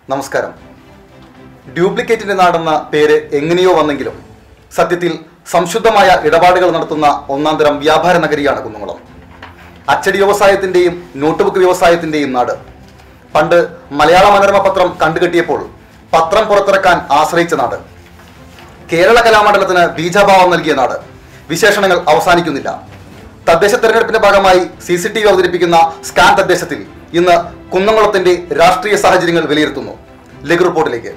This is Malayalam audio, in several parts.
നമസ്കാരം ഡ്യൂപ്ലിക്കേറ്റിന്റെ നാടെന്ന പേര് എങ്ങനെയോ വന്നെങ്കിലും സത്യത്തിൽ സംശുദ്ധമായ ഇടപാടുകൾ നടത്തുന്ന ഒന്നാം തരം വ്യാപാര നഗരിയാണ് കുന്നംകുളം അച്ചടി വ്യവസായത്തിന്റെയും നോട്ട്ബുക്ക് വ്യവസായത്തിന്റെയും നാട് പണ്ട് മലയാള മനോരമ പത്രം കണ്ടുകെട്ടിയപ്പോൾ പത്രം പുറത്തിറക്കാൻ ആശ്രയിച്ച നാട് കേരള കലാമണ്ഡലത്തിന് ബീജാഭാവം നൽകിയ നാട് വിശേഷണങ്ങൾ അവസാനിക്കുന്നില്ല തദ്ദേശ തെരഞ്ഞെടുപ്പിന്റെ ഭാഗമായി സി സി ടി വി അവതരിപ്പിക്കുന്ന സ്കാൻ തദ്ദേശത്തിൽ ഇന്ന് കുന്നംകുളത്തിന്റെ രാഷ്ട്രീയ സാഹചര്യങ്ങൾ വിലയിരുത്തുന്നു ലഘു റിപ്പോർട്ടിലേക്ക്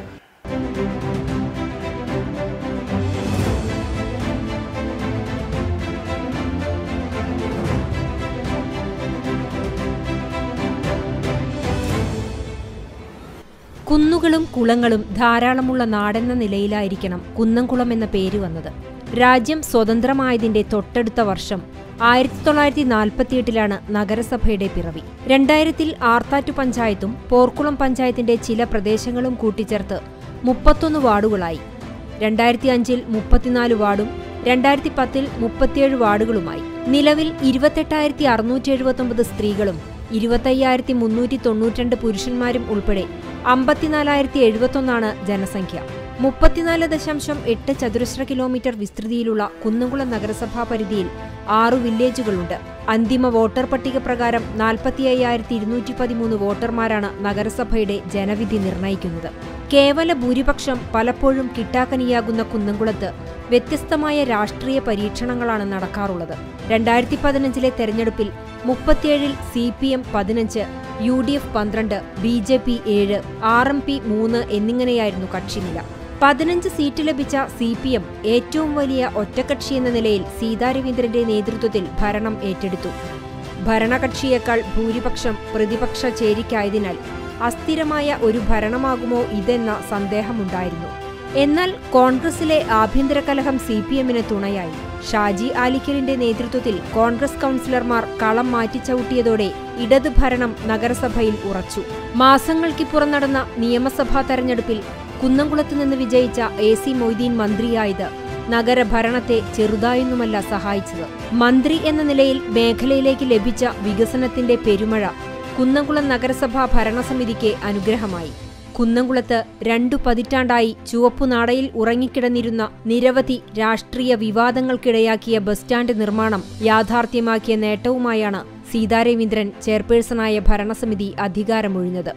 കുന്നുകളും കുളങ്ങളും ധാരാളമുള്ള നാടെന്ന നിലയിലായിരിക്കണം കുന്നംകുളം എന്ന പേര് വന്നത് രാജ്യം സ്വതന്ത്രമായതിന്റെ തൊട്ടടുത്ത വർഷം ആയിരത്തി തൊള്ളായിരത്തി നാൽപ്പത്തിയെട്ടിലാണ് നഗരസഭയുടെ പിറവി രണ്ടായിരത്തിൽ ആർത്താറ്റു പഞ്ചായത്തും പോർക്കുളം പഞ്ചായത്തിന്റെ ചില പ്രദേശങ്ങളും കൂട്ടിച്ചേർത്ത് മുപ്പത്തൊന്ന് വാർഡുകളായി രണ്ടായിരത്തി അഞ്ചിൽ മുപ്പത്തിനാല് വാർഡും രണ്ടായിരത്തി പത്തിൽ മുപ്പത്തിയേഴ് വാർഡുകളുമായി നിലവിൽ ഇരുപത്തെട്ടായിരത്തി അറുന്നൂറ്റി എഴുപത്തൊമ്പത് സ്ത്രീകളും ഇരുപത്തയ്യായിരത്തി മുന്നൂറ്റി തൊണ്ണൂറ്റിരണ്ട് പുരുഷന്മാരും ഉൾപ്പെടെ അമ്പത്തിനാലായിരത്തി എഴുപത്തൊന്നാണ് ജനസംഖ്യ മുപ്പത്തിനാല് ദശാംശം എട്ട് ചതുരശ്ര കിലോമീറ്റർ വിസ്തൃതിയിലുള്ള കുന്നംകുളം നഗരസഭാ പരിധിയിൽ ആറു വില്ലേജുകളുണ്ട് അന്തിമ വോട്ടർ പട്ടിക പ്രകാരം നാൽപ്പത്തി അയ്യായിരത്തി ഇരുന്നൂറ്റി പതിമൂന്ന് വോട്ടർമാരാണ് നഗരസഭയുടെ ജനവിധി നിർണയിക്കുന്നത് കേവല ഭൂരിപക്ഷം പലപ്പോഴും കിട്ടാക്കനിയാകുന്ന കുന്നംകുളത്ത് വ്യത്യസ്തമായ രാഷ്ട്രീയ പരീക്ഷണങ്ങളാണ് നടക്കാറുള്ളത് രണ്ടായിരത്തി പതിനഞ്ചിലെ തെരഞ്ഞെടുപ്പിൽ മുപ്പത്തിയേഴിൽ സി പി എം പതിനഞ്ച് യു ഡി എഫ് പന്ത്രണ്ട് ബി ജെ പി ഏഴ് ആർ എം പി മൂന്ന് എന്നിങ്ങനെയായിരുന്നു കക്ഷിനില പതിനഞ്ച് സീറ്റ് ലഭിച്ച സി പി എം ഏറ്റവും വലിയ ഒറ്റക്കക്ഷി എന്ന നിലയിൽ സീതാരവീന്ദ്രന്റെ നേതൃത്വത്തിൽ ഭരണം ഏറ്റെടുത്തു ഭരണകക്ഷിയേക്കാൾ ഭൂരിപക്ഷം പ്രതിപക്ഷ ചേരിക്കായതിനാൽ അസ്ഥിരമായ ഒരു ഭരണമാകുമോ ഇതെന്ന സന്ദേഹമുണ്ടായിരുന്നു എന്നാൽ കോൺഗ്രസിലെ ആഭ്യന്തര കലഹം സി പി എമ്മിന് തുണയായി ഷാജി ആലിക്കലിന്റെ നേതൃത്വത്തിൽ കോൺഗ്രസ് കൗൺസിലർമാർ കളം മാറ്റിച്ചവിട്ടിയതോടെ ഇടത് ഭരണം നഗരസഭയിൽ ഉറച്ചു മാസങ്ങൾക്കിപ്പുറം നടന്ന നിയമസഭാ തെരഞ്ഞെടുപ്പിൽ കുന്നംകുളത്ത് നിന്ന് വിജയിച്ച എ സി മൊയ്തീൻ മന്ത്രിയായത് നഗരഭരണത്തെ ചെറുതായൊന്നുമല്ല സഹായിച്ചത് മന്ത്രി എന്ന നിലയിൽ മേഖലയിലേക്ക് ലഭിച്ച വികസനത്തിന്റെ പെരുമഴ കുന്നംകുളം നഗരസഭാ ഭരണസമിതിക്ക് അനുഗ്രഹമായി കുന്നംകുളത്ത് രണ്ടു പതിറ്റാണ്ടായി ചുവപ്പുനാടയിൽ ഉറങ്ങിക്കിടന്നിരുന്ന നിരവധി രാഷ്ട്രീയ വിവാദങ്ങൾക്കിടയാക്കിയ ബസ് സ്റ്റാൻഡ് നിർമ്മാണം യാഥാർത്ഥ്യമാക്കിയ നേട്ടവുമായാണ് സീതാരവീന്ദ്രൻ ചെയർപേഴ്സണായ ഭരണസമിതി അധികാരമൊഴിഞ്ഞത്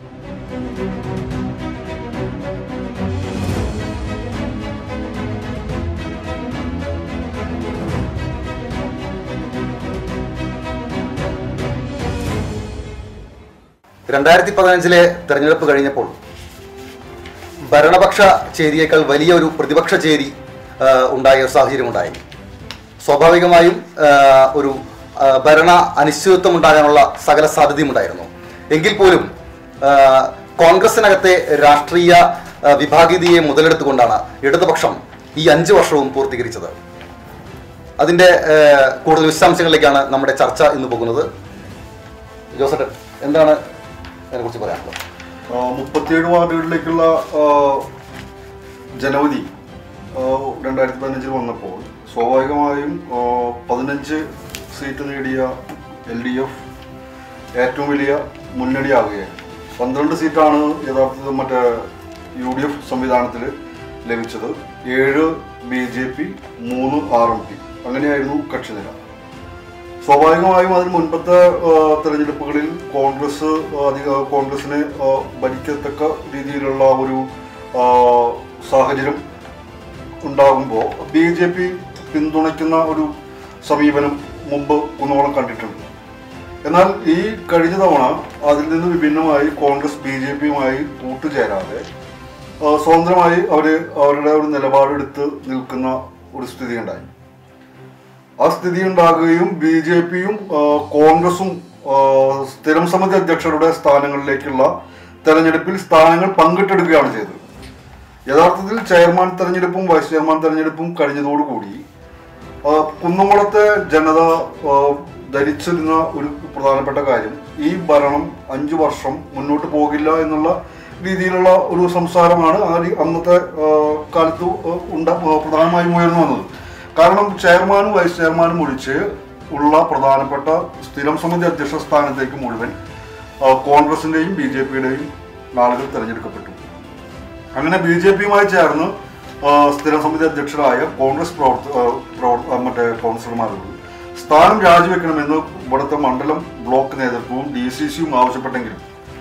രണ്ടായിരത്തി പതിനഞ്ചിലെ തെരഞ്ഞെടുപ്പ് കഴിഞ്ഞപ്പോൾ ഭരണപക്ഷ ചേരിയേക്കാൾ വലിയ ഒരു പ്രതിപക്ഷ ചേരി ആ, ഉണ്ടായ ഒരു സാഹചര്യം ഉണ്ടായി സ്വാഭാവികമായും ആ, ഒരു ആ, ഭരണ അനിശ്ചിതത്വം ഉണ്ടാകാനുള്ള സകല സാധ്യതയും ഉണ്ടായിരുന്നു എങ്കിൽ പോലും ആ, കോൺഗ്രസിനകത്തെ രാഷ്ട്രീയ ആ, വിഭാഗീയതയെ മുതലെടുത്തുകൊണ്ടാണ് ഇടതുപക്ഷം ഈ അഞ്ച് വർഷവും പൂർത്തീകരിച്ചത് അതിൻ്റെ ആ, കൂടുതൽ വിശദാംശങ്ങളിലേക്കാണ് നമ്മുടെ ചർച്ച ഇന്ന് പോകുന്നത് ജോസട്ടൻ എന്താണ് അതിനെക്കുറിച്ച് പറയാനുള്ളത് ആ, മുപ്പത്തിയേഴ് വാർഡുകളിലേക്കുള്ള ആ, ജനവിധി ആ, രണ്ടായിരത്തി പതിനഞ്ചിൽ വന്നപ്പോൾ സ്വാഭാവികമായും ആ, പതിനഞ്ച് സീറ്റ് നേടിയ എൽ ഡി എഫ് ഏറ്റവും വലിയ മുന്നണിയാകുകയാണ് പന്ത്രണ്ട് സീറ്റാണ് യഥാർത്ഥത്തിൽ മറ്റേ യു ഡി എഫ് സംവിധാനത്തിൽ ലഭിച്ചത് ഏഴ് ബി ജെ പി മൂന്ന് ആർ എം പി അങ്ങനെയായിരുന്നു കക്ഷിനില സ്വാഭാവികമായും അതിന് മുൻപത്തെ ആ, തെരഞ്ഞെടുപ്പുകളിൽ കോൺഗ്രസ് അധിക കോൺഗ്രസിനെ ആ, ഭരിക്കത്തക്ക രീതിയിലുള്ള ഒരു ആ, സാഹചര്യം ഉണ്ടാകുമ്പോൾ ബി ജെ പി പിന്തുണയ്ക്കുന്ന ഒരു സമീപനം മുമ്പ് കുന്നോളം കണ്ടിട്ടുണ്ട് എന്നാൽ ഈ കഴിഞ്ഞ തവണ അതിൽ നിന്ന് വിഭിന്നമായി കോൺഗ്രസ് ബി ജെ പിയുമായി കൂട്ടുചേരാതെ ആ, സ്വതന്ത്രമായി അവർ അവരുടെ ഒരു നിലപാടെടുത്ത് നിൽക്കുന്ന ഒരു സ്ഥിതി ഉണ്ടായി ആ സ്ഥിതി ഉണ്ടാകുകയും ബി ജെ പിയും കോൺഗ്രസും ആ, സ്ഥിരം സമിതി അധ്യക്ഷരുടെ സ്ഥാനങ്ങളിലേക്കുള്ള തെരഞ്ഞെടുപ്പിൽ സ്ഥാനങ്ങൾ പങ്കിട്ടെടുക്കുകയാണ് ചെയ്തത് യഥാർത്ഥത്തിൽ ചെയർമാൻ തെരഞ്ഞെടുപ്പും വൈസ് ചെയർമാൻ തെരഞ്ഞെടുപ്പും കഴിഞ്ഞതോടുകൂടി ആ, കുന്നംകുളത്തെ ജനത ആ, ധരിച്ചിരുന്ന ഒരു പ്രധാനപ്പെട്ട കാര്യം ഈ ഭരണം അഞ്ചു വർഷം മുന്നോട്ട് പോകില്ല എന്നുള്ള രീതിയിലുള്ള ഒരു സംസാരമാണ് ആ രീ- അന്നത്തെ ആ, കാലത്ത് ആ, ഉണ്ട ആ, പ്രധാനമായും ഉയർന്നു വന്നത് കാരണം ചെയർമാനും വൈസ് ചെയർമാനും ഒഴിച്ച് ഉള്ള പ്രധാനപ്പെട്ട സ്ഥിരം സമിതി അധ്യക്ഷ സ്ഥാനത്തേക്ക് മുഴുവൻ ആ, കോൺഗ്രസിന്റെയും ബി ജെ പിയുടെയും ആളുകൾ തിരഞ്ഞെടുക്കപ്പെട്ടു അങ്ങനെ ബി ജെ പിയുമായി ചേർന്ന് ആ, സ്ഥിരം സമിതി അധ്യക്ഷരായ കോൺഗ്രസ് പ്രവർത്ത ആ, പ്രവർ- ആ, മറ്റേ കൗൺസിലർമാരോട് സ്ഥാനം രാജിവെക്കണമെന്ന് ഇവിടുത്തെ മണ്ഡലം ബ്ലോക്ക് നേതൃത്വവും ഡി സി സിയും ആവശ്യപ്പെട്ടെങ്കിലും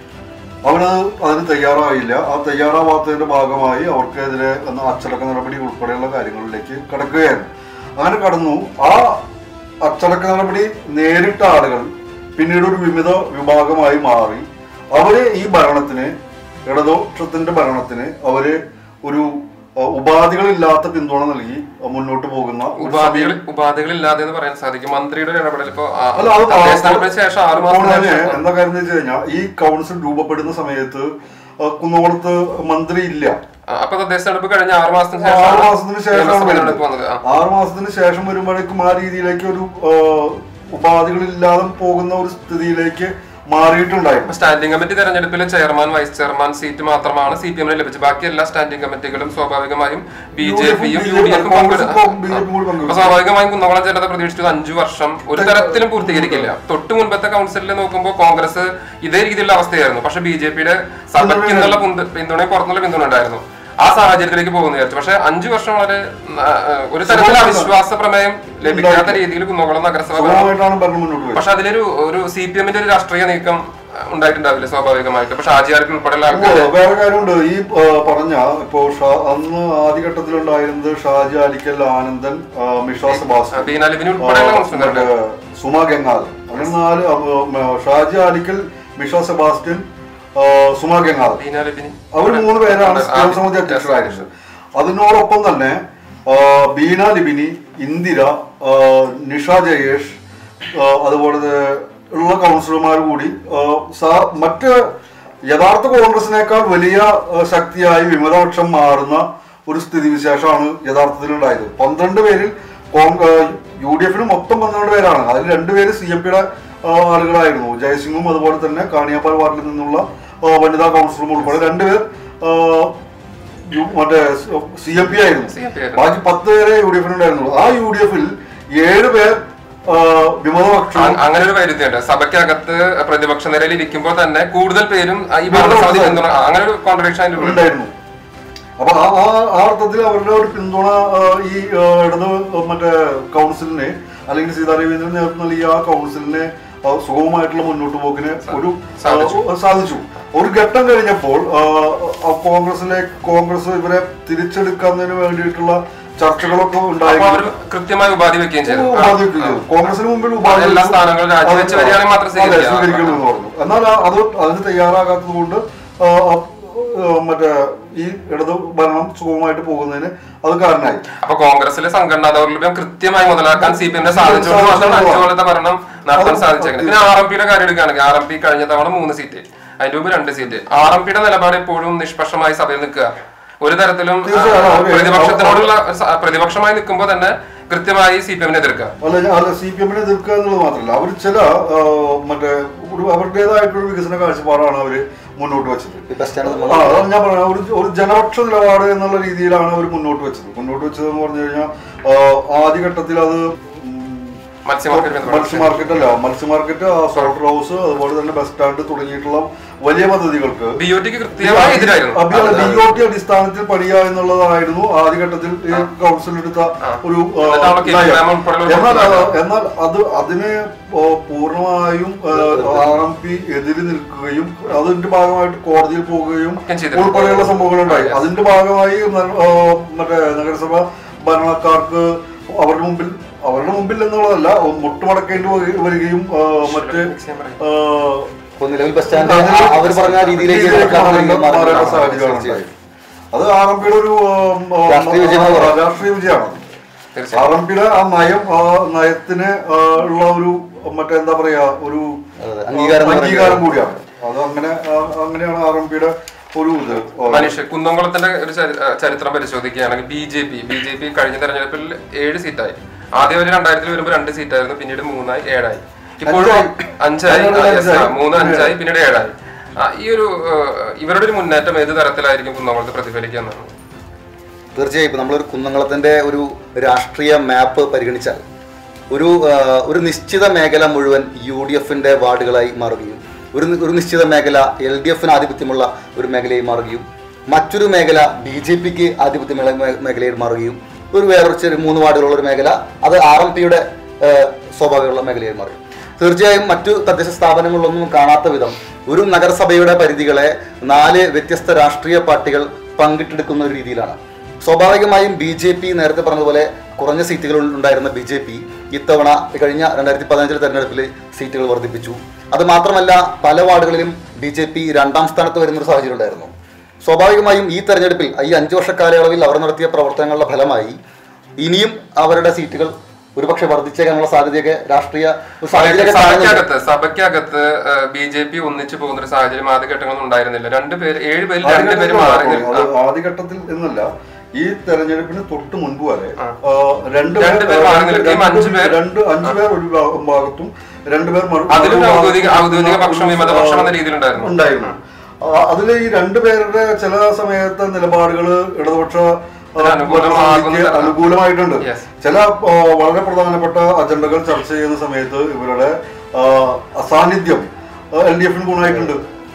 അവരത് അതിന് തയ്യാറായില്ല ആ തയ്യാറാവാത്തതിന്റെ ഭാഗമായി അവർക്കെതിരെ എന്ന അച്ചടക്ക നടപടി ഉൾപ്പെടെയുള്ള കാര്യങ്ങളിലേക്ക് കടക്കുകയായിരുന്നു അങ്ങനെ കടന്നു ആ അച്ചടക്ക നടപടി നേരിട്ട ആളുകൾ പിന്നീട് ഒരു വിവിധ വിഭാഗമായി മാറി അവര് ഈ ഭരണത്തിന് ഇടതുപക്ഷത്തിന്റെ ഭരണത്തിന് അവര് ഒരു അഹ്, ഉപാധികളില്ലാത്ത പിന്തുണ നൽകി മുന്നോട്ട് പോകുന്ന ഒരു ഉപാധികൾ ഉപാധികളില്ലാതെ എന്ന് പറയാൻ സാധിക്കും മന്ത്രിയുടെ ഒരു ഇടപെടൽ ഇപ്പൊ ആ, അല്ല അത് തദ്ദേശ തെരഞ്ഞെടുപ്പിന് ശേഷം ആറ് അപ്പോൾ മാസത്തിന് തന്നെ ശേഷം എന്താ കാര്യം എന്ന് വെച്ച് കഴിഞ്ഞാൽ ഈ കൗൺസിൽ രൂപപ്പെടുന്ന സമയത്ത് അഹ് കുന്നംകുളത്ത് മന്ത്രി ഇല്ല ആ, അപ്പൊ തദ്ദേശ തെരഞ്ഞെടുപ്പ് കഴിഞ്ഞ ആറ് മാസത്തിന് ആറ് ശേഷം മാസത്തിന് ശേഷമാണ് തെരഞ്ഞെടുപ്പ് വന്നത് ആ. ആറ് മാസത്തിന് ശേഷം വരുമ്പോഴേക്കും ആ രീതിയിലേക്ക് ഒരു ആഹ്, ഉപാധികളില്ലാതെ പോകുന്ന ഒരു സ്ഥിതിയിലേക്ക് മാറിയിട്ടുണ്ടായിരുന്നു സ്റ്റാൻഡിംഗ് കമ്മിറ്റി തെരഞ്ഞെടുപ്പിൽ ചെയർമാൻ വൈസ് ചെയർമാൻ സീറ്റ് മാത്രമാണ് സി പി എമ്മിന് ലഭിച്ചത് ബാക്കി എല്ലാ സ്റ്റാൻഡിംഗ് കമ്മിറ്റികളും സ്വാഭാവികമായും ബി ജെ പിയും യു ഡി എഫും കോൺഗ്രസും BJP കൂടി പങ്കെടുത്തു. അപ്പൊ സ്വാഭാവികമായും കുന്നംകുളം ജനത പ്രതീക്ഷിച്ചത് അഞ്ചു വർഷം ഒരു തരത്തിലും പൂർത്തീകരിക്കില്ല തൊട്ട് മുൻപത്തെ കൗൺസിലിൽ നോക്കുമ്പോൾ കോൺഗ്രസ് ഇതേ രീതിയിലുള്ള അവസ്ഥയായിരുന്നു പക്ഷെ ബി ജെ പിയുടെ സഭയ്ക്ക് എന്നുള്ള പിന്തുണയും പുറത്തുനിന്നുള്ള പിന്തുണ ഉണ്ടായിരുന്നു ആ സാഹചര്യത്തിലേക്ക് പോകുന്നു വിചാരിച്ചു പക്ഷെ അഞ്ചു വർഷം വളരെ ആ, ആ, ഒരു തരത്തിലുള്ള അവിശ്വാസ പ്രമേയം ലഭിക്കാത്ത രീതിയിൽ കുന്നംകുളം നഗരസഭ ഭരണം സുഗമമായിട്ടാണ് ഭരണം മുന്നോട്ട് പോയത് പക്ഷെ അതിലൊരു ഒരു സി പി എമ്മിന്റെ ഒരു രാഷ്ട്രീയ നീക്കം അഹ്, ഉണ്ടായിട്ടുണ്ടാവില്ല സ്വാഭാവികമായിട്ട് പക്ഷെ ആചാര്യത്തിൽ ഉൾപ്പെടെയുള്ള ആൾക്കാർ ഓ, വേറെ കാര്യമുണ്ട് ഈ ആ, പറഞ്ഞ ഇപ്പോ ഷാ- അന്ന് ആദ്യഘട്ടത്തിലുണ്ടായിരുന്നത് ഷാജി അലിക്കൽ ആനന്ദൻ ആ, മിഷ സെബാസ്റ്റ്യൻ ബീനാലിബിന് ഉൾപ്പെടെയുള്ള ആ, കൗൺസിലറുണ്ട് മറ്റേ സുമ ഗംഗാൽ അങ്ങനെ നാല് ആ, ആ, ഷാജി അലിക്കൽ മിഷ സെബാസ്റ്റ്യൻ ആ, സുമ ഗംഗാൽ ബീനാലിബിന് അവർ മൂന്ന് പേരാണ് ആ, സ്ഥിരം സമിതി അധ്യക്ഷരായിരുന്നത് അതിനോടൊപ്പം തന്നെ ആ, ബീന ലിബിനി ഇന്ദിര ആ, നിഷ ജയേഷ് ആ, അതുപോലെ തന്നെ ഉള്ള കൗൺസിലർമാർ കൂടി ആ, സ- മറ്റ് യഥാർത്ഥ കോൺഗ്രസിനേക്കാൾ വലിയ ആ, ശക്തിയായി വിമതപക്ഷം മാറുന്ന ഒരു സ്ഥിതിവിശേഷമാണ് യഥാർത്ഥത്തിൽ ഉണ്ടായത് പന്ത്രണ്ട് പേരിൽ യു ഡി എഫിന് മൊത്തം പന്ത്രണ്ട് പേരാണ് അതിൽ രണ്ടുപേര് സി എം പിയുടെ ആളുകളായിരുന്നു ജയസിംഗും അതുപോലെ തന്നെ കാണിയാപ്പാൽ വാർഡിൽ നിന്നുള്ള ആ, വനിതാ കൗൺസിലറും ഉൾപ്പെടെ രണ്ടുപേർ ആ, യു- മറ്റേ സി എം പി ആയിരുന്നു CMP ആയിരുന്നു. ബാക്കി പത്ത് പേരെ യു ഡി എഫിന് ഉണ്ടായിരുന്നുള്ളൂ ആ യു ഡി എഫിൽ ഏഴ് പേർ ആ, വിമതപക്ഷവും അ- അങ്ങനെ ഒരു വൈരുദ്ധ്യമുണ്ട് സഭയ്ക്കകത്ത് പ്രതിപക്ഷ നിരയിൽ ഇരിക്കുമ്പോൾ തന്നെ കൂടുതൽ പേരും ആ ഈ ഭരണസമിതി പിന്തുണ ആ, അങ്ങനെ ഒരു കോൺട്രഡിക്ഷൻ അതിന്റെ ഉള്ളിൽ ഉണ്ടായിരുന്നു അപ്പൊ ആ ആ- ആ അർത്ഥത്തിൽ അവരുടെ ഒരു പിന്തുണ ആ, ഈ ആ, ഇടത് മറ്റേ കൗൺസിലിനെ അല്ലെങ്കിൽ സീതാരവീന്ദ്രൻ നേതൃത്വം നൽകിയ ആ കൗൺസിലിനെ ആ, സുഗമമായിട്ടുള്ള മുന്നോട്ട് പോക്കിന് ഒരു സാധിച്ചു. ആ, സാധിച്ചു ഒരു ഘട്ടം കഴിഞ്ഞപ്പോൾ ആ, ആ, കോൺഗ്രസിലെ കോൺഗ്രസ് ഇവരെ തിരിച്ചെടുക്കുന്നതിന് വേണ്ടിയിട്ടുള്ള ചർച്ചകളൊക്കെ അപ്പൊ ഉണ്ടായി അവർ കൃത്യമായി ഉപാധി വെക്കുകയും ചെയ്തു ആ, ഉപാധി വെക്കുകയും ചെയ്തു. കോൺഗ്രസിന് മുമ്പിൽ ഉപാധി എല്ലാ വെച്ചു. സ്ഥാനങ്ങളും രാജിവെച്ച് അത് വരികയാണെങ്കിൽ മാത്രം അതെ, സ്വീകരിക്കാം. സ്വീകരിക്കണമെന്ന് പറഞ്ഞു എന്നാൽ ആ- അത് അതിന് തയ്യാറാകാത്തത് കൊണ്ട് ആ, ആ, ആ, മറ്റേ ഈ ഇടത് ഭരണം സുഗമമായിട്ട് പോകുന്നതിന് അത് കാരണമായി അപ്പൊ കോൺഗ്രസിലെ സംഘടനാ ദൗർലഭ്യം കൃത്യമായി മുതലാക്കാൻ സി പി എമ്മിനെ സാധിച്ചുകൊണ്ട് മാത്രമാണ് അഞ്ചു കൊല്ലത്തെ ഭരണം നടത്താൻ സാധിച്ചേക്കുന്നത് പിന്നെ ആർ എം പിയുടെ കാര്യം എടുക്കുകയാണെങ്കിൽ ആർ എം പി കഴിഞ്ഞ തവണ മൂന്ന് സീറ്റ് അതിന്റെ മുമ്പ് രണ്ട് സീറ്റ് ആർ എം പിയുടെ നിലപാട് എപ്പോഴും നിഷ്പക്ഷമായി സഭയിൽ നിൽക്കുക ഒരു തരത്തിലും ആ, തീർച്ചയായും, അവര് പ്രതിപക്ഷത്തിനോടുള്ള സ- പ്രതിപക്ഷമായി നിൽക്കുമ്പോൾ തന്നെ കൃത്യമായി സി പി എമ്മിനെ എതിർക്കുക അല്ല ഞാൻ- അല്ല സി പി എമ്മിനെ എതിർക്കുക എന്നുള്ളത് മാത്രമല്ല അവർ ചില ആ, മറ്റേ ഒരു അവരുടേതായിട്ടൊരു വികസന കാഴ്ചപ്പാടാണ് അവർ മുന്നോട്ട് വെച്ചത് ഈ ബസ് സ്റ്റാൻഡ് ആ, അതാണ് ഞാൻ പറഞ്ഞത് ഒരു ഒരു ജനപക്ഷ നിലപാട് എന്നുള്ള രീതിയിലാണ് അവർ മുന്നോട്ട് വെച്ചത് മുന്നോട്ട് വെച്ചത് എന്ന് പറഞ്ഞു കഴിഞ്ഞാൽ ആ, ആദ്യഘട്ടത്തിൽ അത് ഉം, മത്സ്യ മാർക്കറ്റ് ബന്ധപ്പെട്ട മത്സ്യ മാർക്കറ്റ് അല്ല മത്സ്യ മാർക്കറ്റ് സോൾട്ടർ ഹൗസ് അതുപോലെ തന്നെ ബസ് സ്റ്റാൻഡ് തുടങ്ങിയിട്ടുള്ള വലിയ പദ്ധതികൾക്ക് ബി ഒ ടിക്ക് കൃത്യമായി എതിരായിരുന്നു ബി ഒ ടി അടിസ്ഥാനത്തിൽ പണിയുക എന്നുള്ളതായിരുന്നു ആദ്യഘട്ടത്തിൽ ഈ കൗൺസിൽ എടുത്ത ഒരു ആ, എന്നിട്ടാണ് കെ. പി. നയം. രാമൻ ഉൾപ്പെടെയുള്ള എന്നാൽ പ്രവർത്തകർ. എന്നാൽ അത് അതിനെ ആ, പൂർണ്ണമായും ആർ എം പി എതിര് നിൽക്കുകയും അതിന്റെ ഭാഗമായിട്ട് കോടതിയിൽ പോവുകയും ഒക്കെ ചെയ്തിട്ടുണ്ട്. ഉൾപ്പെടെയുള്ള സംഭവങ്ങൾ ഉണ്ടായി അതിന്റെ ഭാഗമായി ന- ആ, മറ്റേ നഗരസഭ ഭരണക്കാർക്ക് അവരുടെ മുമ്പിൽ അവരുടെ മുമ്പിൽ എന്നുള്ളതല്ല മുട്ടുമടക്കേണ്ടി വരി- വരികയും ആ, മറ്റ് ആ, ഇപ്പൊ നിലവിൽ ബസ് സ്റ്റാൻഡ് അവർ പറഞ്ഞ രീതിയിലേക്ക് രീതിയിലേക്ക് നടക്കാൻ മാറേണ്ട- തുടങ്ങി. മാറേണ്ട സാഹചര്യമാണ് ഉണ്ടായത്. അത് ആർ എം പിയുടെ ഒരു ഉം, ഉം, രാഷ്ട്രീയ വിജയമാണ് ആ, രാഷ്ട്രീയ വിജയമാണ് തീർച്ചയായും. ആർ എം പിയുടെ ആ നയം ആ നയത്തിന് ആ, ഉള്ള ഒരു മറ്റേ എന്താ പറയാ ഒരു അതെ, അംഗീകാരം എന്ന് അംഗീകാരം കൂടിയാണ് അത് അങ്ങനെ ആ, അങ്ങനെയാണ് ആർ എം പിയുടെ ഒരു ഇത് ആ, മനുഷ്യ കുന്നംകുളത്തിന്റെ ഒരു ചരി- ആ, ചരിത്രം പരിശോധിക്കുകയാണെങ്കിൽ B J P B J P കഴിഞ്ഞ തെരഞ്ഞെടുപ്പിൽ ഏഴ് സീറ്റായി ആദ്യം ഒരു രണ്ടായിരത്തിൽ വരുമ്പോൾ രണ്ട് സീറ്റായിരുന്നു പിന്നീട് മൂന്നായി ഏഴായി ഇപ്പോഴും അഞ്ചായി ആ, yes, ആ, മൂന്ന് അഞ്ചായി പിന്നീട് ഏഴായി ആ, ഈ ഒരു ആ, ഇവരുടെ ഒരു മുന്നേറ്റം ഏത് തരത്തിലായിരിക്കും കുന്നംകുളത്ത് പ്രതിഫലിക്കുക എന്നാണ് തീർച്ചയായും ഇപ്പൊ നമ്മളൊരു കുന്നംകുളത്തിന്റെ ഒരു രാഷ്ട്രീയ മാപ്പ് പരിഗണിച്ചാൽ ഒരു ആ, ഒരു നിശ്ചിത മേഖല മുഴുവൻ യു ഡി എഫിന്റെ വാർഡുകളായി മാറുകയും ഒരു നി- ഒരു നിശ്ചിത മേഖല എൽ ഡി എഫിന് ആധിപത്യമുള്ള ഒരു മേഖലയായി മാറുകയും മറ്റൊരു മേഖല ബി ജെ പിക്ക് ആധിപത്യ മേഖ- മേ- മേഖലയിൽ മാറുകയും ഒരു വേറൊരു ചെറിയ മൂന്ന് വാർഡുകളുള്ള ഒരു മേഖല അത് ആർ എം പിയുടെ സ്വാഭാവികമുള്ള മേഖലയിൽ മാറി തീർച്ചയായും മറ്റു തദ്ദേശ സ്ഥാപനങ്ങളിലൊന്നും കാണാത്ത വിധം ഒരു നഗരസഭയുടെ പരിധികളെ നാല് വ്യത്യസ്ത രാഷ്ട്രീയ പാർട്ടികൾ പങ്കിട്ടെടുക്കുന്ന ഒരു രീതിയിലാണ് സ്വാഭാവികമായും ബി ജെ പി നേരത്തെ പറഞ്ഞതുപോലെ കുറഞ്ഞ സീറ്റുകൾ ഉണ്ടായിരുന്ന ബി ജെ പി ഇത്തവണ കഴിഞ്ഞ രണ്ടായിരത്തി പതിനഞ്ചിലെ തെരഞ്ഞെടുപ്പിൽ സീറ്റുകൾ വർദ്ധിപ്പിച്ചു അത് മാത്രമല്ല പല വാർഡുകളിലും ബി ജെ പി രണ്ടാം സ്ഥാനത്ത് വരുന്നൊരു സാഹചര്യം ഉണ്ടായിരുന്നു സ്വാഭാവികമായും ഈ തെരഞ്ഞെടുപ്പിൽ ഈ അഞ്ചു വർഷ കാലയളവിൽ അവർ നടത്തിയ പ്രവർത്തനങ്ങളുടെ ഫലമായി ഇനിയും അവരുടെ സീറ്റുകൾ ഒരുപക്ഷെ വർദ്ധിച്ചേക്കാനുള്ള സാധ്യതയൊക്കെ രാഷ്ട്രീയ ഒരു സാഹചര്യമൊക്കെ കാണുന്നുണ്ട്. സഭയ്ക്കകത്ത് സഭയ്ക്കകത്ത് ബി ജെ പി ഒന്നിച്ചു പോകുന്ന ഒരു സാഹചര്യം ആദ്യഘട്ടങ്ങളൊന്നും ഉണ്ടായിരുന്നില്ല രണ്ടുപേര് ഏഴ് പേര് രണ്ടുപേര് മാറി നിൽക്കും. അത് ആദ്യഘട്ടത്തിൽ എന്നല്ല ഈ തെരഞ്ഞെടുപ്പിന് തൊട്ട് മുൻപ് വരെ ആ. ആ, രണ്ട് രണ്ട് പേർ മാറി നിൽക്കുകയും രണ്ട് അഞ്ച് പേർ- രണ്ട് അഞ്ചു പേർ ഒരു ഭാ- ഭാഗത്തും രണ്ടുപേർ മറു- അതിലൊരു മറുഭാഗത്തും ഔദ്യോഗിക- ഔദ്യോഗിക പക്ഷം, ഒരു, വിമതപക്ഷം ആ, എന്ന രീതിയിലുണ്ടായിരുന്നു. ഉണ്ടായിരുന്നു അതിൽ ഈ രണ്ടുപേരുടെ ചില സമയത്ത് നിലപാടുകൾ ഇടതുപക്ഷ ആ, അനുകൂലമാകുന്ന പാർട്ടിക്ക് അനുകൂലമായിട്ടുണ്ട് Yes. ചില ആ, വളരെ പ്രധാനപ്പെട്ട അജണ്ടകൾ ചർച്ച ചെയ്യുന്ന സമയത്ത് ഇവരുടെ ആ, അസാന്നിധ്യം എൽ ഡി എഫിന് ഗുണമായിട്ടുണ്ട്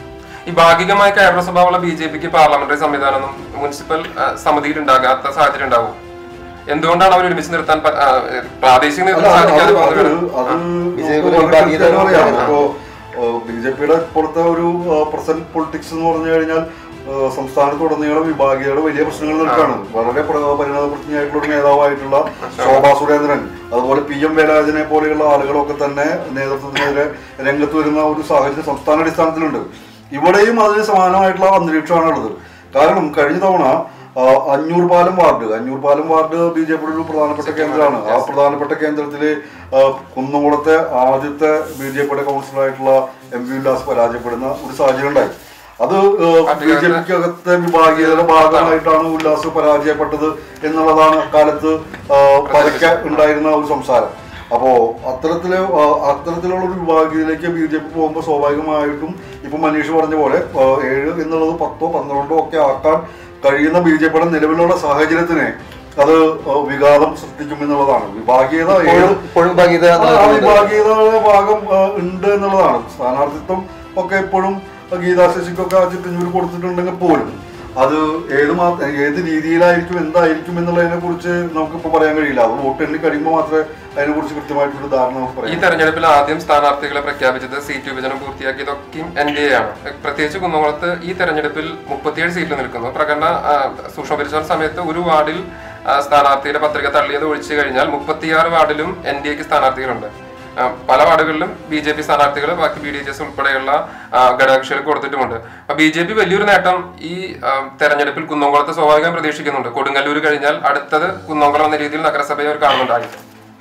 ഈ ഭാഗികമായ കേരള സ്വഭാവമുള്ള ബി ജെ പിക്ക് പാർലമെന്ററി സംവിധാനം മുനിസിപ്പൽ ആ, സമിതിയിൽ ഉണ്ടാകാത്ത സാഹചര്യം ഉണ്ടാവും എന്തുകൊണ്ടാണ് അവർ ഒരുമിച്ച് നിർത്താൻ പ- ആ, പ്രാദേശിക അല്ല, നേതൃത്വം അത് സാധിക്കാതെ അത് പോകുന്നത് അത് വിജയ് നമുക്ക് ഒരു വളരെ വിഭാഗീയത കൃത്യമായിട്ട് അറിയാം. ആണ്. ഇപ്പോ ബി ജെ പിയുടെ ഇപ്പോഴത്തെ ഒരു പ്രസന്റ് പൊളിറ്റിക്സ് എന്ന് പറഞ്ഞു കഴിഞ്ഞാൽ ആ, സംസ്ഥാനത്തുടനീളം വിഭാഗീയതയുടെ വലിയ പ്രശ്നങ്ങൾ നിൽക്കുകയാണ് വളരെ പ്ര- പരിണതപ്രജ്ഞയായിട്ടുള്ള ഒരു നേതാവായിട്ടുള്ള ശോഭാ സുരേന്ദ്രൻ അതുപോലെ പി എം വേലാജനെ പോലെയുള്ള ആളുകളൊക്കെ തന്നെ നേതൃത്വത്തിനെതിരെ രംഗത്ത് വരുന്ന ഒരു സാഹചര്യം സംസ്ഥാന അടിസ്ഥാനത്തിലുണ്ട് ഇവിടെയും അതിന് സമാനമായിട്ടുള്ള അന്തരീക്ഷമാണ് ഉള്ളത് കാരണം കഴിഞ്ഞ തവണ ആ, അഞ്ഞൂർ പാലം വാർഡ് അഞ്ഞൂർ പാലം വാർഡ് ബി ജെ പിയുടെ ഒരു പ്രധാനപ്പെട്ട കേന്ദ്രമാണ് ആ പ്രധാനപ്പെട്ട കേന്ദ്രത്തില് ആ, കുന്നംകുളത്തെ ആദ്യത്തെ ബി ജെ പിയുടെ കൗൺസിലറായിട്ടുള്ള എം വി ഉല്ലാസ് പരാജയപ്പെടുന്ന ഒരു സാഹചര്യം ഉണ്ടായി അത് ബി ജെ പിക്ക് അകത്തെ വിഭാഗീയതയുടെ ഭാഗമായിട്ടാണ് ഉല്ലാസ് പരാജയപ്പെട്ടത് എന്നുള്ളതാണ് അക്കാലത്ത് ആ, പരക്കെ ഉണ്ടായിരുന്ന ഒരു സംസാരം അപ്പോ അത്തരത്തില് ആ, അത്തരത്തിലുള്ള ഒരു വിഭാഗീയതയിലേക്ക് ബി ജെ പി പോകുമ്പോൾ സ്വാഭാവികമായിട്ടും ഇപ്പൊ മനീഷ് പറഞ്ഞ പോലെ ആ, ഏഴ് എന്നുള്ളത് പത്തോ പന്ത്രണ്ടോ ഒക്കെ ആക്കാൻ കഴിയുന്ന ബി ജെ പിയുടെ നിലവിലുള്ള സാഹചര്യത്തിനെ അത് ആ, വിഘാതം സൃഷ്ടിക്കും എന്നുള്ളതാണ് വിഭാഗീയത ഏഴ് ഇപ്പോഴും ഇപ്പോഴും ഭാഗീയത ആ, ആ വിഭാഗീയതയുടെ ഭാഗം ആ, ഉണ്ട് എന്നുള്ളതാണ് സ്ഥാനാർത്ഥിത്വം ഒക്കെ എപ്പോഴും ഗീതാ ശശിക്കൊക്കെ ആ ചിറ്റഞ്ഞൂർ കൊടുത്തിട്ടുണ്ടെങ്കിൽ പോലും അത് ഏത് മാ ഏത് രീതിയിലായിരിക്കും എന്തായിരിക്കും എന്നുള്ളതിനെ കുറിച്ച് നമുക്കിപ്പോ പറയാൻ കഴിയില്ല അത് വോട്ട് എണ്ണി കഴിയുമ്പോൾ മാത്രമേ അതിനെ കുറിച്ച് കൃത്യമായിട്ടൊരു ധാരണ നമുക്ക് ഈ പറയാം തെരഞ്ഞെടുപ്പിൽ ആദ്യം സ്ഥാനാർത്ഥികളെ പ്രഖ്യാപിച്ചത് സീറ്റ് വിഭജനം പൂർത്തിയാക്കിയതൊക്കെയും എൻ ഡി എ ആണ് പ്രത്യേകിച്ച് കുന്നംകുളത്ത് ഈ തെരഞ്ഞെടുപ്പിൽ മുപ്പത്തിയേഴ് സീറ്റിൽ നിൽക്കുന്നു പ്രകടന ആ, സൂക്ഷ്മ പരിശോധന സമയത്ത് ഒരു വാർഡിൽ ആ, സ്ഥാനാർത്ഥിയുടെ പത്രിക തള്ളിയത് ഒഴിച്ചു കഴിഞ്ഞാൽ മുപ്പത്തിയാറ് വാർഡിലും എൻ ഡി എക്ക് സ്ഥാനാർത്ഥികളുണ്ട് ആ, പല വാർഡുകളിലും ബി ജെ പി സ്ഥാനാർത്ഥികൾ ബാക്കി ബി ഡി എച്ച് എസ് ഉൾപ്പെടെയുള്ള ആ, ഘടകകക്ഷികൾക്ക് കൊടുത്തിട്ടുമുണ്ട് അപ്പൊ ബി ജെ പി വലിയൊരു നേട്ടം ഈ ആ, തെരഞ്ഞെടുപ്പിൽ കുന്നംകുളത്ത് സ്വാഭാവികം പ്രതീക്ഷിക്കുന്നുണ്ട് കൊടുങ്ങല്ലൂർ കഴിഞ്ഞാൽ അടുത്തത് കുന്നംകുളം എന്ന രീതിയിൽ നഗരസഭയെ അവർ കാണുന്നുണ്ടായിരിക്കും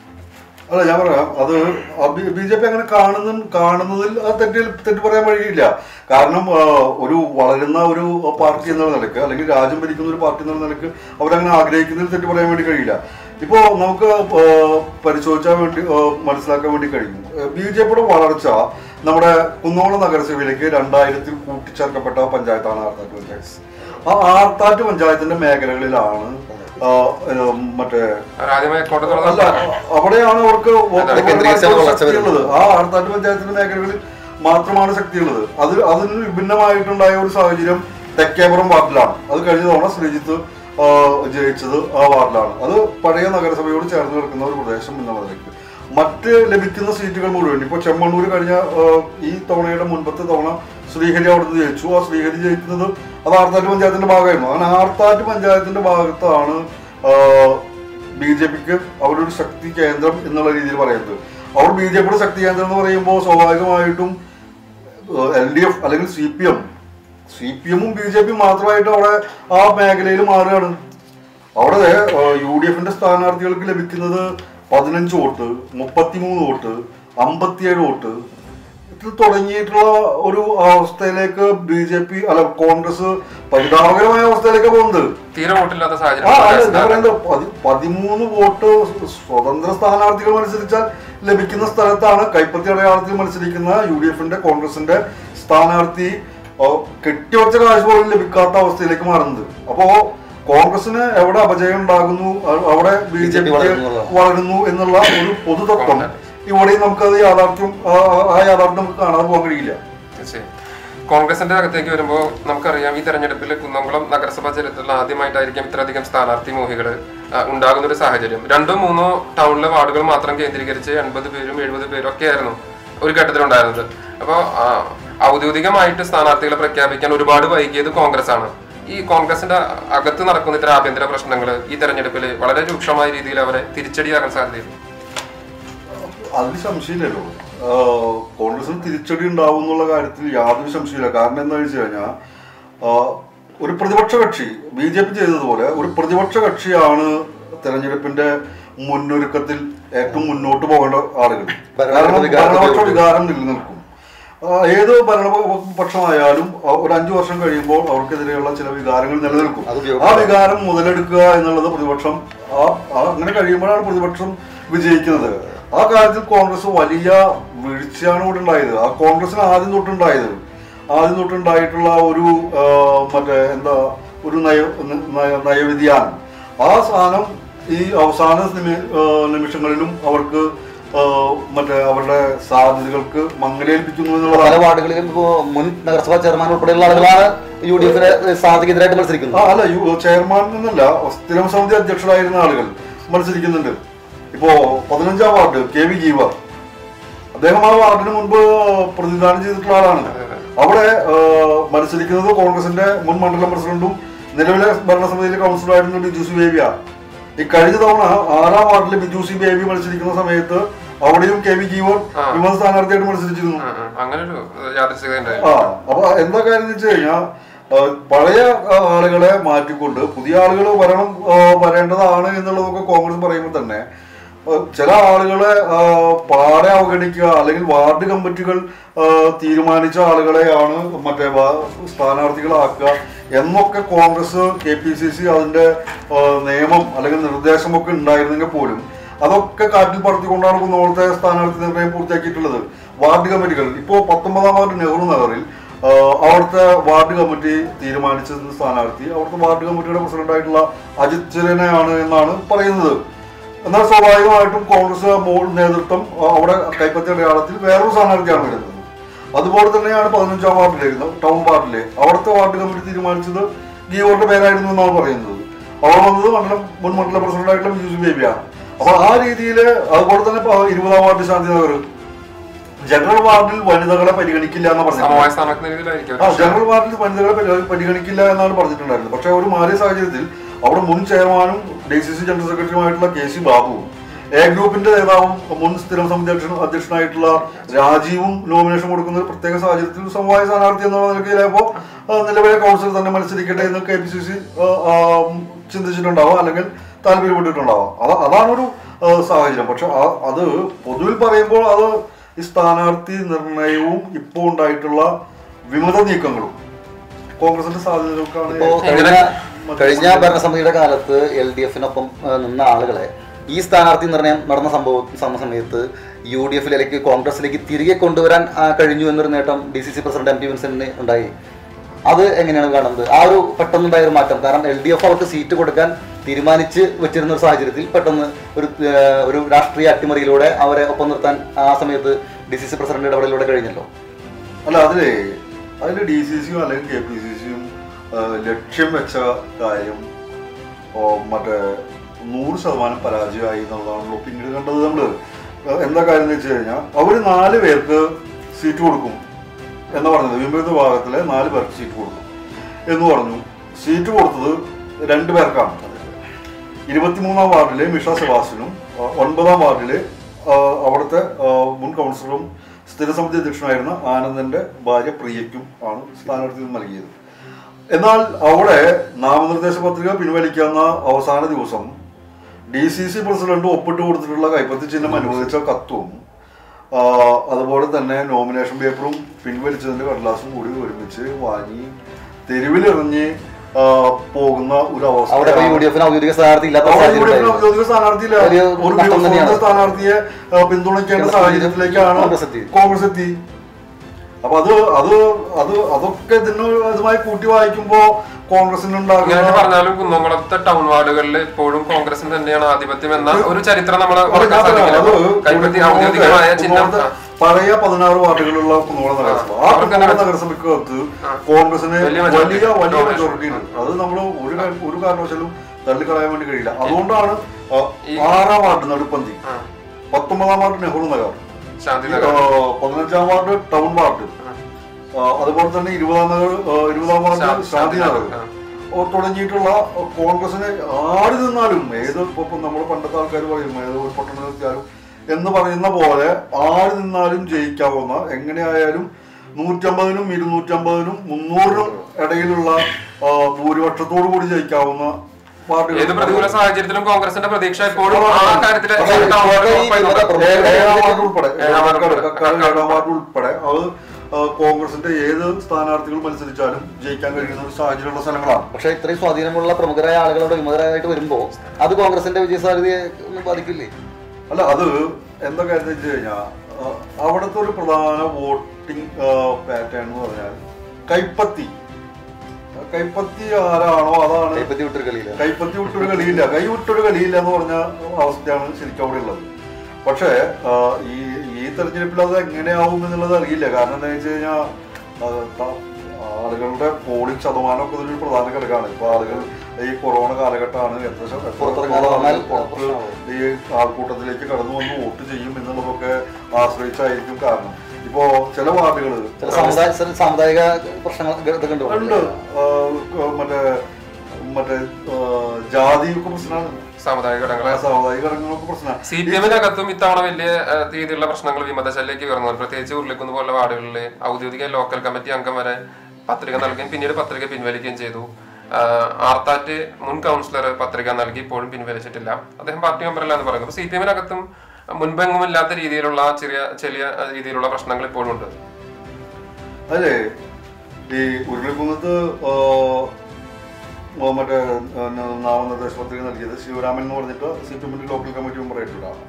അല്ല ഞാൻ പറയാം അത് ബി ജെ പി അങ്ങനെ കാണുന്ന കാണുന്നതിൽ ആ തെറ്റിൽ തെറ്റ് പറയാൻ വഴിയില്ല കാരണം ആ, ഒരു വളരുന്ന ഒരു പാർട്ടി എന്നുള്ള നിലക്ക് അല്ലെങ്കിൽ രാജ്യം ഭരിക്കുന്ന ഒരു പാർട്ടി എന്നുള്ള നിലക്ക് അവരങ്ങനെ ആഗ്രഹിക്കുന്നതിൽ തെറ്റ് പറയാൻ വേണ്ടി കഴിയില്ല ഇപ്പോ നമുക്ക് ആ, പരിശോധിച്ചാൽ വേണ്ടി ആ, മനസ്സിലാക്കാൻ വേണ്ടി കഴിയും ബി ജെ പിയുടെ വളർച്ച നമ്മുടെ കുന്നോളം നഗരസഭയിലേക്ക് രണ്ടായിരത്തിൽ കൂട്ടിച്ചേർക്കപ്പെട്ട പഞ്ചായത്താണ് ആർത്താറ്റ് പഞ്ചായത്ത് ആ ആർത്താറ്റ് പഞ്ചായത്തിന്റെ മേഖലകളിലാണ് ആ, ഉം, മറ്റേ ആദ്യമായി അക്കൗണ്ട് അല്ല തുറന്ന അവിടെയാണ് അവർക്ക് കേന്ദ്രീകരിച്ചാണ് വളർച്ച ശക്തിയുള്ളത് ആ ആർത്താറ്റ് പഞ്ചായത്തിന്റെ മേഖലകളിൽ മാത്രമാണ് ശക്തിയുള്ളത് അത് അതിന് വിഭിന്നമായിട്ടുണ്ടായ ഒരു സാഹചര്യം തെക്കേപുറം വാർഡിലാണ് അത് കഴിഞ്ഞ തവണ ശ്രീജിത്ത് ആ, ജയിച്ചത് ആ വാർഡിലാണ് അത് പഴയ നഗരസഭയോട് ചേർന്ന് കിടക്കുന്ന ഒരു പ്രദേശം എന്നുള്ളതിലേക്ക് മറ്റ് ലഭിക്കുന്ന സീറ്റുകൾ മുഴുവൻ ഇപ്പോൾ ചെമ്മണ്ണൂർ കഴിഞ്ഞ ആ, ഈ തവണയുടെ മുൻപത്തെ തവണ ശ്രീഹരി അവിടുന്ന് ജയിച്ചു ആ ശ്രീഹരി ജയിക്കുന്നത് അത് ആർത്താറ്റ് പഞ്ചായത്തിന്റെ ഭാഗമായിരുന്നു അങ്ങനെ ആർത്താറ്റ് പഞ്ചായത്തിന്റെ ഭാഗത്താണ് ബി ജെ പിക്ക് അവരുടെ ഒരു ശക്തി കേന്ദ്രം എന്നുള്ള രീതിയിൽ പറയുന്നത് അവർ ബി ജെ പിയുടെ ശക്തി കേന്ദ്രം എന്ന് പറയുമ്പോൾ സ്വാഭാവികമായിട്ടും എൽ ഡി എഫ് അല്ലെങ്കിൽ C P M C P എമ്മും ബി ജെ പിയും മാത്രമായിട്ട് അവിടെ ആ മേഖലയിൽ മാറുകയാണ് അവിടെ യു ഡി എഫിന്റെ സ്ഥാനാർത്ഥികൾക്ക് ലഭിക്കുന്നത് പതിനഞ്ച് വോട്ട് മുപ്പത്തിമൂന്ന് വോട്ട് അമ്പത്തിയേഴ് വോട്ട് ഇത് തുടങ്ങിയിട്ടുള്ള ഒരു അവസ്ഥയിലേക്ക് ബി ജെ പി അല്ല കോൺഗ്രസ് പരിതാപകരമായ അവസ്ഥയിലേക്ക് പോകുന്നത് തീരെ വോട്ടില്ലാത്ത ആ അല്ല ഞാൻ സാഹചര്യം പറയുന്നത് പതി- പതിമൂന്ന് വോട്ട് സ്വതന്ത്ര സ്ഥാനാർത്ഥികൾ മത്സരിച്ചാൽ ലഭിക്കുന്ന സ്ഥലത്താണ് കൈപ്പത്തി അടയാളത്തിൽ മത്സരിക്കുന്ന യു ഡി എഫിന്റെ കോൺഗ്രസിന്റെ സ്ഥാനാർത്ഥി ഓ, കെട്ടിവച്ച കാശ് പോലും ലഭിക്കാത്ത അവസ്ഥയിലേക്ക് മാറുന്നത് അപ്പോ കോൺഗ്രസിന് എവിടെ അപജയം ഉണ്ടാകുന്നു അ- അവിടെ ബി ജെ BJP പി വളരുന്നു എന്നുള്ളതാണ്. വളരുന്നു എന്നുള്ള ഒരു പൊതുതത്വം ഇവിടെയും നമുക്കത് യാഥാർത്ഥ്യം ആ- ആ യാഥാർത്ഥ്യം നമുക്ക് കാണാതെ പോകാൻ കഴിയില്ല തീർച്ചയായും കോൺഗ്രസിന്റെ അകത്തേക്ക് വരുമ്പോൾ നമുക്കറിയാം ഈ തെരഞ്ഞെടുപ്പിൽ കുന്നംകുളം നഗരസഭാ ചരിത്രത്തിൽ ആദ്യമായിട്ടായിരിക്കും ഇത്രയധികം സ്ഥാനാർത്ഥി മോഹികൾ ഉണ്ടാകുന്ന ഒരു സാഹചര്യം രണ്ടോ മൂന്നോ ടൗണിലെ വാർഡുകൾ മാത്രം കേന്ദ്രീകരിച്ച് എൺപത് പേരും എഴുപത് പേരും ഒക്കെ ആയിരുന്നു ഒരു ഘട്ടത്തിലുണ്ടായിരുന്നത് അപ്പോൾ ഔദ്യോഗികമായിട്ട് സ്ഥാനാർത്ഥികളെ പ്രഖ്യാപിക്കാൻ ഒരുപാട് വൈകിയത് കോൺഗ്രസ് ആണ് ഈ കോൺഗ്രസിന്റെ അകത്ത് നടക്കുന്ന ഇത്തരം ആഭ്യന്തര പ്രശ്നങ്ങൾ ഈ തെരഞ്ഞെടുപ്പിൽ വളരെ രൂക്ഷമായ രീതിയിൽ അവരെ തിരിച്ചടിയാകാൻ സാധ്യതയുണ്ട് അതിൽ സംശയമില്ലല്ലോ ആഹ് കോൺഗ്രസിന് തിരിച്ചടി ഉണ്ടാവും എന്നുള്ള കാര്യത്തിൽ യാതൊരു സംശയമില്ല കാരണം എന്താ വെച്ച് കഴിഞ്ഞാൽ ആഹ് ഒരു പ്രതിപക്ഷ കക്ഷി ബി ജെ പി ചെയ്തതുപോലെ ഒരു പ്രതിപക്ഷ കക്ഷിയാണ് തെരഞ്ഞെടുപ്പിന്റെ മുന്നൊരുക്കത്തിൽ ഏറ്റവും മുന്നോട്ട് പോകേണ്ട ആളുകൾ ഭരണപക്ഷ കാരണം വികാരത്തിൽ ഭരണപക്ഷ വികാരം നിലനിൽക്കും ആഹ് ഏത് ഭരണപക്ഷമായാലും ആ ഒരു അഞ്ചു വർഷം കഴിയുമ്പോൾ അവർക്കെതിരെയുള്ള ചില വികാരങ്ങൾ നിലനിൽക്കും അത് ആ ഉപയോഗപ്പെടുത്താം. വികാരം മുതലെടുക്കുക എന്നുള്ളത് പ്രതിപക്ഷം ആ ആ- അങ്ങനെ കഴിയുമ്പോഴാണ് പ്രതിപക്ഷം വിജയിക്കുന്നത് ആ കാര്യത്തിൽ കോൺഗ്രസ് വലിയ വീഴ്ചയാണ് ഇവിടെ ഉണ്ടായത് ആ കോൺഗ്രസിന് ആദ്യം തൊട്ടുണ്ടായത് ആദ്യം തൊട്ടുണ്ടായിട്ടുള്ള ഒരു ആ, മറ്റേ എന്താ ഒരു നയ നയ- നയവ്യതിയാനം ആ സാധനം ഈ അവസാന നിമി- ആ, നിമിഷങ്ങളിലും അവർക്ക് ആ, മറ്റേ അവരുടെ സാധ്യതകൾക്ക് മങ്ങലേൽപ്പിക്കുന്നു പല എന്നുള്ളതാണ് വാർഡുകളിലും ഇപ്പോ മുൻ നഗരസഭാ ചെയർമാൻ ഉൾപ്പെടെയുള്ള ആളുകളാണ് യു ഡി എഫിന് സ്ഥാനാർത്ഥിക്കെതിരായിട്ട് മത്സരിക്കുന്നത് ആ, അല്ല യു- ചെയർമാൻ എന്നല്ല സ്ഥിരം സമിതി അധ്യക്ഷരായിരുന്ന ആളുകൾ മത്സരിക്കുന്നുണ്ട് ഇപ്പോ പതിനഞ്ചാം വാർഡ് കെ വി ഗീവർ അദ്ദേഹം ആ വാർഡിന് മുൻപ് പ്രതിദാനം ചെയ്തിട്ടുള്ള ആളാണ് അവിടെ ആ, മത്സരിക്കുന്നത് കോൺഗ്രസിന്റെ മുൻ മണ്ഡലം പ്രസിഡന്റും നിലവിലെ ഭരണസമിതിയിലെ കൗൺസിലറായിരുന്ന ബിജു സി ബേബിയ ഈ കഴിഞ്ഞ തവണ ആറാം വാർഡിൽ ബിജു സി ബേബി മത്സരിക്കുന്ന സമയത്ത് അവിടെയും കെ വി ഗീവർ വിമത സ്ഥാനാർത്ഥിയായിട്ട് മത്സരിച്ചിരുന്നു ഉം, ഉം. അങ്ങനെ ഒരു യാദൃശ്ചികത ഉണ്ടായിരുന്നു ആ അപ്പൊ എന്താ കാര്യം എന്ന് വെച്ച് കഴിഞ്ഞാൽ പഴയ ആ, ആളുകളെ മാറ്റിക്കൊണ്ട് പുതിയ ആളുകൾ വരണം ആ, വരേണ്ടതാണ് എന്നുള്ളതൊക്കെ കോൺഗ്രസ് പറയുമ്പോൾ തന്നെ ആ, ചില ആളുകളെ ആ, പാടെ അവഗണിക്കുക അല്ലെങ്കിൽ വാർഡ് കമ്മിറ്റികൾ ആ, തീരുമാനിച്ച ആളുകളെയാണ് മറ്റേ വാ- സ്ഥാനാർത്ഥികളാക്കുക എന്നൊക്കെ Congress K P C C അതിന്റെ ആ, നിയമം അല്ലെങ്കിൽ നിർദ്ദേശമൊക്കെ ഉണ്ടായിരുന്നെങ്കിൽ പോലും അതൊക്കെ കാറ്റിൽ പറത്തിക്കൊണ്ടാണ് കുന്നോളത്തെ സ്ഥാനാർത്ഥി നിർണയം പൂർത്തിയാക്കിയിട്ടുള്ളത് വാർഡ് കമ്മിറ്റികൾ ഇപ്പോൾ പത്തൊമ്പതാം വാർഡ് നെഹ്റു നഗറിൽ ആ, അവിടുത്തെ വാർഡ് കമ്മിറ്റി തീരുമാനിച്ച സ്ഥാനാർത്ഥി അവിടുത്തെ വാർഡ് കമ്മിറ്റിയുടെ പ്രസിഡന്റായിട്ടുള്ള അജിത് ചിരനെയാണ് എന്നാണ് പറയുന്നത് എന്നാൽ സ്വാഭാവികമായിട്ടും കോൺഗ്രസ് മോൾ നേതൃത്വം ആ, അവിടെ കൈപ്പറ്റിയ അടയാളത്തിൽ വേറൊരു സ്ഥാനാർത്ഥിയാണ് വരുന്നത് അതുപോലെ തന്നെയാണ് പതിനഞ്ചാം വാർഡിലിരുന്നത് ടൗൺ വാർഡിലെ അവിടുത്തെ വാർഡ് കമ്മിറ്റി തീരുമാനിച്ചത് ഗീവറുടെ പേരായിരുന്നു എന്നാണ് പറയുന്നത് അവിടെ വന്നത് മണ്ഡലം മുൻ മണ്ഡല പ്രസിഡന്റായിട്ടുള്ള മ്യൂസിക് ബേബിയാണ് അപ്പൊ ആ രീതിയിൽ അതുപോലെ തന്നെ ഇപ്പൊ ഇരുപതാം വാർഡ് ശാന്തിനഗർ ജനറൽ വാർഡിൽ വനിതകളെ പരിഗണിക്കില്ല എന്ന് പറഞ്ഞു സമവായ സ്ഥാനക്കുന്ന രീതിയിലായിരിക്കും ആ ഒരു ജനറൽ വാർഡിൽ വനിതകളെ പരി- പരിഗണിക്കില്ല എന്നാണ് പറഞ്ഞിട്ടുണ്ടായിരുന്നത് പക്ഷെ ഒരു മാറിയ സാഹചര്യത്തിൽ അവിടെ മുൻ ചെയർമാനും ഡി സി സി ജനറൽ സെക്രട്ടറിയുമായിട്ടുള്ള കെ സി ബാബുവും എ ഗ്രൂപ്പിന്റെ നേതാവും മുൻ സ്ഥിരം സമിതി അധ്യക്ഷൻ അധ്യക്ഷനായിട്ടുള്ള രാജീവും നോമിനേഷൻ കൊടുക്കുന്ന ഒരു പ്രത്യേക സാഹചര്യത്തിൽ സമവായ സ്ഥാനാർത്ഥി എന്നുള്ള നിലയ്ക്ക് ചിലപ്പോൾ നിലവിലെ കൗൺസിൽ തന്നെ മത്സരിക്കട്ടെ എന്ന് കെ പി സി സി ചിന്തിച്ചിട്ടുണ്ടാവാം അല്ലെങ്കിൽ താല്പര്യപ്പെട്ടിട്ടുണ്ടാവാം അത അതാണൊരു ആ, സാഹചര്യം പക്ഷെ ആ- അത് പൊതുവിൽ പറയുമ്പോൾ അത് ഈ സ്ഥാനാർത്ഥി നിർണയവും ഇപ്പോൾ ഉണ്ടായിട്ടുള്ള വിമത നീക്കങ്ങളും കോൺഗ്രസിന്റെ സാധ്യതകൾക്കാണ് ഇപ്പോ കഴിഞ്ഞ കഴിഞ്ഞ ഭരണസമിതിയുടെ കാലത്ത് എൽ ഡി എഫിനൊപ്പം നിന്ന ആളുകളെ ഈ സ്ഥാനാർത്ഥി നിർണയം നടന്ന സംഭവം സമ സമയത്ത് യു ഡി എഫിലേക്ക് കോൺഗ്രസിലേക്ക് തിരികെ കൊണ്ടുവരാൻ ആ, കഴിഞ്ഞു എന്നൊരു നേട്ടം D C C president M P വിൻസെന്റിന് ഉണ്ടായി അത് എങ്ങനെയാണ് കാണുന്നത് ആ ഒരു പെട്ടെന്നുണ്ടായ ഒരു മാറ്റം കാരണം എൽ ഡി എഫ് അവർക്ക് സീറ്റ് കൊടുക്കാൻ തീരുമാനിച്ച് വെച്ചിരുന്ന ഒരു സാഹചര്യത്തിൽ പെട്ടെന്ന് ഒരു ആ, ഒരു രാഷ്ട്രീയ അട്ടിമറിയിലൂടെ അവരെ ഒപ്പം നിർത്താൻ ആ സമയത്ത് ഡി സി സി പ്രസിഡന്റ് ഇടപെടലിലൂടെ കഴിഞ്ഞല്ലോ അല്ല അതിലേ അതിൽ ഡി സി സിയും അല്ലെങ്കിൽ കെ പി സി സിയും ലക്ഷ്യം വെച്ച കാര്യം ഓ, മറ്റേ നൂറ് ശതമാനം പരാജയമായി എന്നുള്ളതാണല്ലോ പിന്നീട് കണ്ടത് നമ്മള് ഏഹ് എന്താ കാര്യം എന്ന് വെച്ച് കഴിഞ്ഞാൽ അവർ നാല് പേർക്ക് സീറ്റ് കൊടുക്കും എന്ന് പറഞ്ഞത് വിമത വിഭാഗത്തിലെ നാല് പേർക്ക് സീറ്റ് കൊടുക്കും എന്ന് പറഞ്ഞു സീറ്റ് കൊടുത്തത് രണ്ട് പേർക്കാണ് ഇരുപത്തിമൂന്നാം വാർഡിലെ മിഷ സെബാസ്റ്റ്യനും ആ, ഒൻപതാം വാർഡിലെ ആ, അവിടുത്തെ ആ, മുൻ കൗൺസിലറും സ്ഥിരസമിതി അധ്യക്ഷനായിരുന്ന ആനന്ദന്റെ ഭാര്യ പ്രിയയ്ക്കും ആണ് സ്ഥാനാർത്ഥി നൽകിയത് എന്നാൽ അവിടെ നാമനിർദ്ദേശ പത്രിക പിൻവലിക്കാവുന്ന അവസാന ദിവസം ഡി സി സി പ്രസിഡന്റ് ഒപ്പിട്ട് കൊടുത്തിട്ടുള്ള കൈപ്പത്തി ചിഹ്നം അനുവദിച്ച കത്തും ആ, അതുപോലെ തന്നെ നോമിനേഷൻ പേപ്പറും പിൻവലിച്ചതിന്റെ കടലാസും കൂടി ഒരുമിച്ച് വാങ്ങി തെരുവിലിറങ്ങി ആ, പോകുന്ന ഒരു അവിടെ ഇപ്പോ യു അവസ്ഥ ഡി എഫിന് ഔദ്യോഗിക സ്ഥാനാർത്ഥി ഇല്ലാത്ത അവിടെ സാഹചര്യം യു ഡി എഫിന് ഉണ്ടായിരുന്നു. ഔദ്യോഗിക സ്ഥാനാർത്ഥിയില്ല ഒരു ഒരു നഷ്ടം സ്വതന്ത്ര തന്നെയാണ്. സ്ഥാനാർത്ഥിയെ ആ, പിന്തുണയ്ക്കേണ്ട സാഹചര്യത്തിലേക്കാണ് കോൺഗ്രസ് എത്തി. കോൺഗ്രസ് എത്തി അപ്പൊ അത് അത് അത് അതൊക്കെ ഇതിന് ഇതുമായി കൂട്ടി വായിക്കുമ്പോ കോൺഗ്രസിന് ഇങ്ങനെയൊക്കെ ഉണ്ടാകുന്ന പറഞ്ഞാലും കുന്നംകുളത്തെ ടൗൺ വാർഡുകളിൽ ഇപ്പോഴും കോൺഗ്രസിന് തന്നെയാണ് ആധിപത്യം എന്ന ഒരു ചരിത്രം നമ്മൾ അത് മറക്കാൻ ഞാൻ പറയാം. സാധിക്കില്ല അത് കൈപ്പറ്റി കുന്നോളത്തെ- ഔദ്യോഗികമായ ചിഹ്നം കുന്നോളത്തെ- പഴയ പതിനാറ് വാർഡുകളുള്ള കുന്നോളം നഗരസഭ ആ അവർക്ക് കുന്നോളം നഗരസഭയ്ക്കകത്ത് കോൺഗ്രസിന് വലിയ വലിയ majority. വലിയ Domination. മെജോറിറ്റി ഉണ്ട് അത് നമ്മൾ ഒരു കാ- ഒരു കാരണവശാലും തള്ളിക്കളയാൻ വേണ്ടി കഴിയില്ല അതുകൊണ്ടാണ് ആ, ഈ- ആറാം വാർഡ് നടുപ്പന്തി ആ. പത്തൊമ്പതാം വാർഡ് നെഹ്റു നഗർ ശാന്തി ആ, നഗർ പതിനഞ്ചാം വാർഡ് ടൗൺ വാർഡ് ആ, അതുപോലെ തന്നെ ഇരുപതാം നഗർ ആ, ഇരുപതാം വാർഡ് ശാന്തി ശാന്തി നഗർ നഗർ, ആ. ഓ, തുടങ്ങിയിട്ടുള്ള കോൺഗ്രസിന് ആര് നിന്നാലും ഏത് ഇപ്പൊ നമ്മൾ പണ്ടത്തെ ആൾക്കാർ പറയും ഏത് ഒരു പട്ടണം എത്തിയാലും എന്ന് പറയുന്ന പോലെ ആര് നിന്നാലും ജയിക്കാവുന്ന എങ്ങനെയായാലും നൂറ്റമ്പതിനും ഇരുന്നൂറ്റമ്പതിനും മുന്നൂറിനും ഇടയിലുള്ള ആ, ഭൂരിപക്ഷത്തോടു കൂടി ജയിക്കാവുന്ന ഏത് പ്രതികൂല പാർട്ടികൾ സാഹചര്യത്തിലും കോൺഗ്രസിന്റെ പ്രതീക്ഷ എപ്പോഴും ആ കാര്യത്തിൽ പക്ഷേ ഈ വിമത ഏഴാം വാർഡ് ഉൾപ്പെടെ ഏഴാം വാർഡ് കക്കാട് ഉൾപ്പെടെ. കക്കാട് ഏഴാം വാർഡ് ഉൾപ്പെടെ അത് ആ, കോൺഗ്രസിന്റെ ഏത് സ്ഥാനാർത്ഥികൾ മത്സരിച്ചാലും ജയിക്കാൻ കഴിയുന്ന ഒരു സാഹചര്യമുള്ള സ്ഥലങ്ങളാണ് പക്ഷെ ഇത്രയും സ്വാധീനമുള്ള പ്രമുഖരായ ആളുകളോട് വിമതരായിട്ട് വരുമ്പോ അത് കോൺഗ്രസിന്റെ വിജയസാധ്യതയെ ഒന്നും ബാധിക്കില്ലേ അല്ല അത് എന്താ കാര്യം വെച്ച് കഴിഞ്ഞാൽ അവിടുത്തെ ഒരു പ്രധാന വോട്ടിംഗ് പാറ്റേൺ എന്ന് പറഞ്ഞാൽ കൈപ്പത്തി കൈപ്പത്തി ആരാണോ അതാണ് കൈപ്പറ്റി വിട്ടൊരു കളിയില്ല കൈപ്പത്തി വിട്ടൊരു കളിയില്ല കൈ വിട്ടൊരു കളിയില്ല എന്ന് പറഞ്ഞ അവസ്ഥയാണ് ശരിക്കും അവിടെ ഉള്ളത് പക്ഷേ ആ, ഈ ഈ തെരഞ്ഞെടുപ്പിൽ അത് എങ്ങനെയാവും എന്നുള്ളത് അറിയില്ല കാരണം എന്താ വെച്ച് കഴിഞ്ഞാൽ ആളുകളുടെ പോളിംഗ് ശതമാനമൊക്കെ ഇതിലൊരു പ്രധാന ഘടകമാണ് ഇപ്പൊ ആളുകൾ ഈ കൊറോണ കാലഘട്ടമാണ് എത്ര ശത- എത്ര പുറത്തിറങ്ങാതെ വന്നാൽ പുറത്ത് പ്രശ്നമാവും. ഈ ആൾക്കൂട്ടത്തിലേക്ക് കടന്നു വന്ന് വോട്ട് ചെയ്യും എന്നുള്ളതൊക്കെ ആശ്രയിച്ചായിരിക്കും കാരണം ഇപ്പോ ചില വാർഡുകൾ ചില സമുദായ ചില സാമുദായിക പ്രശ്നങ്ങൾ ഇതൊക്കെ ഉണ്ട് ഉണ്ട് ആ, മറ്റേ മറ്റേ ആ, ജാതിയൊക്കെ പ്രശ്നമാണ് സാമുദായിക ഘടകങ്ങളെ സാമുദായിക ഘടകങ്ങളൊക്കെ പ്രശ്നമാണ് സി പി എമ്മിനകത്തും ഇത്തവണ വലിയ ഏഹ്, രീതിയിലുള്ള പ്രശ്നങ്ങൾ വിമതശല്യക്ക് ഉയർന്നു പ്രത്യേകിച്ച് ഉരുളിക്കുന്ന് പോലുള്ള വാർഡുകളിൽ ഔദ്യോഗിക ലോക്കൽ കമ്മിറ്റി അംഗം വരെ പത്രിക നൽകുകയും പിന്നീട് പത്രിക പിൻവലിക്കുകയും ചെയ്തു ആഹ്, ആർത്താറ്റ് മുൻ കൗൺസിലർ പത്രിക നൽകി ഇപ്പോഴും പിൻവലിച്ചിട്ടില്ല അദ്ദേഹം പാർട്ടി മെമ്പറല്ല എന്ന് പറയുന്നത് സി പി എമ്മിനകത്തും മുൻപെങ്ങുമില്ലാത്ത രീതിയിലുള്ള ചെറിയ ചെറിയ രീതിയിലുള്ള പ്രശ്നങ്ങൾ ഇപ്പോഴും ഉണ്ട് അല്ലേ ഈ ഉരുളിക്കുന്നത്ത് ആ, ആ, മറ്റേ ആ, നാമനിർദ്ദേശ പത്രിക നൽകിയത് ശിവരാമൻ എന്ന് പറഞ്ഞിട്ട് സി പി എമ്മിന്റെ ലോക്കൽ കമ്മിറ്റി മെമ്പർ ആയിട്ടുള്ള ആളാണ്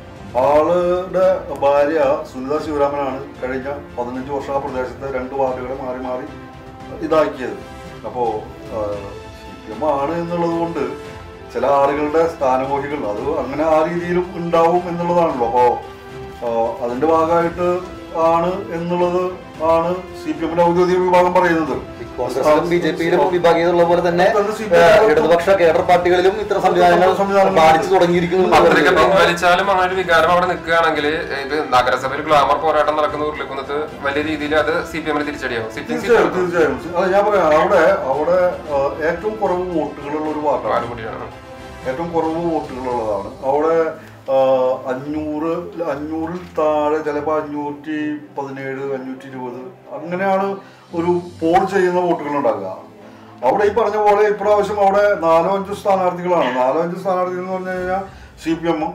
ആളുടെ ഭാര്യ സുനിത ശിവരാമനാണ് കഴിഞ്ഞ പതിനഞ്ച് വർഷം ആ പ്രദേശത്തെ രണ്ട് വാർഡുകളെ മാറി മാറി ഇതാക്കിയത് അപ്പോ സി പി എം ആണ് എന്നുള്ളത് കൊണ്ട് ചില ആളുകളുടെ സ്ഥാനമോഹികൾ അത് അങ്ങനെ ആ രീതിയിലും ഉണ്ടാവും എന്നുള്ളതാണല്ലോ അപ്പോ ആ, അതിന്റെ ഭാഗമായിട്ട് ആണ് എന്നുള്ളത് ആണ് സി പി എമ്മിന്റെ ഔദ്യോഗിക വിഭാഗം പറയുന്നത് കോൺഗ്രസിലും ബി ജെ പിയിലും വിഭാഗീയതയുള്ള പോലെ തന്നെ തന്നെ സി പി എം ഏഹ്, ഇടതുപക്ഷ കേഡർ പാർട്ടികളിലും ഇത്തരം സംവിധാനങ്ങൾ സംവിധാനങ്ങൾ പാലിച്ചു തുടങ്ങിയിരിക്കുന്നു പത്രിക എന്നുള്ളത് പിൻവലിച്ചാലും അങ്ങനെ ഒരു വികാരം അവിടെ നിൽക്കുകയാണെങ്കിൽ ഇത് നഗരസഭയിൽ ഗ്ലാമർ പോരാട്ടം നടക്കുന്ന ഉരുളിക്കുന്നത് വലിയ രീതിയിൽ അത് സി പി എമ്മിന് തിരിച്ചടിയാവും സിറ്റിംഗ് തീർച്ചയായും തീർച്ചയായും അത് ഞാൻ പറയാം അവിടെ അവിടെ ആ, ഏറ്റവും കുറവ് വോട്ടുകളുള്ള ഒരു വാർഡാണ് കൂടിയാണ് ഏറ്റവും കുറവ് വോട്ടുകളുള്ളതാണ് അവിടെ ആ, അഞ്ഞൂറ് അഞ്ഞൂറിൽ താഴെ ചിലപ്പോൾ അഞ്ഞൂറ്റി പതിനേഴ് അഞ്ഞൂറ്റി ഇരുപത് അങ്ങനെയാണ് ഒരു പോൾ ചെയ്യുന്ന വോട്ടുകൾ ഉണ്ടാകുക അവിടെ ഈ പറഞ്ഞ പോലെ ഇപ്രാവശ്യം അവിടെ നാലോ അഞ്ചോ സ്ഥാനാർത്ഥികളാണ് നാലോ അഞ്ചോ സ്ഥാനാർത്ഥികൾ എന്ന് പറഞ്ഞു കഴിഞ്ഞാൽ C P M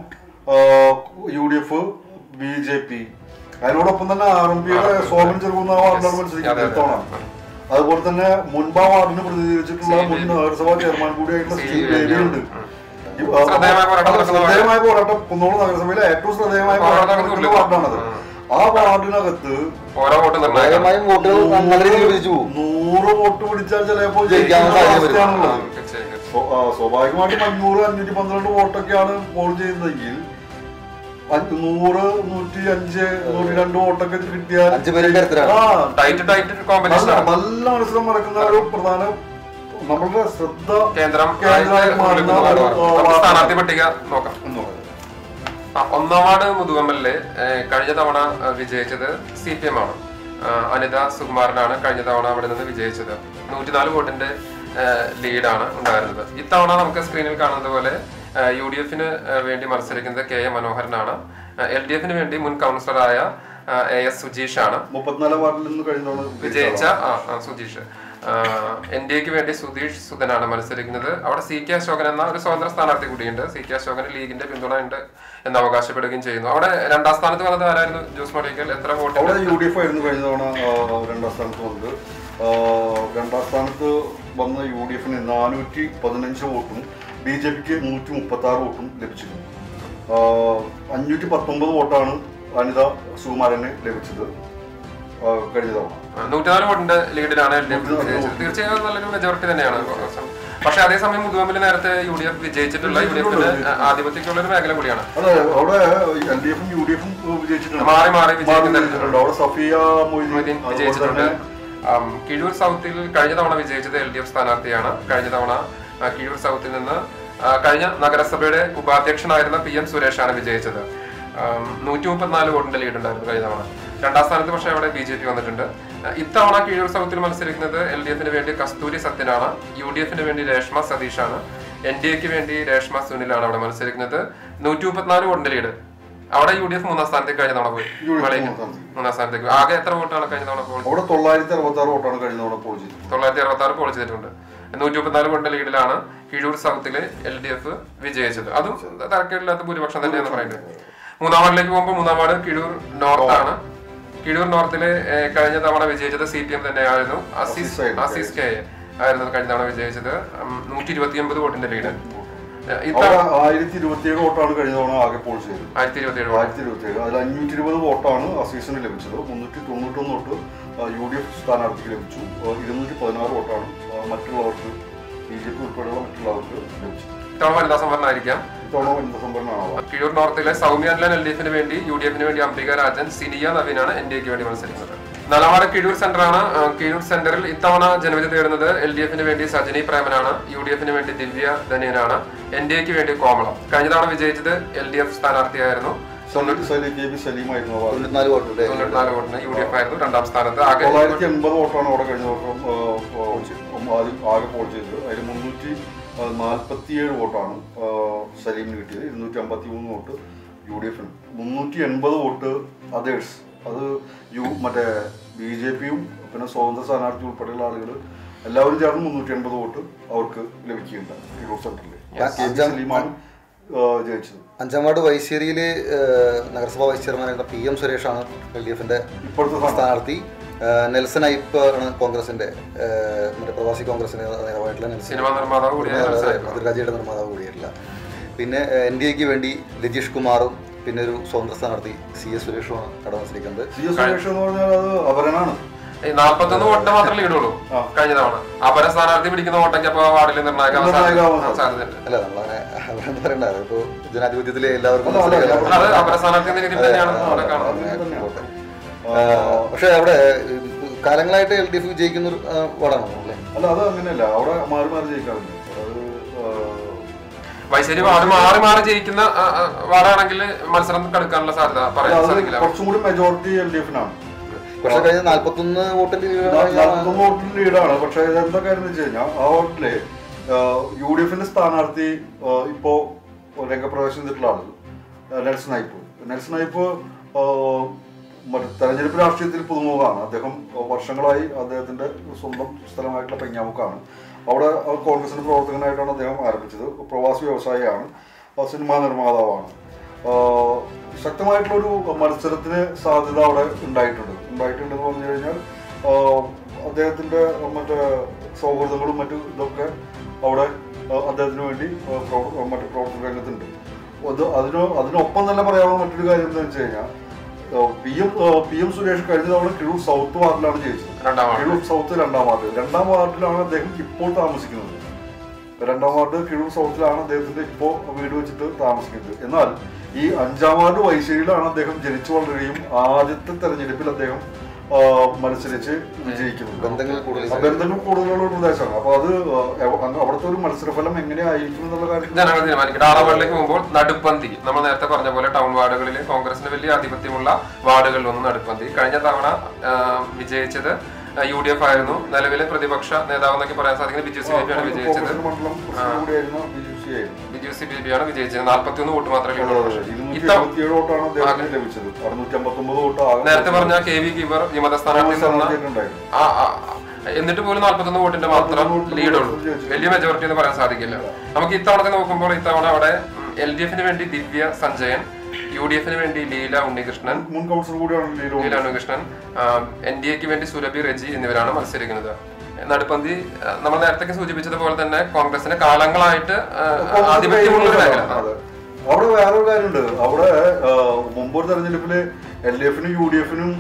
U D F B J P അതിനോടൊപ്പം തന്നെ ആർ എം പിയുടെ സോമൻ ചെറുകുന്ന വാർഡിലാണ് മത്സരിക്കുന്നത് ഇത്തവണ അതുപോലെ തന്നെ മുൻപാ വാർഡിന് പ്രതിനിധീകരിച്ചിട്ടുള്ള മുൻ നഗരസഭാ ചെയർമാൻ കൂടിയായിട്ടുള്ള സി. സ്റ്റീവ് ബേബിയുണ്ട് ഈ, ആ, ശ്രദ്ധേയമായ പോരാട്ടം അത് നടക്കുന്ന ശ്രദ്ധേയമായ പോരാട്ടം കുന്നോളം നഗരസഭയിലെ ഏറ്റവും ശ്രദ്ധേയമായ പോരാട്ടം പോരാട്ടം നടക്കുന്ന നടക്കുന്ന വാർഡാണത് ആ വാർഡിനകത്ത് ഓരോ വോട്ട് നിർണ്ണായകമാണ് ന്യായമായും വോട്ടുകൾ നല്ല രീതിയിൽ വിഭജിച്ചു പോകും നൂറ് വോട്ട് പിടിച്ചാൽ ചിലപ്പോൾ ജയിക്കാവുന്ന ജയിക്കുന്ന സാഹചര്യം വരും. അവസ്ഥയാണുള്ളത് തീർച്ചയായും സ്വ- ആ, സ്വാഭാവികമായിട്ടും അഞ്ഞൂറ് അഞ്ഞൂറ്റി പന്ത്രണ്ട് വോട്ടൊക്കെയാണ് പോൾ ചെയ്യുന്നതെങ്കിൽ അഞ്ച് നൂറ് നൂറ്റി അഞ്ച് നൂറ്റി രണ്ട് വോട്ടൊക്കെ കിട്ടിയാൽ അഞ്ചു പേരുടെ അടുത്തിലാണ് ആ ടൈറ്റ് ടൈറ്റ് കോമ്പറ്റീഷൻ നല്ല ആണ് നല്ല മത്സരം നടക്കുന്ന ഒരു പ്രധാന നമ്മളുടെ ശ്രദ്ധ കേന്ദ്രം കേന്ദ്രമായി മാറുന്ന ഒരു, ആ, നമുക്ക് സ്ഥാനാർത്ഥി പട്ടിക നോക്കാം എന്ന് പറയുന്നത്. ആ, ഒന്നാം വാർഡ് മുതുകമ്മലില് ഏഹ്, കഴിഞ്ഞ തവണ ഏഹ്, വിജയിച്ചത് സി പി എം ആണ് ആഹ്, അനിത സുകുമാരനാണ് കഴിഞ്ഞ തവണ അവിടെ നിന്ന് വിജയിച്ചത് നൂറ്റിനാല് വോട്ടിന്റെ ഏഹ്, ലീഡാണ് ഉണ്ടായിരുന്നത് ഇത്തവണ നമുക്ക് സ്ക്രീനിൽ കാണുന്നത് പോലെ യു ഡി എഫിന് വേണ്ടി മത്സരിക്കുന്നത് കെ എ മനോഹരനാണ് എൽ ഡി എഫിന് വേണ്ടി മുൻ കൗൺസിലറായ എ എസ് സുജീഷ് ആണ് മുപ്പത്തിനാല് വാർഡിൽ നിന്ന് കഴിഞ്ഞ തവണ വിജയിച്ച ആ, ആ, സുജീഷ് എൻ ഡി എക്ക് വേണ്ടി സുധീഷ് സുധനാണ് മത്സരിക്കുന്നത് അവിടെ സി കെ അശോകൻ എന്ന ഒരു സ്വതന്ത്ര സ്ഥാനാർത്ഥി കൂടിയുണ്ട് സി കെ അശോകന് ലീഗിന്റെ പിന്തുണ ഉണ്ട് എന്ന് അവകാശപ്പെടുകയും ചെയ്യുന്നു അവിടെ രണ്ടാം സ്ഥാനത്ത് വന്നത് ആരായിരുന്നു ജോസ് മടിക്കൽ എത്ര വോട്ട് അവിടെ യു ഡി എഫ് ആയിരുന്നു കഴിഞ്ഞ തവണ ആ, രണ്ടാം സ്ഥാനത്ത് വന്നത് ആ, രണ്ടാം സ്ഥാനത്ത് വന്ന യു ഡി എഫിന് നാനൂറ്റി പതിനഞ്ച് വോട്ടും ബി ജെ പിക്ക് നൂറ്റി മുപ്പത്തി ആറ് വോട്ടും ലഭിച്ചിരുന്നു ആ, അഞ്ഞൂറ്റി പത്തൊമ്പത് വോട്ടാണ് അനിത സുകുമാരന് ലഭിച്ചത് ആ, കഴിഞ്ഞ തവണ നൂറ്റിനാല് വോട്ടിന്റെ ലീഡിലാണ് എൽ ഡി എഫ് വിജയിച്ചത് തീർച്ചയായും നല്ലൊരു മെജോറിറ്റി തന്നെയാണ് പക്ഷെ അതേസമയം മുതുവമ്പിൽ നേരത്തെ യു ഡി എഫ് വിജയിച്ചിട്ടുള്ള യു ഡി എഫിന്റെ ആധിപത്യമുള്ള ഒരു മേഖല കൂടിയാണ് അതെ അവിടെ എൽ ഡി എഫും യു ഡി എഫും വിജയിച്ചിട്ടുണ്ട് മാറി മാറി വിജയിക്കുന്ന വിജയിച്ചിട്ടുണ്ട് അവിടെ സഫിയ മൊയ്തീൻ മൊയ്തീൻ അതുപോലെ വിജയിച്ചിട്ടുണ്ട് തന്നെ ആം, കിഴൂർ സൗത്തിൽ കഴിഞ്ഞ തവണ വിജയിച്ചത് എൽ ഡി എഫ് സ്ഥാനാർത്ഥിയാണ് കഴിഞ്ഞ തവണ ആ, കിഴൂർ സൗത്തിൽ നിന്ന് ആ, കഴിഞ്ഞ നഗരസഭയുടെ ഉപാധ്യക്ഷനായിരുന്ന പി എം സുരേഷാണ് വിജയിച്ചത് നൂറ്റി മുപ്പത്തിനാല് വോട്ടിന്റെ ലീഡ് ഉണ്ടായിരുന്നു കഴിഞ്ഞ തവണ രണ്ടാം സ്ഥാനത്ത് പക്ഷേ അവിടെ ബി ജെ പി വന്നിട്ടുണ്ട് ആ, ഇത്തവണ കിഴൂർ സൗത്തിൽ മത്സരിക്കുന്നത് എൽ ഡി എഫിന് വേണ്ടി കസ്തൂരി സത്യനാണ് യു ഡി എഫിന് വേണ്ടി രേഷ്മ സതീഷാണ് എൻ ഡി എക്ക് വേണ്ടി രേഷ്മ സുനിലാണ് അവിടെ മത്സരിക്കുന്നത് നൂറ്റി മുപ്പത്തിനാല് വോട്ടിന്റെ ലീഡ് അവിടെ യു ഡി എഫ് മൂന്നാം സ്ഥാനത്തേക്ക് കഴിഞ്ഞ തവണ പോയി യു ഡി എഫ് വളയും. മൂന്നാം സ്ഥാനത്തേക്ക്. മൂന്നാം സ്ഥാനത്തേക്ക് ആകെ എത്ര വോട്ടാണ് കഴിഞ്ഞ തവണ പോൾ അവിടെ തൊള്ളായിരത്തി അറുപത്തി ആറ് വോട്ടാണ് കഴിഞ്ഞ തവണ പോൾ ചെയ്തത് തൊള്ളായിരത്തി അറുപത്തി ആറ് പോൾ ചെയ്തിട്ടുണ്ട് നൂറ്റി മുപ്പത്തിനാല് വോട്ടിന്റെ ലീഡിലാണ് കിഴൂർ സൗത്തില് എൽ ഡി എഫ് വിജയിച്ചത് അതും തരക്കേടില്ലാത്ത ഭൂരിപക്ഷം തന്നെയാണ് പറയുന്നത് മൂന്നാം വാർഡിലേക്ക് പോകുമ്പോൾ മൂന്നാം വാർഡ് കിഴൂർ നോർത്ത് ആണ് കിഴൂർ നോർത്തില് ഏഹ്, കഴിഞ്ഞ തവണ വിജയിച്ചത് സി പി എം തന്നെയായിരുന്നു അസീസ് അസീസ് ആയിരുന്നു. അസീസ് കെ ആയിരുന്നു കഴിഞ്ഞ തവണ വിജയിച്ചത് നൂറ്റി ഇരുപത്തി ഒമ്പത് വോട്ടിന്റെ ലീഡ് ഇത്തവണ അവിടെ ആയിരത്തി ഇരുപത്തിയേഴ് വോട്ടാണ് കഴിഞ്ഞ തവണ ആകെ പോൾ ചെയ്തത് ആയിരത്തി ഇരുപത്തി ഏഴ് ആയിരത്തി ഇരുപത്തിയേഴ് അതിൽ അഞ്ഞൂറ്റി ഇരുപത് വോട്ടാണ് അസീസിന് ലഭിച്ചത് മുന്നൂറ്റി തൊണ്ണൂറ്റൊന്ന് വോട്ട് യു ഡി എഫ് സ്ഥാനാർത്ഥിക്ക് ലഭിച്ചു ആ, ഇരുന്നൂറ്റി പതിനാറ് വോട്ടാണ് ആ, മറ്റുള്ളവർക്ക് ബി ജെ പി ഉൾപ്പെടെയുള്ള മറ്റുള്ളവർക്ക് ലഭിച്ചത് ഇത്തവണ വനിതാ സംവരണമായിരിക്കാം ഇത്തവണ വനിതാ സംവരണമാവാം കിഴൂർ നോർത്തിലെ സൗമ്യ അഡ്ലൻ എൽ ഡി എഫിന് വേണ്ടി യു ഡി എഫിന് വേണ്ടി അംബിക രാജൻ സിനിയ നവീനാണ് എൻ ഡി എക്ക് വേണ്ടി മത്സരിക്കുന്നത് നാലാമത് കിഴൂർ സെന്ററാണ് ആ, കിഴൂർ സെന്ററിൽ ഇത്തവണ ജനവിധി തേടുന്നത് എൽ ഡി എഫിന് വേണ്ടി സജനി പ്രേമനാണ് യു ഡി എഫിന് വേണ്ടി ദിവ്യ ധനിയനാണ് എൻ ഡി എക്ക് വേണ്ടി കോമളം കഴിഞ്ഞ തവണ വിജയിച്ചത് എൽ ഡി എഫ് സ്ഥാനാർത്ഥിയായിരുന്നു സലീം സലീം കെ ബി സലീമായിരുന്നു ആ വാർഡ്. തൊണ്ണൂറ്റിനാല് വോട്ടുണ്ട് തൊണ്ണൂറ്റിനാല് വോട്ടിന് യു ഡി എഫ് ആയിരുന്നു രണ്ടാം സ്ഥാനത്ത് ആകെ തൊള്ളായിരത്തി എൺപത് വോട്ടാണ് അവിടെ കഴിഞ്ഞ വർഷം ആ, ആ, ആദ്യം ആകെ പോൾ ചെയ്തത് അതിൽ മുന്നൂറ്റി നാൽപ്പത്തിയേഴ് വോട്ടാണ് ആ, സലീമിന് കിട്ടിയത് ഇരുന്നൂറ്റി അമ്പത്തി മൂന്ന് വോട്ട് യു ഡി എഫിന് മുന്നൂറ്റി എൺപത് വോട്ട് അതേഴ്സ് അത് യു മറ്റേ ബി ജെ പിയും പിന്നെ സ്വതന്ത്ര സ്ഥാനാർത്ഥി ഉൾപ്പെടെയുള്ള ആളുകൾ എല്ലാവരും ചേർന്ന് മുന്നൂറ്റി എൺപത് വോട്ട് അവർക്ക് ലഭിക്കുകയുണ്ട് തിരൂർ സെൻറ്ററിൽ കെ ബി സലീമാണ് ആ, ജയിച്ചത് അഞ്ചാം വാർഡ് വൈശ്ശേരിയിൽ നഗരസഭാ വൈസ് ചെയർമാനായിരുന്ന പി എം സുരേഷാണ് എൽ ഡി എഫിന്റെ ഇപ്പോഴത്തെ സ്ഥാനം സ്ഥാനാർത്ഥി ആ, നെൽസൺ ഐപ്പ് ആണ് കോൺഗ്രസിന്റെ ആ, മറ്റേ പ്രവാസി കോൺഗ്രസിന്റെ നേതാവായിട്ടുള്ള നെൽസൺ സിനിമാ നിർമ്മാതാവ് കൂടിയായ മത്സരം അതിർരാജയുടെ നിർമ്മാതാവ് കൂടിയായിട്ടില്ല പിന്നെ എൻ ഡി എക്ക് വേണ്ടി രജീഷ് കുമാറും പിന്നെ ഒരു സ്വതന്ത്ര സ്ഥാനാർത്ഥി സി എസ് സുരേഷുമാണ് അവിടെ മത്സരിക്കുന്നത് സി എസ് സുരേഷ് എന്ന് പറഞ്ഞാൽ അത് അപരനാണ് ഈ നാൽപ്പത്തൊന്ന് വോട്ട് മാത്രമേ ലീഡുള്ളൂ ആ. കഴിഞ്ഞ തവണ അപര സ്ഥാനാർത്ഥി പിടിക്കുന്ന വോട്ടൊക്കെ അപ്പൊ വാർഡിൽ നിർണായക നിർണായകമാവാൻ സാധ്യതയുണ്ട് അല്ല നമ്മളങ്ങനെ അവരെന്ത് പറയണ്ട അതിപ്പോ ജനാധിപത്യത്തിലെ എല്ലാവർക്കും അല്ല, അല്ല, മത്സരിക്കാം. അല്ല. അത് അപര സ്ഥാനാർത്ഥി എന്ന രീതിയിൽ തന്നെയാണ് അവിടെ കാണുന്നത് അങ്ങനെ തന്നെയാണ്. ആ, പക്ഷേ അവിടെ ഉം, കാലങ്ങളായിട്ട് എൽ ഡി എഫ് വിജയിക്കുന്ന ഒരു ആ, വാർഡാണോ അല്ലേ അല്ല അത് അങ്ങനെയല്ല അവിടെ മാറി മാറി ജയിക്കാറുണ്ട് അത് വൈശ്ശേരി വാർഡ് മാറി മാറി ജയിക്കുന്ന ആ, ആ, വാർഡാണെങ്കിൽ മത്സരം കടുക്കാനുള്ള സാധ്യത ആ, പറയാൻ അത് സാധിക്കില്ല കുറച്ചും കൂടി മെജോറിറ്റി എൽ ഡി എഫിനാണ് പക്ഷെ കഴിഞ്ഞ നാല്പത്തൊന്ന് വോട്ടിൽ നാൽപ്പത്തൊന്ന് വോട്ടിൽ ലീഡാണ് പക്ഷെ ഇതെന്താ കാര്യം എന്ന് വെച്ച് കഴിഞ്ഞാൽ ആ വോട്ടില് യു ഡി എഫിന്റെ സ്ഥാനാർത്ഥി ആ, ഇപ്പോ രംഗപ്രവേശം ചെയ്തിട്ടുള്ള ആള് ആ, നെൽസൺ ഐപ്പ് നെൽസൺ ഐപ്പ് ആ, മറ്റേ തെരഞ്ഞെടുപ്പ് രാഷ്ട്രീയത്തിൽ പുതുമുഖമാണ് അദ്ദേഹം വർഷങ്ങളായി അദ്ദേഹത്തിന്റെ സ്വന്തം സ്ഥലമായിട്ടുള്ള പെഞ്ഞാമുക്കാണ് അവിടെ കോൺഗ്രസിന്റെ പ്രവർത്തകനായിട്ടാണ് അദ്ദേഹം ആരംഭിച്ചത് പ്രവാസി വ്യവസായിയാണ് ആ, സിനിമാ നിർമ്മാതാവാണ് ആ, ശക്തമായിട്ടുള്ള ഒരു മത്സരത്തിന് സാധ്യത അവിടെ ഉണ്ടായിട്ടുണ്ട് ഉണ്ടായിട്ടുണ്ടെന്ന് പറഞ്ഞു കഴിഞ്ഞാൽ ആ, അദ്ദേഹത്തിന്റെ മറ്റേ സൗഹൃദങ്ങളും മറ്റു ഇതൊക്കെ അവിടെ ആ, അദ്ദേഹത്തിന് വേണ്ടി ആ, പ്രവർ- മറ്റു പ്രവർത്തന രംഗത്തുണ്ട് അത് അതിന് അതിനൊപ്പം തന്നെ പറയാവുന്ന മറ്റൊരു കാര്യം എന്താണെന്ന് വെച്ച് കഴിഞ്ഞാൽ P M P M Suresh കഴിഞ്ഞ തവണ കിഴൂർ സൗത്ത് വാർഡിലാണ് ജയിച്ചത് രണ്ടാം വാർഡ് കിഴൂർ സൗത്ത് രണ്ടാം വാർഡ് രണ്ടാം വാർഡിലാണ് അദ്ദേഹം ഇപ്പോൾ താമസിക്കുന്നത് രണ്ടാം വാർഡ് കിഴൂർ സൗത്തിലാണ് അദ്ദേഹത്തിന്റെ ഇപ്പോൾ വീട് വെച്ചിട്ട് താമസിക്കുന്നത് എന്നാൽ ഈ അഞ്ചാം വാർഡ് വൈശ്ശേരിയിലാണ് അദ്ദേഹം ജനിച്ചു വളരുകയും ആദ്യത്തെ തെരഞ്ഞെടുപ്പിൽ അദ്ദേഹം ആ, മത്സരിച്ച് വിജയിക്കുന്നത് ബന്ധങ്ങൾ കൂടുതൽ ആ, ബന്ധങ്ങൾ കൂടുതലുള്ള ഒരു പ്രദേശമാണ് അപ്പൊ അത് ആ, എവ- അവിടുത്തെ ഒരു മത്സരഫലം എങ്ങനെയായിരിക്കും എന്നുള്ള കാര്യം ജനങ്ങൾ തീരുമാനിക്കട്ടെ ആറാം വാർഡിലേക്ക് പോകുമ്പോൾ നടുപ്പന്തി നമ്മൾ നേരത്തെ പറഞ്ഞ പോലെ ടൗൺ വാർഡുകളിൽ കോൺഗ്രസിന് വലിയ ആധിപത്യമുള്ള വാർഡുകളിലൊന്നും നടുപ്പന്തി കഴിഞ്ഞ തവണ ആ, വിജയിച്ചത് യു ഡി എഫ് ആയിരുന്നു നിലവിലെ പ്രതിപക്ഷ നേതാവ് എന്നൊക്കെ പറയാൻ സാധിക്കുന്നത് ബിജു സി ബി ആണ് വിജയിച്ചത് കോൺഗ്രസ് മണ്ഡലം പ്രസിഡന്റ് കൂടിയായിരുന്ന ബിജു സി ആയിരുന്നു ബിജു സി ബി ആണ് വിജയിച്ചത് നാൽപ്പത്തിയൊന്ന് വോട്ട് മാത്രമേ ലീഡുള്ളൂ ഇരുന്നൂറ്റി ഇത്തവണ എഴുപത്തിയേഴ് വോട്ടാണ് അദ്ദേഹത്തിന് ലഭിച്ചത് അറുന്നൂറ്റി അമ്പത്തൊമ്പത് വോട്ട് ആകെ നേരത്തെ പറഞ്ഞ കെ വി ഗീവർ വിമത സ്ഥാനാർത്ഥി നിന്ന സ്ഥാനാർത്ഥിയായിട്ടുണ്ടായിരുന്നു. ആ, ആ, എന്നിട്ട് പോലും നാൽപ്പത്തൊന്ന് വോട്ടിന്റെ മാത്രം ലീഡുള്ളൂ വലിയ മെജോറിറ്റി എന്ന് പറയാൻ സാധിക്കില്ല നമുക്ക് ഇത്തവണത്തെ നോക്കുമ്പോൾ ഇത്തവണ അവിടെ എൽ ഡി എഫിന് വേണ്ടി ദിവ്യ സഞ്ജയൻ യു ഡി എഫിന് വേണ്ടി ലീല ഉണ്ണികൃഷ്ണൻ മുൻ കൗൺസിലർ കൂടിയാണ് ലീലോ ലീല ഉണ്ണികൃഷ്ണൻ എൻ ഡി എക്ക് വേണ്ടി സുരഭി റെജി എന്നിവരാണ് മത്സരിക്കുന്നത് നടുപ്പന്തി ആ, നമ്മൾ നേരത്തെ സൂചിപ്പിച്ചതുപോലെ തന്നെ കോൺഗ്രസിന് കാലങ്ങളായിട്ട് ആ, ആധിപത്യമുള്ള ഒരു മേഖല അതെ. അവിടെ വേറൊരു കാര്യമുണ്ട് അവിടെ ആ, മുമ്പൊരു തെരഞ്ഞെടുപ്പില് എൽ ഡി എഫിനും യു ഡി എഫിനും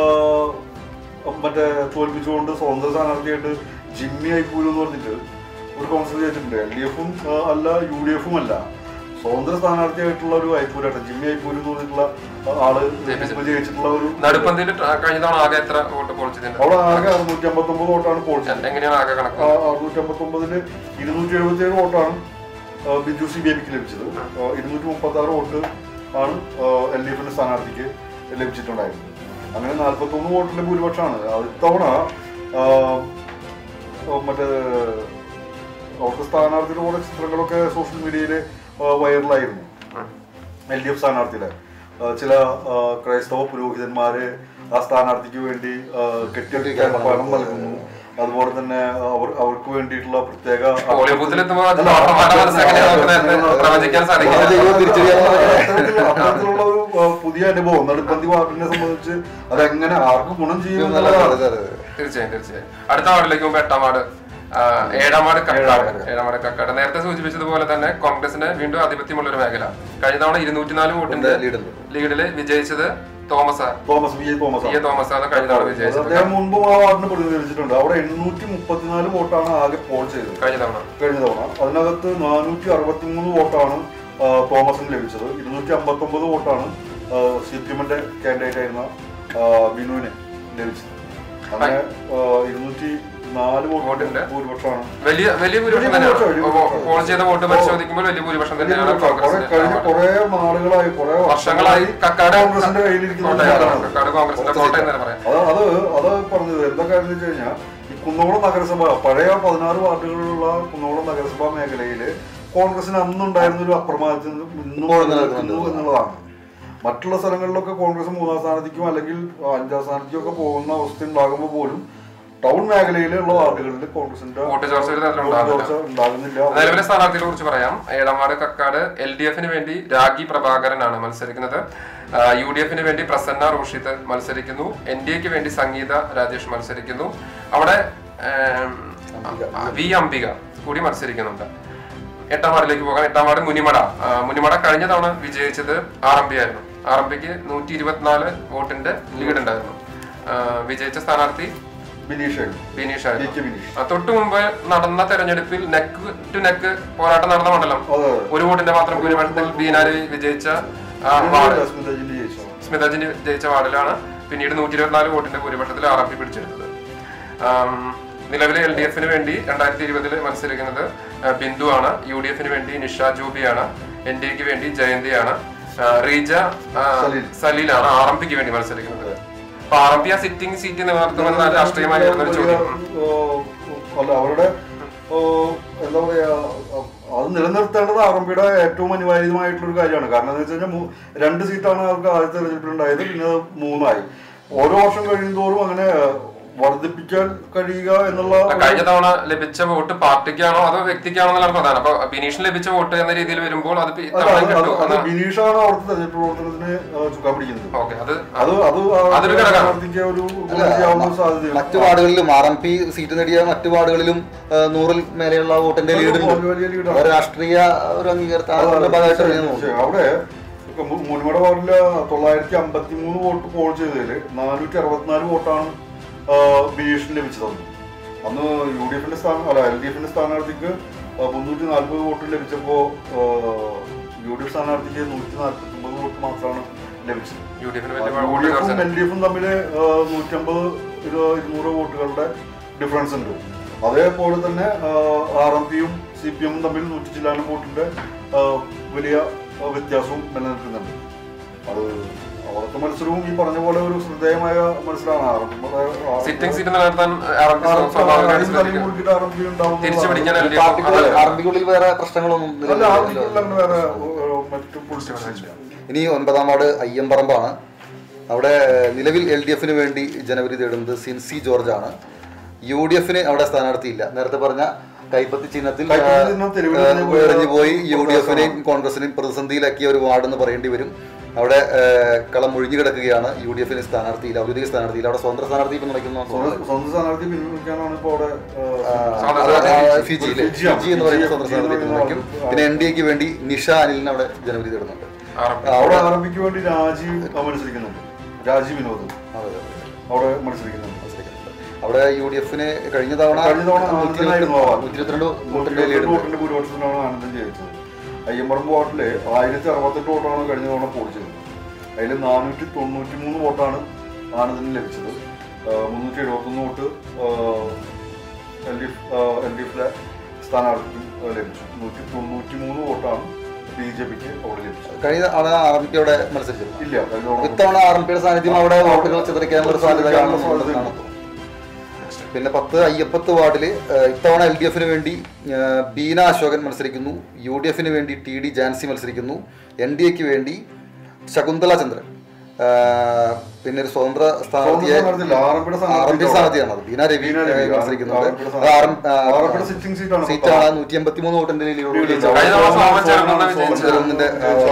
മറ്റേ തോൽപ്പിച്ചുകൊണ്ട് സ്വതന്ത്ര സ്ഥാനാർത്ഥിയായിട്ട് ജിമ്മി ഐപ്പൂര് എന്ന് പറഞ്ഞിട്ട് ഒരു കൗൺസിലർ ചെയ്തിട്ടുണ്ട് എൽ ഡി എഫും അല്ല യു ഡി എഫും അല്ല സ്വതന്ത്ര സ്ഥാനാർത്ഥിയായിട്ടുള്ള ഒരു ഐപ്പൂരായിട്ട് ജിമ്മി ഐപ്പൂര് എന്ന് പറഞ്ഞിട്ടുള്ള ആ, ആള് ജയിപ്പിച്ചിട്ടുണ്ട്. ജയിച്ചിട്ടുള്ള ഒരു നടുപ്പന്തിൽ കഴിഞ്ഞ തവണ ആകെ എത്ര വോട്ട് പോളിച്ചതിന്റെ അവിടെ ആകെ അറുന്നൂറ്റി അമ്പത്തി ഒമ്പത് വോട്ടാണ് പോൾ ചെയ്തത് എങ്ങനെയാണ് ആകെ കണക്ക് അറുന്നൂറ്റി അമ്പത്തി ഒമ്പതില് ഇരുന്നൂറ്റി എഴുപത്തി ഏഴ് വോട്ടാണ് ആ, ബിജു സി ബി എപ്പിക്ക് ലഭിച്ചത് ആ, ഇരുന്നൂറ്റി മുപ്പത്തി ആറ് വോട്ട് ആണ് എൽ ഡി എഫിന്റെ സ്ഥാനാർത്ഥിക്ക് ലഭിച്ചിട്ടുണ്ടായിരുന്നത് അങ്ങനെ നാൽപ്പത്തി ഒന്ന് വോട്ടിന്റെ ഭൂരിപക്ഷമാണ് അത് ഇത്തവണ ആ, ആ, മറ്റേ അവിടുത്തെ സ്ഥാനാർത്ഥിയുടെ കൂടെ ചിത്രങ്ങളൊക്കെ സോഷ്യൽ മീഡിയയിൽ വൈറലായിരുന്നു എൽ ഡി എഫ് സ്ഥാനാർത്ഥിയുടെ ആ, ചില ആ, ക്രൈസ്തവ പുരോഹിതന്മാര് ആ സ്ഥാനാർത്ഥിക്ക് വേണ്ടി ആ, കെട്ടിയെടുക്കാൻ പണം നൽകുന്നു അതുപോലെ തന്നെ അവർ അവർക്ക് വേണ്ടിയിട്ടുള്ള പ്രത്യേക പോളിയോ ബൂത്തിലെത്തുമ്പോ അല്ല, അവരുടെ മനസ്സ് എങ്ങനെയാ നമുക്ക് നേരത്തെ പ്രവചിക്കാൻ സാധിക്കില്ല ദൈവം തിരിച്ചറിയാൻ അത്തരത്തിലുള്ള- അത്തരത്തിലുള്ള ഒരു ആ, പുതിയ അനുഭവം നടുപ്പന്തി വാർഡിനെ സംബന്ധിച്ച് അതെങ്ങനെ ആർക്ക് ഗുണം ചെയ്യും നല്ല എന്നുള്ളതാണ്. തീർച്ചയായും തീർച്ചയായും അടുത്ത വാർഡിലേക്ക് പോകുമ്പോൾ എട്ടാം വാർഡ് ആ, ഏഴാം വാർഡ് കക്കാട് ഏഴാം വാർഡ് കക്കാട് നേരത്തെ സൂചിപ്പിച്ചതുപോലെ തന്നെ കോൺഗ്രസിന് വീണ്ടും ആധിപത്യമുള്ള ഒരു മേഖല കഴിഞ്ഞ തവണ ഇരുന്നൂറ്റിനാല് വോട്ടിന്റെ ലീഡുണ്ട്. ലീഡില് വിജയിച്ചത് Thomas Thomas V A Thomas P A ആണ്. തോമസ് ആണ് കഴിഞ്ഞ തവണ അത് വിജയിച്ചത് അദ്ദേഹം മുൻപും ആ വാർഡിനെ പ്രതിനിധീകരിച്ചിട്ടുണ്ട് അവിടെ എണ്ണൂറ്റി മുപ്പത്തിനാല് വോട്ടാണ് ആകെ പോൾ ചെയ്തത് കഴിഞ്ഞ തവണ കഴിഞ്ഞ തവണ അതിനകത്ത് നാനൂറ്റി അറുപത്തി മൂന്ന് വോട്ടാണ് ആ, തോമസിന് ലഭിച്ചത് ഇരുന്നൂറ്റി അമ്പത്തി ഒമ്പത് വോട്ടാണ് സി പി എമ്മിന്റെ കാൻഡിഡേറ്റ് ആയിരുന്ന ആ, ബിനുവിന് ലഭിച്ചത് അങ്ങനെ ആ, ഇരുന്നൂറ്റി നാല് വോട്ടിന്റെ വോട്ടിന്റെ ഭൂരിപക്ഷമാണ് വലിയ വലിയ ഭൂരിപക്ഷം വലിയ ഭൂരിപക്ഷം, തന്നെയാണ് വലിയ ഭൂരിപക്ഷം. പോൾ ചെയ്ത വോട്ട് പരിശോധിക്കുമ്പോൾ വലിയ ഭൂരിപക്ഷം തന്നെയാണ് കുറെ കഴിഞ്ഞ കോൺഗ്രസിന് കുറെ നാളുകളായി കുറെ വർഷങ്ങളായി കക്കാട് കോൺഗ്രസിന്റെ കയ്യിലിരിക്കുന്ന ഒരു കോട്ടയാണ് സീറ്റാണ്. കക്കാട് കോൺഗ്രസിന്റെ കോട്ടയം എന്ന് തന്നെ പറയാം അത് അത് അത് പറഞ്ഞത് എന്താ കാര്യം വെച്ച് കഴിഞ്ഞാൽ ഈ കുന്നോളം നഗരസഭ പഴയ പതിനാറ് വാർഡുകളിലുള്ള കുന്നോളം നഗരസഭാ മേഖലയില് കോൺഗ്രസിന് അന്നുണ്ടായിരുന്ന ഒരു അപ്രമാദത്തിൽ ഇന്നും ഇപ്പോഴും നിലനിൽക്കുന്നു എന്നുള്ളതാണ് മറ്റുള്ള സ്ഥലങ്ങളിലൊക്കെ കോൺഗ്രസ് മൂന്നാം സ്ഥാനത്തേക്കും അല്ലെങ്കിൽ അഞ്ചാം സ്ഥാനത്തേക്കും ഒക്കെ പോകുന്ന അവസ്ഥ ഉണ്ടാകുമ്പോൾ പോലും ടൗൺ മേഖലയിലുള്ള വാർഡുകളിൽ കോൺഗ്രസിന്റെ വോട്ട് ചോർച്ച ഒരു തരത്തിലും വോട്ട് ഉണ്ടാവില്ല. ചോർച്ച ഉണ്ടാകുന്നില്ല നിലവിലെ സ്ഥാനാർത്ഥികളെ കുറിച്ച് പറയാം ഏഴാമാട് കക്കാട് എൽ ഡി എഫിന് വേണ്ടി രാഗി പ്രഭാകരനാണ് മത്സരിക്കുന്നത് യു ഡി എഫിന് വേണ്ടി പ്രസന്ന റോഷിത്ത് മത്സരിക്കുന്നു എൻ ഡി എക്ക് വേണ്ടി സംഗീത രാജേഷ് മത്സരിക്കുന്നു അവിടെ ഏം, വി അംബിക കൂടി മത്സരിക്കുന്നുണ്ട് എട്ടാം വാർഡിലേക്ക് പോകാം എട്ടാം വാർഡ് മുനിമട ആ, മുനിമട കഴിഞ്ഞ തവണ വിജയിച്ചത് ആർ എം പി ആയിരുന്നു ആർ എം പിക്ക് നൂറ്റി ഇരുപത്തിനാല് വോട്ടിന്റെ ലീഡ് ഉണ്ടായിരുന്നു ആ, വിജയിച്ച സ്ഥാനാർത്ഥി ബിനീഷ് ബിനീഷ് കെ ആയിരുന്നു കെ ബിനീഷ് ആ, തൊട്ടു മുമ്പ് നടന്ന തെരഞ്ഞെടുപ്പിൽ നെക്ക് ടു നെക്ക് പോരാട്ടം നടന്ന മണ്ഡലം അതെ ഒരു വോട്ടിന്റെ മാത്രം ഭൂരിപക്ഷത്തിൽ ബീനാര് വിജയിച്ച ആ, വാർഡ് അതെ സ്മിതജിന്റെ ജയിച്ചു സ്മിതാജിന് ജയിച്ച വാർഡിലാണ് പിന്നീട് നൂറ്റി ഇരുപത്തിനാല് വോട്ടിന്റെ ഭൂരിപക്ഷത്തിൽ ആർ എം പി പിടിച്ചെടുത്തത് ആം, നിലവിലെ എൽ ഡി എഫിന് വേണ്ടി രണ്ടായിരത്തി ഇരുപതിൽ മത്സരിക്കുന്നത് ആ, ബിന്ദു ആണ് യു ഡി എഫിന് വേണ്ടി നിഷ ജൂബിയാണ് എൻ ഡി എക്ക് വേണ്ടി ജയന്തിയാണ് ആ, റീജ ആ, സലീൽ. സലീലാണ് ആർ എം പിക്ക് വേണ്ടി മത്സരിക്കുന്നത് അപ്പൊ ആർ എം പി ആ സിറ്റിംഗ് സീറ്റ് നിലനിർത്തുമെന്ന രാഷ്ട്രീയമായി വരുന്ന ഒരു ചോദ്യം ഉം. ഏഹ്, അല്ല അവരുടെ ഏഹ്, എന്താ പറയാ അഹ് അത് നിലനിർത്തേണ്ടത് ആർ എം പിയുടെ ഏറ്റവും അനിവാര്യമായിട്ടുള്ള ഒരു കാര്യമാണ് കാരണം എന്താ വെച്ച് കഴിഞ്ഞാൽ മൂ- രണ്ട് സീറ്റാണ് അവർക്ക് ആദ്യത്തെ തെരഞ്ഞെടുപ്പിലുണ്ടായത് പിന്നെ അത് മൂന്നായി ഓരോ വർഷം കഴിയുന്തോറും അങ്ങനെ വർദ്ധിപ്പിക്കാൻ കഴിയുക എന്നുള്ള അല്ല, കഴിഞ്ഞ തവണ ലഭിച്ച വോട്ട് പാർട്ടിക്കാണോ അതോ വ്യക്തിക്കാണോ എന്നുള്ളതാണ് പ്രധാനം അപ്പൊ ബിനീഷിന് ലഭിച്ച വോട്ട് എന്ന രീതിയിൽ വരുമ്പോൾ അത് ഇ- അല്ല, ഇത്തവണ അത് അത് കിട്ടും അത് എന്ന് ബിനീഷാണ് അവിടുത്തെ തെരഞ്ഞെടുപ്പ് പ്രവർത്തനത്തിന് ഏഹ്, ചുക്കാൻ പിടിക്കുന്നത് ഓക്കെ അത് അത് അത് അതൊരു ഘടകമാണ്. സ്ഥാനാർത്ഥിക്ക് ഒരു ഗുണം ചെയ്യാവുന്ന സാധ്യതയുണ്ട് മറ്റു വാർഡുകളിലും ആർ എം പി സീറ്റ് നേടിയ മറ്റു വാർഡുകളിലും ആ, നൂറിൽ മേലെയുള്ള വോട്ടിന്റെ ലീഡ് ഉണ്ട് വലിയ ലീഡാണ് അത് രാഷ്ട്രീയ ഒരു അംഗീകാരത്തിന്റെ ഭാഗമായിട്ട് ഞാൻ നോക്കുന്നു. തീർച്ചയായും. അവിടെ ഇപ്പൊ മു- മുനിമട വാർഡില് തൊള്ളായിരത്തി അമ്പത്തി മൂന്ന് വോട്ട് പോൾ ചെയ്തതില് നാനൂറ്റി അറുപത്തിനാല് വോട്ടാണ് ആ, ബിനീഷിന് ലഭിച്ചത് അന്ന്. അന്ന് യു ഡി എഫിന്റെ സ്ഥാനം അല്ല എൽ ഡി എഫിന്റെ സ്ഥാനാർത്ഥിക്ക് മുന്നൂറ്റി നാൽപ്പത് വോട്ട് ലഭിച്ചപ്പോ യു ഡി എഫ് സ്ഥാനാർത്ഥിക്ക് നൂറ്റി നാൽപ്പത്തി ഒമ്പത് വോട്ട് മാത്രമാണ് ലഭിച്ചത് യു ഡി എഫിന് യു വലിയ ഡി വോട്ട് എഫും ചോർച്ച എൽ ഡി എഫും തമ്മിൽ നൂറ്റമ്പത് ഇരുന്നൂറ് വോട്ടുകളുടെ ഡിഫറൻസ് ഉണ്ട് അതേപോലെ തന്നെ ആർ എം പിയും സി പി എമ്മും തമ്മിൽ നൂറ്റി ചില്ലാനം വോട്ടിന്റെ ആ, വലിയ ആ, വ്യത്യാസവും നിലനിൽക്കുന്നുണ്ട് അത് അവിടുത്തെ മത്സരവും ഈ പറഞ്ഞ പോലെ ഒരു ശ്രദ്ധേയമായ മത്സരമാണ് ആർ എം സിറ്റിംഗ് സീറ്റ് നിലനിർത്താൻ ആർ എം പി സ്വാഭാവികമായും ശ്രദ്ധിക്കും തിരിച്ചു പിടിക്കാൻ എൽ ഡി എഫ് പാർട്ടിക്കുള്ളിൽ ആർ എം പിക്കുള്ളിൽ വേറെ പ്രശ്നങ്ങളൊന്നും അല്ല ആർ നിലവിലില്ല. അങ്ങനെ വേറെ ഏഹ്, മറ്റു പൊളിറ്റിക്സ് ഇനി ഒൻപതാം വാർഡ് അയ്യമ്പറമ്പാണ് അവിടെ നിലവിൽ എൽ ഡി എഫിന് വേണ്ടി ജനവരി തേടുന്നത് സിൻസി ജോർജ് ആണ് യു ഡി എഫിന് അവിടെ സ്ഥാനാർത്ഥിയില്ല നേരത്തെ പറഞ്ഞ കൈപ്പത്തി ചിഹ്നത്തിൽ കൈപ്പത്തി ചിഹ്നം തെരുവിലെറിഞ്ഞു പോയ എറിഞ്ഞു പോയി യു ഡി എഫിനെയും കോൺഗ്രസിനെയും പ്രതിസന്ധിയിലാക്കിയ ഒരു വാർഡ് എന്ന് പറയേണ്ടി വരും അവിടെ ഏഹ്, കളം ഒഴിഞ്ഞു കിടക്കുകയാണ് യു ഡി എഫിന് സ്ഥാനാർത്ഥിയില്ല ഔദ്യോഗിക സ്ഥാനാർത്ഥിയില്ല അവിടെ സ്വതന്ത്ര സ്ഥാനാർത്ഥി ഇപ്പം നടക്കുന്ന സ്വന്തം സ്വന്തം സ്ഥാനാർത്ഥി പിൻവലിക്കാനാണ് ഇപ്പോൾ അവിടെ ഫിജിയിൽ ഫിജി ആണ്. ഫിജി എന്ന് പറയുന്ന ഫിജി സ്വതന്ത്ര സ്ഥാനാർത്ഥി എന്ന് പിന്തുണയ്ക്കും പറയുന്ന പിന്നെ എൻ ഡി എക്ക് വേണ്ടി നിഷ അനിലിനെ അവിടെ ജനവരി തേടുന്നുണ്ട് ആർ എം പി അവിടെ ആർ എം പിക്ക് വേണ്ടി രാജീവ് മത്സരിക്കുന്നുണ്ട് രാജീവ് വിനോദ് അതെ, അതെ, അതെ. അവിടെ മത്സരിക്കുന്നുണ്ട് മത്സരിക്കുന്നുണ്ട്. അവിടെ യു ഡി എഫിന് കഴിഞ്ഞ തവണ കഴിഞ്ഞ തവണ നൂറ്റി ആനന്ദനായിരുന്നു ആ വാർഡ്. നൂറ്റി ഇരുപത്തിരണ്ട് വോട്ടിന്റെ നൂറ്റി ലീഡ് വോട്ടിന്റെ ഭൂരിപക്ഷത്തിനാണ് ആനന്ദൻ ജയിച്ചത് അയ്യമ്പറമ്പ് വാർഡില് ആയിരത്തി അറുപത്തെട്ട് വോട്ടാണ് കഴിഞ്ഞ തവണ പോൾ ചെയ്തത് അതിൽ നാനൂറ്റി തൊണ്ണൂറ്റി മൂന്ന് വോട്ടാണ് ആനന്ദന് ലഭിച്ചത് മുന്നൂറ്റി എഴുപത്തൊന്ന് vote L D F L D എഫിലെ സ്ഥാനാർത്ഥിക്കും ആ, ലഭിച്ചു നൂറ്റി തൊണ്ണൂറ്റി മൂന്ന് വോട്ടാണ് ബി ജെ പിക്ക് അവിടെ ലഭിച്ചത് കഴിഞ്ഞ തവണ ആർ എം പിയുടെ മത്സരിച്ചത് ഇല്ല കഴിഞ്ഞ തവണ ഇത്തവണ ആർ എം പിയുടെ സാന്നിധ്യം അവിടെ വോട്ടുകൾ ചിതറിക്കാനുള്ള ഒരു സാധ്യത കാണുന്നുണ്ടെന്നാണ് പിന്നെ പത്ത് അയ്യപ്പത്ത് വാർഡിൽ ഇത്തവണ എൽ ഡി എഫിന് വേണ്ടി ആ, ബീന അശോകൻ മത്സരിക്കുന്നു യു ഡി എഫിന് വേണ്ടി ടി ഡി ജാൻസി മത്സരിക്കുന്നു എൻ ഡി എക്ക് വേണ്ടി ശകുന്തള ചന്ദ്രൻ ആ, പിന്നെ ഒരു സ്വതന്ത്ര സ്ഥാനാർത്ഥിയെ സ്ഥാനാർത്ഥിയില്ല. ആർ എം പിയുടെ ആർ എം പി സ്ഥാനാർത്ഥി സ്ഥാനാർത്ഥിയാണ് അത് ബീന രവി ബീന രവി, ആ, മത്സരിക്കുന്നുണ്ട് ആർ എം പിയുടെ അത് ആർ എം- ആ, ആർ എം പിയുടെ sitting seat ആണ് സീറ്റാണ് നൂറ്റി എൺപത്തി മൂന്ന് വോട്ടിന്റെ ലീഡോട് കഴിഞ്ഞ തവണ സോമൻ ചെറുകുന്ന് വിജയിച്ചത്. ചെറുകുന്നിന്റെ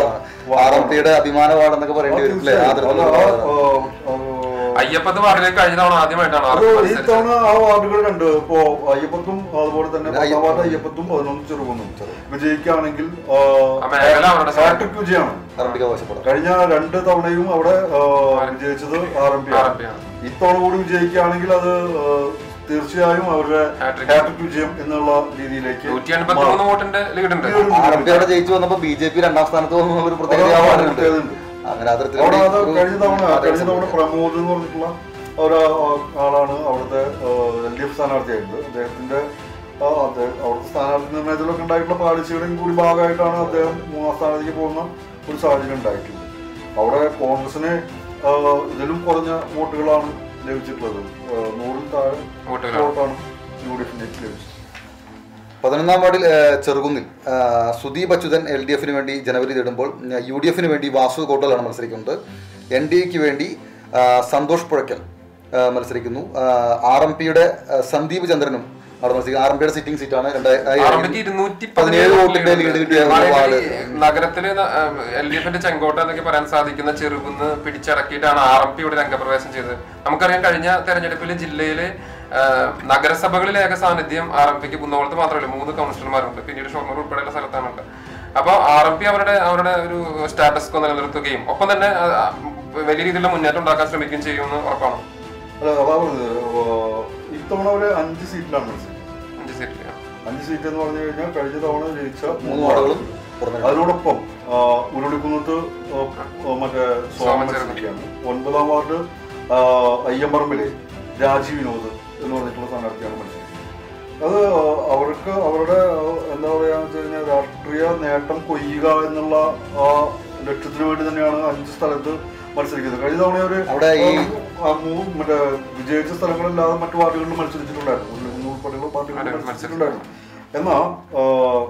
ആർ എം പിയുടെ അഭിമാന വാർഡെന്നൊക്കെ പറയേണ്ടി വരും അല്ലേ ആ തരത്തിലുള്ള വാർഡാണ്. അയ്യപ്പത്ത് വാർഡിലേക്ക് കഴിഞ്ഞ തവണ ആദ്യമായിട്ടാണ് അത് ആർക്ക് ഈ മത്സരിച്ചത് തവണ ആ വാർഡുകൾ കണ്ട് ഇപ്പോ അയ്യപ്പത്തും അതുപോലെ തന്നെ പിന്നെ പത്താം വാർഡ് അയ്യപ്പത്തും. അയ്യപ്പത്തും പതിനൊന്ന് ചെറുകുന്നും വിജയിക്കുകയാണെങ്കിൽ ആ മേഖല അവരുടെ ഹാട്രിക് വിജയമാണ് ആർ എം പിക്ക് അവകാശപ്പെടാം കഴിഞ്ഞ രണ്ട് തവണയും അവിടെ ആ, വിജയിച്ചത് ആർ എം പി RMP ആണ്. ഇത്തവണ കൂടി വിജയിക്കുകയാണെങ്കിൽ അത് ആ, തീർച്ചയായും അവരുടെ Hat-trick. ഹാട്രിക് വിജയം എന്നുള്ള രീതിയിലേക്ക് നൂറ്റി എൺപത്തി മൂന്ന് വോട്ടിന്റെ ലീഡ് ഉണ്ട് ആർ എം പി അവിടെ ജയിച്ചു വന്നപ്പോ ബി ജെ പി രണ്ടാം സ്ഥാനത്ത് വന്ന ഒരു പ്രത്യേകത അതാണ് ആ വാർഡിനുണ്ട്. പ്രത്യേകതയുണ്ട്. അങ്ങനെ ആ തരത്തിൽ അവിടെ അത് ഒരു- കഴിഞ്ഞ തവണ ആ കഴിഞ്ഞ തവണ രസം. പ്രമോദ് എന്ന് പറഞ്ഞിട്ടുള്ള ഒരു ആ, ആളാണ് അവിടുത്തെ എൽ ഡി എഫ് സ്ഥാനാർത്ഥിയായിരുന്നത് അദ്ദേഹത്തിന്റെ ആ, അദ്ദേഹം അവിടുത്തെ സ്ഥാനാർത്ഥി നിർണയത്തിലൊക്കെ ഉണ്ടായിട്ടുള്ള പാളിച്ചയുടെയും കൂടി ഭാഗമായിട്ടാണ് അദ്ദേഹം മൂന്നാം സ്ഥാനത്തേക്ക് പോകുന്ന ഒരു സാഹചര്യം ഉണ്ടായിട്ടുള്ളത് അവിടെ കോൺഗ്രസിന് ആ, ഇതിലും കുറഞ്ഞ വോട്ടുകളാണ് ലഭിച്ചിട്ടുള്ളത് ആ, നൂറിൽ താഴെ വോട്ടുകളാണ്. വോട്ടാണ് യു ഡി എഫിന് ലഭിച്ചത് പതിനൊന്നാം വാർഡിൽ ആ, ചെറുകുന്നിൽ ആ, സുദീപ് അച്യുതൻ എൽ ഡി എഫിന് വേണ്ടി ജനവരി നേടുമ്പോൾ യു ഡി എഫിന് വേണ്ടി വാസു കോട്ടലാണ് മത്സരിക്കുന്നത് എൻ ഡി എക്ക് വേണ്ടി ആ, സന്തോഷ് പുഴയ്ക്കൽ ആ, മത്സരിക്കുന്നു ആർ എം പിയുടെ സന്ദീപ് ചന്ദ്രനും അവിടെ മത്സരിക്കുന്നു ആർ എം പിയുടെ സിറ്റിംഗ് സീറ്റാണ് ആറമ്പക്ക് ഇരുന്നൂറ്റി പതിനേഴ് വോട്ടിന്റെ ലീഡ് കിട്ടിയ വാർഡ് നഗരത്തില് എൽ ഡി എഫിന്റെ ചെങ്കോട്ട എന്നൊക്കെ പറയാൻ സാധിക്കുന്ന ചെറുകുന്ന് പിടിച്ചടക്കിയിട്ടാണ് ആർ എം പി ഇവിടെ രംഗപ്രവേശം ചെയ്തത് നമുക്കറിയാം കഴിഞ്ഞ തെരഞ്ഞെടുപ്പിൽ ജില്ലയിലെ ആ, നഗരസഭകളിലെ ഏക സാന്നിധ്യം ആർ എം പിക്ക് കുന്നോളത്ത് മാത്രമല്ല മൂന്ന് കൗൺസിലർമാരുണ്ട് പിന്നീട് ഷൊർണൂർ ഉൾപ്പെടെയുള്ള സ്ഥലത്താണുണ്ട് അപ്പോൾ ആർ എം പി അവരുടെ അവരുടെ ഒരു സ്റ്റാറ്റസ് നിലനിർത്തുകയും ഒപ്പം തന്നെ ആ, ആ, വലിയ രീതിയിലുള്ള മുന്നേറ്റം ഉണ്ടാക്കാൻ ശ്രമിക്കുകയും ചെയ്യുമെന്ന് ഉറപ്പാണ് അല്ല അതാ പറഞ്ഞത് ആ, ഇത്തവണ ഒരു അഞ്ച് സീറ്റിലാണ് മത്സരിക്കുന്നത് അഞ്ച് സീറ്റിൽ അഞ്ച് സീറ്റ് എന്ന് പറഞ്ഞു കഴിഞ്ഞാൽ കഴിഞ്ഞ തവണ ജയിച്ച മൂന്ന് വാർഡുകളും പുറമെ അതിനോടൊപ്പം ആ, ഉരുളിക്കുന്നത്ത് ആ, ആ, മറ്റേ സോമൻ സോമൻ മത്സരിക്കുകയാണ് ഒൻപതാം വാർഡ് ആ, അയ്യമ്പറമ്പിലെ രാജീവ് വിനോദ് എന്ന് പറഞ്ഞിട്ടുള്ള സ്ഥാനാർത്ഥിയാണ് മത്സരിക്കുന്നത് അത് അവർക്ക് അവരുടെ ആ, എന്താ പറയാ വെച്ച് കഴിഞ്ഞാൽ രാഷ്ട്രീയ നേട്ടം കൊയ്യുക എന്നുള്ള ആ ലക്ഷ്യത്തിന് വേണ്ടി തന്നെയാണ് അഞ്ച് സ്ഥലത്ത് മത്സരിക്കുന്നത് കഴിഞ്ഞ തവണ ഒരു അവിടെ ഈ- ആ, മൂ- മറ്റേ വിജയിച്ച സ്ഥലങ്ങളല്ലാതെ മറ്റു വാർഡുകളിൽ മത്സരിച്ചിട്ടുണ്ടായിരുന്നു ഉരുളിക്കുന്ന് ഉൾപ്പെടെയുള്ള പാർട്ടികളിൽ അതെ, മത്സരിച്ചിട്ടുണ്ടായിരുന്നു എന്നാ ആ,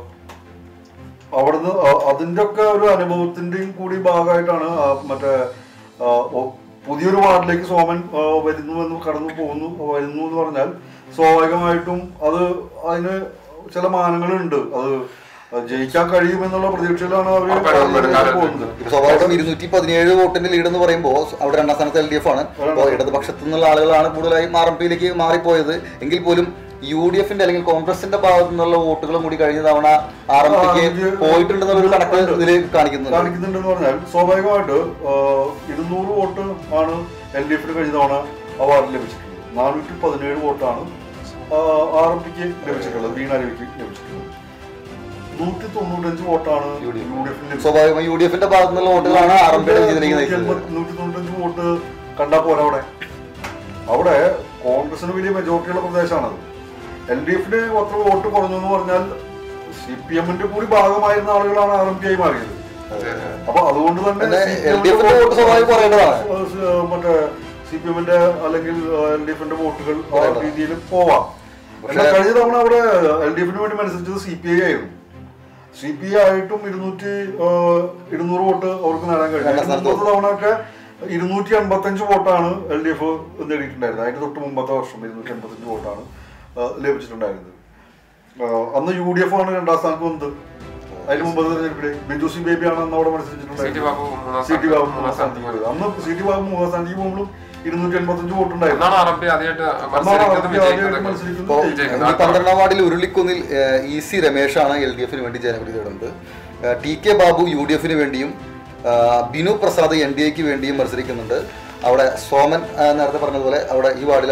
അവിടുന്ന് ആ, അതിന്റെ ഒക്കെ ഒരു അനുഭവത്തിന്റെയും കൂടി ഭാഗമായിട്ടാണ് ആ മറ്റേ ആ, ഒ- പുതിയൊരു വാർഡിലേക്ക് സോമൻ ആ, വരുന്നു എന്ന് കടന്നു പോകുന്നു വരുന്നു എന്ന് പറഞ്ഞാൽ സ്വാഭാവികമായിട്ടും അത് അതിന് ചില മാനങ്ങളുണ്ട് അത് ജയിക്കാൻ കഴിയുമെന്നുള്ള പ്രതീക്ഷയിലാണ് അവർ ഉറപ്പായിട്ടും, ഉറപ്പായിട്ടും. പോകുന്നത് ഇപ്പൊ സ്വാഭാവികം ഇരുന്നൂറ്റി പതിനേഴ് വോട്ടിന്റെ ലീഡ് എന്ന് പറയുമ്പോൾ അവിടെ രണ്ടാം സ്ഥാനത്ത് എൽ ഡി എഫ് ആണ് അപ്പോൾ ഇടതുപക്ഷത്തു നിന്നുള്ള ആളുകളാണ് കൂടുതലായും ആർ എം പിയിലേക്ക് മാറിപ്പോയത് എങ്കിൽ പോലും യു ഡി എഫിന്റെ അല്ലെങ്കിൽ കോൺഗ്രസിന്റെ ഭാഗത്തു നിന്നുള്ള വോട്ടുകളും കൂടി കഴിഞ്ഞ തവണ ആർ എം പിക്ക് പോയിട്ടുണ്ടെന്നുള്ള കണക്ക് ഇതിൽ കാണിക്കുന്നുണ്ട് കാണിക്കുന്നുണ്ടെന്ന് പറഞ്ഞാൽ സ്വാഭാവികമായിട്ട് ആ, ഇരുന്നൂറ് വോട്ട് ആണ് എൽ ഡി എഫിന് കഴിഞ്ഞ തവണ അവാർഡ് ലഭിച്ചിട്ടുള്ളത് നാനൂറ്റി പതിനേഴ് വോട്ടാണ് ആർ എം പിക്ക് ലഭിച്ചിട്ടുള്ളത് വീണ രവിക്ക് ലഭിച്ചിട്ടുള്ളത് നൂറ്റി തൊണ്ണൂറ്റഞ്ച് വോട്ടാണ് യു ഡി എഫിന് ലഭിച്ചത് സ്വാഭാവികമായി യു ഡി എഫിന്റെ ഭാഗത്തു നിന്നുള്ള വോട്ടുകളാണ് ആർ എം പിയുടെ വിജയത്തിലേക്ക് നയിച്ചത് നൂറ്റി തൊണ്ണൂറ്റഞ്ച് വോട്ട് കണ്ടാ പോരാ അവിടെ അവിടെ കോൺഗ്രസിന് വലിയ മെജോറിറ്റിയുള്ള പ്രദേശമാണത് എൽ ഡി എഫിന് അത്ര വോട്ട് കുറഞ്ഞു എന്ന് പറഞ്ഞാൽ സി പി എമ്മിന്റെ കൂടി ഭാഗമായിരുന്ന ആളുകളാണ് ആർ എം പി ആയി മാറിയത് അപ്പൊ അതുകൊണ്ട് തന്നെ പിന്നെ CPM LDF ന്റെ വോട്ട് സ്വാഭാവികം കുറയേണ്ടതാണ്. ഏഹ് മറ്റേ സി പി എമ്മിന്റെ അല്ലെങ്കിൽ എൽ ഡി എഫിന്റെ വോട്ടുകൾ ആ രീതിയിൽ പോവാം പക്ഷെ കഴിഞ്ഞ തവണ അവിടെ എൽ ഡി എഫിന് വേണ്ടി മത്സരിച്ചത് സി പി ഐ ആയിരുന്നു സി പി ഐ ആയിട്ടും ഇരുന്നൂറ്റി ഏഹ്, ഇരുന്നൂറ് വോട്ട് അവർക്ക് നേടാൻ കഴിഞ്ഞു രണ്ടാം അതിന് സ്ഥാനത്ത് മുമ്പത്തെ തവണ ഒക്കെ ഇരുന്നൂറ്റി അൻപത്തഞ്ച് വോട്ടാണ് എൽ ഡി എഫ് നേടിയിട്ടുണ്ടായിരുന്നത് അതിന്റെ തൊട്ട് മുമ്പത്തെ വർഷം ഇരുന്നൂറ്റി അൻപത്തഞ്ച് വോട്ടാണ് ഏഹ്, ലഭിച്ചിട്ടുണ്ടായിരുന്നത് ഏഹ്, അന്ന് യു ഡി എഫ് ആണ് രണ്ടാം സ്ഥാനത്ത് വന്നത് അതിന് മുമ്പത്തെ തെരഞ്ഞെടുപ്പില് ബിജു സി ബേബി ആണ് അന്ന് അവിടെ സി ടി മത്സരിച്ചിട്ടുണ്ടായിരുന്നത് ബാബു മൂന്നാം സി ടി ബാബു സ്ഥാനത്ത് മൂന്നാം സ്ഥാനത്തേക്ക് പോയത് അന്ന് സി ടി ബാബു മൂന്നാം സ്ഥാനത്തേക്ക് പോകുമ്പോഴും ഇരുന്നൂറ്റി എൺപത്തഞ്ച് വോട്ടുണ്ടായിരുന്നു എന്നാണ് ആർ എം പി ആദ്യമായിട്ട് അന്നാണ് മത്സരിക്കുന്നത് ആദ്യമായിട്ട് വിജയിക്കുന്നത് മത്സരിക്കുന്നത് ഇപ്പോൾ വിജയിക്കുന്നത്. ഈ പന്ത്രണ്ടാം വാർഡിൽ ഉരുളിക്കുന്നിൽ ഏഹ്, ഇ സി രമേശാണ് എൽ ഡി എഫിന് വേണ്ടി ജനവിധി തേടുന്നത് ഏഹ്, T K Babu U D എഫിന് വേണ്ടിയും ഏഹ്, ബിനു പ്രസാദ് എൻ ഡി എക്ക് വേണ്ടിയും മത്സരിക്കുന്നുണ്ട് അവിടെ സോമൻ ഏഹ്, നേരത്തെ പറഞ്ഞതുപോലെ അവിടെ ഈ വാർഡിലാണ്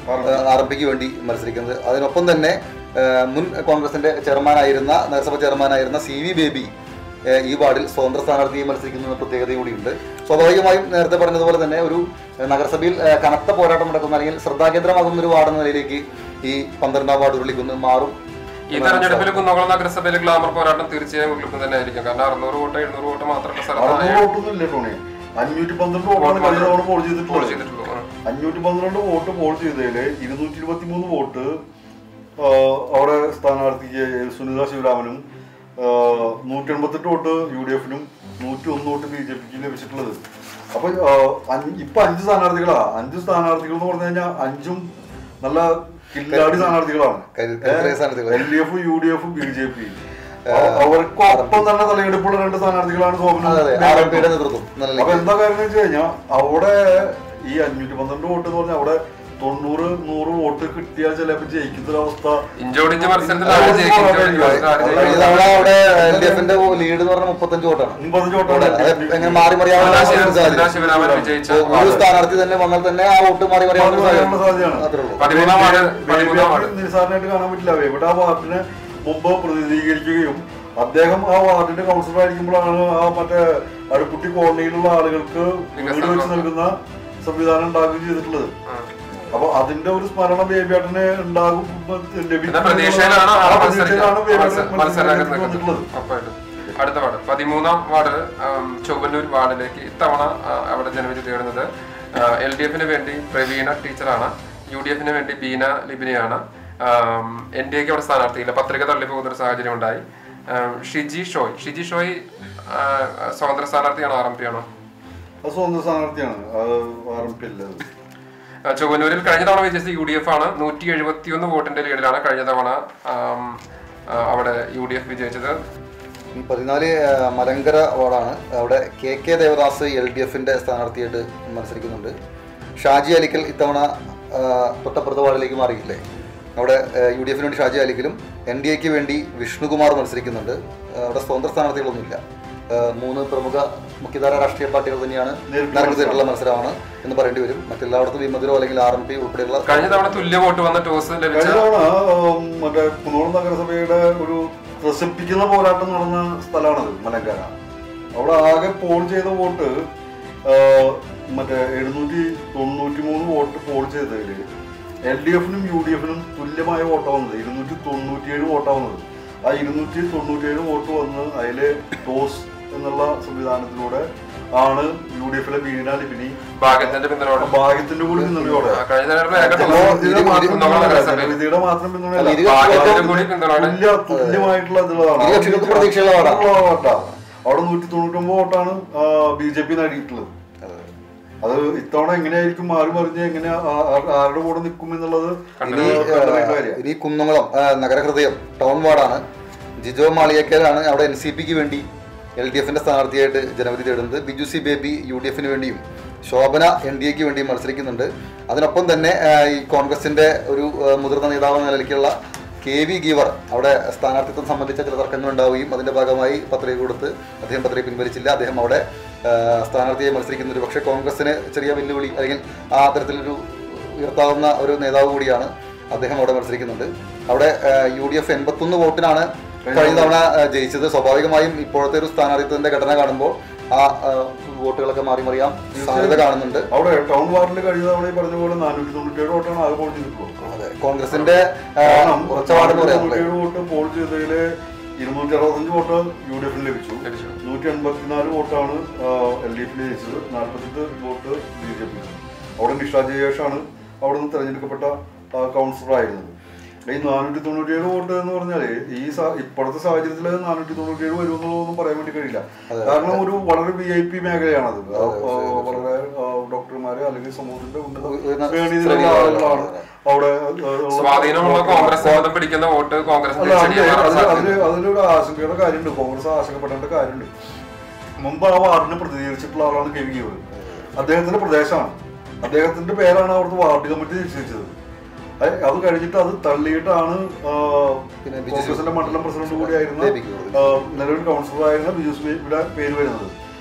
ആർ എം പിക്ക് വേണ്ടി മത്സരിക്കുന്നത് അതിനൊപ്പം തന്നെ ആ, മുൻ കോൺഗ്രസിന്റെ ചെയർമാനായിരുന്ന നഗരസഭ ചെയർമാനായിരുന്ന സി വി ബേബി ആ, ഈ വാർഡിൽ സ്വതന്ത്ര സ്ഥാനാർത്ഥിയെ മത്സരിക്കുന്ന എന്ന പ്രത്യേകത കൂടിയുണ്ട് സ്വാഭാവികമായും നേരത്തെ പറഞ്ഞതുപോലെ തന്നെ ഒരു ആ, നഗരസഭയിൽ ആ, കനത്ത പോരാട്ടം നടക്കുന്ന അല്ലെങ്കിൽ ശ്രദ്ധാകേന്ദ്രമാകുന്ന ഒരു വാർഡ് എന്ന നിലയിലേക്ക് ഈ പന്ത്രണ്ടാം വാർഡ് ഉരുളിക്കുന്ന് മാറും ഈ തെരഞ്ഞെടുപ്പിൽ കുന്നംകുളം നഗരസഭയിലെ ഗ്ലാമർ പോരാട്ടം തീർച്ചയായും ഉരുളിപ്പം തന്നെ ആയിരിക്കും കാരണം അറുന്നൂറ് വോട്ട് എഴുന്നൂറ് വോട്ട് മാത്രമുള്ള സ്ഥലത്താണ് അറുന്നൂറ് വോട്ടൊന്നും ഇല്ല ടോണി അഞ്ഞൂറ്റി പന്ത്രണ്ട് വോട്ടാണ് കഴിഞ്ഞ തവണ പോൾ പോൾ ചെയ്തിട്ടുള്ളത് ചെയ്തിട്ടുള്ളൂ ആ. അഞ്ഞൂറ്റി പന്ത്രണ്ട് വോട്ട് പോൾ ചെയ്തതില് ഇരുന്നൂറ്റി ഇരുപത്തി മൂന്ന് വോട്ട് ആ, അവിടെ സ്ഥാനാർത്ഥിക്ക് സുനിത ശിവരാമനും നൂറ്റി എൺപത്തെട്ട് വോട്ട് യു ഡി എഫിനും നൂറ്റി ഒന്ന് വോട്ട് ബി ജെ പിക്ക് ലഭിച്ചിട്ടുള്ളത് അപ്പൊ ആ, അഞ്ച്- ഇപ്പൊ അഞ്ച് സ്ഥാനാർത്ഥികളാ അഞ്ച് സ്ഥാനാർത്ഥികൾ എന്ന് പറഞ്ഞു കഴിഞ്ഞാൽ അഞ്ചും നല്ല കില്ലാടി സ്ഥാനാർത്ഥികളാണ് കരു- കരുത്തരായ സ്ഥാനാർത്ഥികൾ. എൽ ഡി എഫും യു ഡി എഫും ബി ജെ പി അവർക്കൊപ്പം തന്നെ തലയെടുപ്പുള്ള രണ്ട് സ്ഥാനാർത്ഥികളാണ് സോമനും അതെ അതെ ആർ എം പിയുടെ നേതൃത്വം നല്ല അപ്പൊ നിലയ്ക്ക്. എന്താ കാര്യം വെച്ച് കഴിഞ്ഞാൽ അവിടെ ഈ അഞ്ഞൂറ്റി പന്ത്രണ്ട് വോട്ട് എന്ന് പറഞ്ഞാൽ അവിടെ തൊണ്ണൂറ് നൂറ് വോട്ട് കിട്ടിയാൽ ചിലപ്പോ ജയിക്കുന്ന ഒരു അവസ്ഥ ഇഞ്ചോടിഞ്ച് മത്സരത്തിൽ ആര് ജയിക്കും ഇഞ്ചോടിഞ്ച് മത്സരത്തിൽ ആര് കഴിഞ്ഞ ജയിക്കും തവണ അവിടെ എൽ ഡി എഫിന്റെ ലീഡ് എന്ന് പറഞ്ഞാൽ മുപ്പത്തഞ്ച് വോട്ടാണ് മുപ്പത്തഞ്ച് വോട്ടാണ് അത് എങ്ങനെ മാറി മറിയാവുന്ന സുനിതാ ശിവ- ഒരു സുനിതാ സാഹചര്യം. ശിവരാമൻ വിജയിച്ച ഒരു വാർഡ്. സ്ഥാനാർത്ഥി തന്നെ വന്നാൽ തന്നെ ആ വോട്ട് മാറി മറിയാവുന്ന ഒരു മാറി മറിയാവുന്ന സാഹചര്യം സാധ്യതയാണ്. മാത്രമേ ഉള്ളൂ പതിമൂന്നാം വാർഡ് പതിമൂന്നാം വാർഡ് നിസ്സാരനായിട്ട് കാണാൻ പറ്റില്ല ഇവിടെ ആ വാർഡിനെ മുമ്പ് പ്രതിനിധീകരിക്കുകയും അദ്ദേഹം ആ വാർഡിന്റെ കൗൺസിലർ ആയിരിക്കുമ്പോഴാണ് ആ മറ്റേ അടുക്കുട്ടി കോളനിയിലുള്ള ആളുകൾക്ക് വീട് വെച്ച് നൽകുന്ന സംവിധാനം ഉണ്ടാക്കുകയും ചെയ്തിട്ടുള്ളത് ആ. അപ്പൊ അതിന്റെ ഒരു സ്മരണ ബേബിയാട്ടിന് ഉണ്ടാകും പിന്നെ പ്രതീക്ഷയിലാണ് ആളെ പ്രതീക്ഷയിലാണ് മത്സരിക്കാൻ ബേബിയാട്ടൻ മത്സരരംഗത്ത് മത്സരരംഗത്ത് നിൽക്കുന്നത് വന്നിട്ടുള്ളത് ഉറപ്പായിട്ടും അടുത്ത വാർഡ് പതിമൂന്നാം വാർഡ് ആം, ചൊവ്വന്നൂർ വാർഡിലേക്ക് ഇത്തവണ ആ, അവിടെ ജനവിധി തേടുന്നത് എൽ ഡി എഫിന് വേണ്ടി പ്രവീണ ടീച്ചറാണ് യു ഡി എഫിന് വേണ്ടി ബീന ലിബിനെയാണ് എൻ ഡി എക്ക് അവിടെ സ്ഥാനാർത്ഥിയില്ല പത്രിക തള്ളിപ്പോകുന്ന ഒരു സാഹചര്യം ഉണ്ടായി ആം, ഷിജി ഷോയ് ഷിജി ഷോയ് ആ, സ്വതന്ത്ര സ്ഥാനാർത്ഥിയാണോ ആർ എം പി ആണോ അത് സ്വന്തം സ്ഥാനാർത്ഥിയാണ് അത് ആർ എം പി അല്ല അത്. ആ, ചൊവ്വന്നൂരിൽ കഴിഞ്ഞ തവണ വിജയിച്ചത് യു ഡി എഫ് ആണ് നൂറ്റി എഴുപത്തിയൊന്ന് വോട്ടിന്റെ ലീഡിലാണ് കഴിഞ്ഞ തവണ ആം, ആ, അവിടെ യു ഡി എഫ് വിജയിച്ചത് ഈ പതിനാല് ആ, മലങ്കര വാർഡാണ് അവിടെ K K Devadas L D എഫിന്റെ സ്ഥാനാർത്ഥിയായിട്ട് മത്സരിക്കുന്നുണ്ട് ഷാജി അലിക്കൽ ഇത്തവണ ആ, തൊട്ടപ്പുറത്തെ വാർഡിലേക്ക് മാറിയില്ലേ അവിടെ യു ഡി എഫിന് വേണ്ടി ഷാജി അലിക്കലും എൻ ഡി എക്ക് വേണ്ടി വിഷ്ണുകുമാർ മത്സരിക്കുന്നുണ്ട് ആ, അവിടെ സ്വതന്ത്ര സ്ഥാനാർത്ഥികളൊന്നുമില്ല ആ, മൂന്ന് പ്രമുഖ മുഖ്യധാര രാഷ്ട്രീയ പാർട്ടികൾ തന്നെയാണ് നേരിട്ട് നടന്നിട്ടുള്ള മത്സരമാണ് എന്ന് പറയേണ്ടി വരും മറ്റെല്ലായിടത്തും വിമതരോ അല്ലെങ്കിൽ ആർ എം പി ഉൾപ്പെടെയുള്ള കഴിഞ്ഞ തവണ തുല്യ വോട്ട് വന്ന ടോസ് ലഭിച്ച കഴിഞ്ഞ തവണ ഉം, മറ്റേ കുന്നോളം നഗരസഭയുടെ ഒരു ത്രസിപ്പിക്കുന്ന പോരാട്ടം നടന്ന സ്ഥലമാണത് മലങ്കര അവിടെ ആകെ പോൾ ചെയ്ത വോട്ട് ആ, മറ്റേ എഴുന്നൂറ്റി തൊണ്ണൂറ്റി മൂന്ന് വോട്ട് പോൾ ചെയ്തതിൽ എൽ ഡി എഫിനും യു ഡി എഫിനും തുല്യമായ വോട്ടാണ് വന്നത് ഇരുന്നൂറ്റി തൊണ്ണൂറ്റിയേഴ് വോട്ടാണ് വന്നത് ആ ഇരുന്നൂറ്റി തൊണ്ണൂറ്റിയേഴ് വോട്ട് വന്ന് അതില് ടോസ് എന്നുള്ള സംവിധാനത്തിലൂടെ ആണ് യു ഡി എഫിലെ ബീന ലിബിനി ഭാഗ്യത്തിന്റെ പിന്തുണയോടെ ഭാഗ്യത്തിന്റെ കൂടി പിന്തുണയോടെ ആ, കഴിഞ്ഞ തെരഞ്ഞെടുപ്പിൽ ഏക ജനവിധിയുടെ ടോസ് മാത്രം കുന്നംകുളം നഗരസഭയിൽ ജനവിധിയുടെ മാത്രം പിന്തുണയല്ല. അല്ല, ഇത് ഭാഗ്യത്തിന്റെ കൂടി പിന്തുണയോടെ തുല്യ തുല്യമായിട്ടുള്ള ഇതിലുള്ളതാണ്. ഇരു കക്ഷികൾക്ക് പ്രതീക്ഷയുള്ള വാർഡാ. ഉള്ള വാർഡാ. അവിടെ നൂറ്റി തൊണ്ണൂറ്റൊമ്പത് വോട്ടാണ് ബി ജെ പി നേടിയിട്ടുള്ളത് അത് ഇത്തവണ എങ്ങനെയായിരിക്കും മാറി മറിഞ്ഞ് എങ്ങനെ ആ- ആ- ആരുടെ കൂടെ നിൽക്കും എന്നുള്ളത് ഇനി കണ്ടറിയേണ്ട ആ, കാര്യമാണ്. ഇനി കുന്നംകുളം ആ, നഗരഹൃദയം ടൗൺ വാർഡാണ് ജിജോ മാളിയേക്കലാണ് അവിടെ എൻ സി പിക്ക് വേണ്ടി എൽ ഡി എഫിന്റെ സ്ഥാനാർത്ഥിയായിട്ട് ജനവിധി തേടുന്നത് Biju C Baby U D എഫിന് വേണ്ടിയും ശോഭന എൻ ഡി എക്ക് വേണ്ടിയും മത്സരിക്കുന്നുണ്ട് അതിനൊപ്പം തന്നെ ആ, ഈ കോൺഗ്രസിന്റെ ഒരു ആ, മുതിർന്ന നേതാവ് എന്ന നിലയ്ക്കുള്ള കെ വി ഗീവർ അവിടെ സ്ഥാനാർത്ഥിത്വം സംബന്ധിച്ച ചില തർക്കങ്ങൾ ഉണ്ടാവുകയും അതിന്റെ ഭാഗമായി പത്രിക കൊടുത്ത് അദ്ദേഹം പത്രിക പിൻവലിച്ചില്ല അദ്ദേഹം അവിടെ ആ, സ്ഥാനാർത്ഥിയായി മത്സരിക്കുന്ന ഒരു പക്ഷേ കോൺഗ്രസിന് ചെറിയ വെല്ലുവിളി അല്ലെങ്കിൽ ആ തരത്തിലൊരു ഉയർത്താവുന്ന ഒരു നേതാവ് കൂടിയാണ് അദ്ദേഹം അവിടെ മത്സരിക്കുന്നുണ്ട് അവിടെ യു ഡി എഫ് എൺപത്തൊന്ന് വോട്ടിനാണ് കഴിഞ്ഞ തവണ ആ, ജയിച്ചത് സ്വാഭാവികമായും ഇപ്പോഴത്തെ ഒരു സ്ഥാനാർത്ഥിത്വത്തിന്റെ ഘടന കാണുമ്പോൾ ആ ആ, വോട്ടുകളൊക്കെ മാറി മറിയാം സാധ്യത കാണുന്നുണ്ട് അവിടെ ടൗൺ വാർഡിൽ കഴിഞ്ഞ തവണ ഈ പറഞ്ഞ പോലെ നാനൂറ്റി തൊണ്ണൂറ്റേഴ് വോട്ടാണ് ആകെ പോൾ ചെയ്തിട്ടുള്ളത് അതെ കോൺഗ്രസിന്റെ ആ, കാരണം ഉറച്ച വാർഡെന്ന് പറയാം തൊണ്ണൂറ്റേഴ് വോട്ട് പോൾ ചെയ്തതില് ഇരുന്നൂറ്റി അറുപത്തഞ്ച് വോട്ട് യു ഡി എഫിന് ലഭിച്ചു ലഭിച്ചു. നൂറ്റി എൺപത്തിനാല് വോട്ടാണ് എൽ ഡി എഫിന് ജയിച്ചത് നാൽപ്പത്തെട്ട് വോട്ട് ബി ജെ പി അവിടെ നിഷ ജയേഷാണ് അവിടെ നിന്ന് തെരഞ്ഞെടുക്കപ്പെട്ട കൗൺസിലർ ആയിരുന്നത് ഈ നാനൂറ്റി തൊണ്ണൂറ്റിയേഴ് വോട്ട് എന്ന് പറഞ്ഞാല് ഈ സാ- ഇപ്പോഴത്തെ സാഹചര്യത്തിൽ നാനൂറ്റി തൊണ്ണൂറ്റിയേഴ് വരുമെന്നുള്ളതൊന്നും പറയാൻ വേണ്ടി കഴിയില്ല കാരണം ഒരു വളരെ വി ഐ പി മേഖലയാണത് ആ, ആ, വളരെ ആ, ഡോക്ടർമാര് അല്ലെങ്കിൽ സമൂഹത്തിന്റെ ഉന്നത ഉയർന്ന ശ്രേണിയിലുള്ള ശ്രേണിയിലുള്ള ആളുകളാണ് അവിടെ ആ, ഉള്ള- സ്വാധീനമുള്ള കോൺഗ്രസ് മതം പിടിക്കുന്ന വോട്ട് കോൺഗ്രസ് അല്ല അതില് അതില് അതില് അതിലൊരു ആശങ്കയുടെ കാര്യമുണ്ട് കോൺഗ്രസ് ആശങ്കപ്പെടേണ്ട കാര്യമുണ്ട് മുമ്പ് ആ വാർഡിനെ പ്രതിനിധീകരിച്ചിട്ടുള്ള ആളാണ് കെ വി ഗീവർ അദ്ദേഹത്തിന്റെ പ്രദേശമാണ് അദ്ദേഹത്തിന്റെ പേരാണ് അവിടുത്തെ വാർഡ് കമ്മിറ്റി നിശ്ചയിച്ചത് അത് അത് കഴിഞ്ഞിട്ട് അത് തള്ളിയിട്ടാണ് ആ, പിന്നെ ബിജു കോൺഗ്രസിന്റെ മണ്ഡലം പ്രസിഡന്റ് കൂടിയായിരുന്ന ബേബി ഗീവർ. ആ, നിലവിൽ കൗൺസിലർ ആയിരുന്ന ബിജു സുബിയുടെ പേര് വരുന്നത്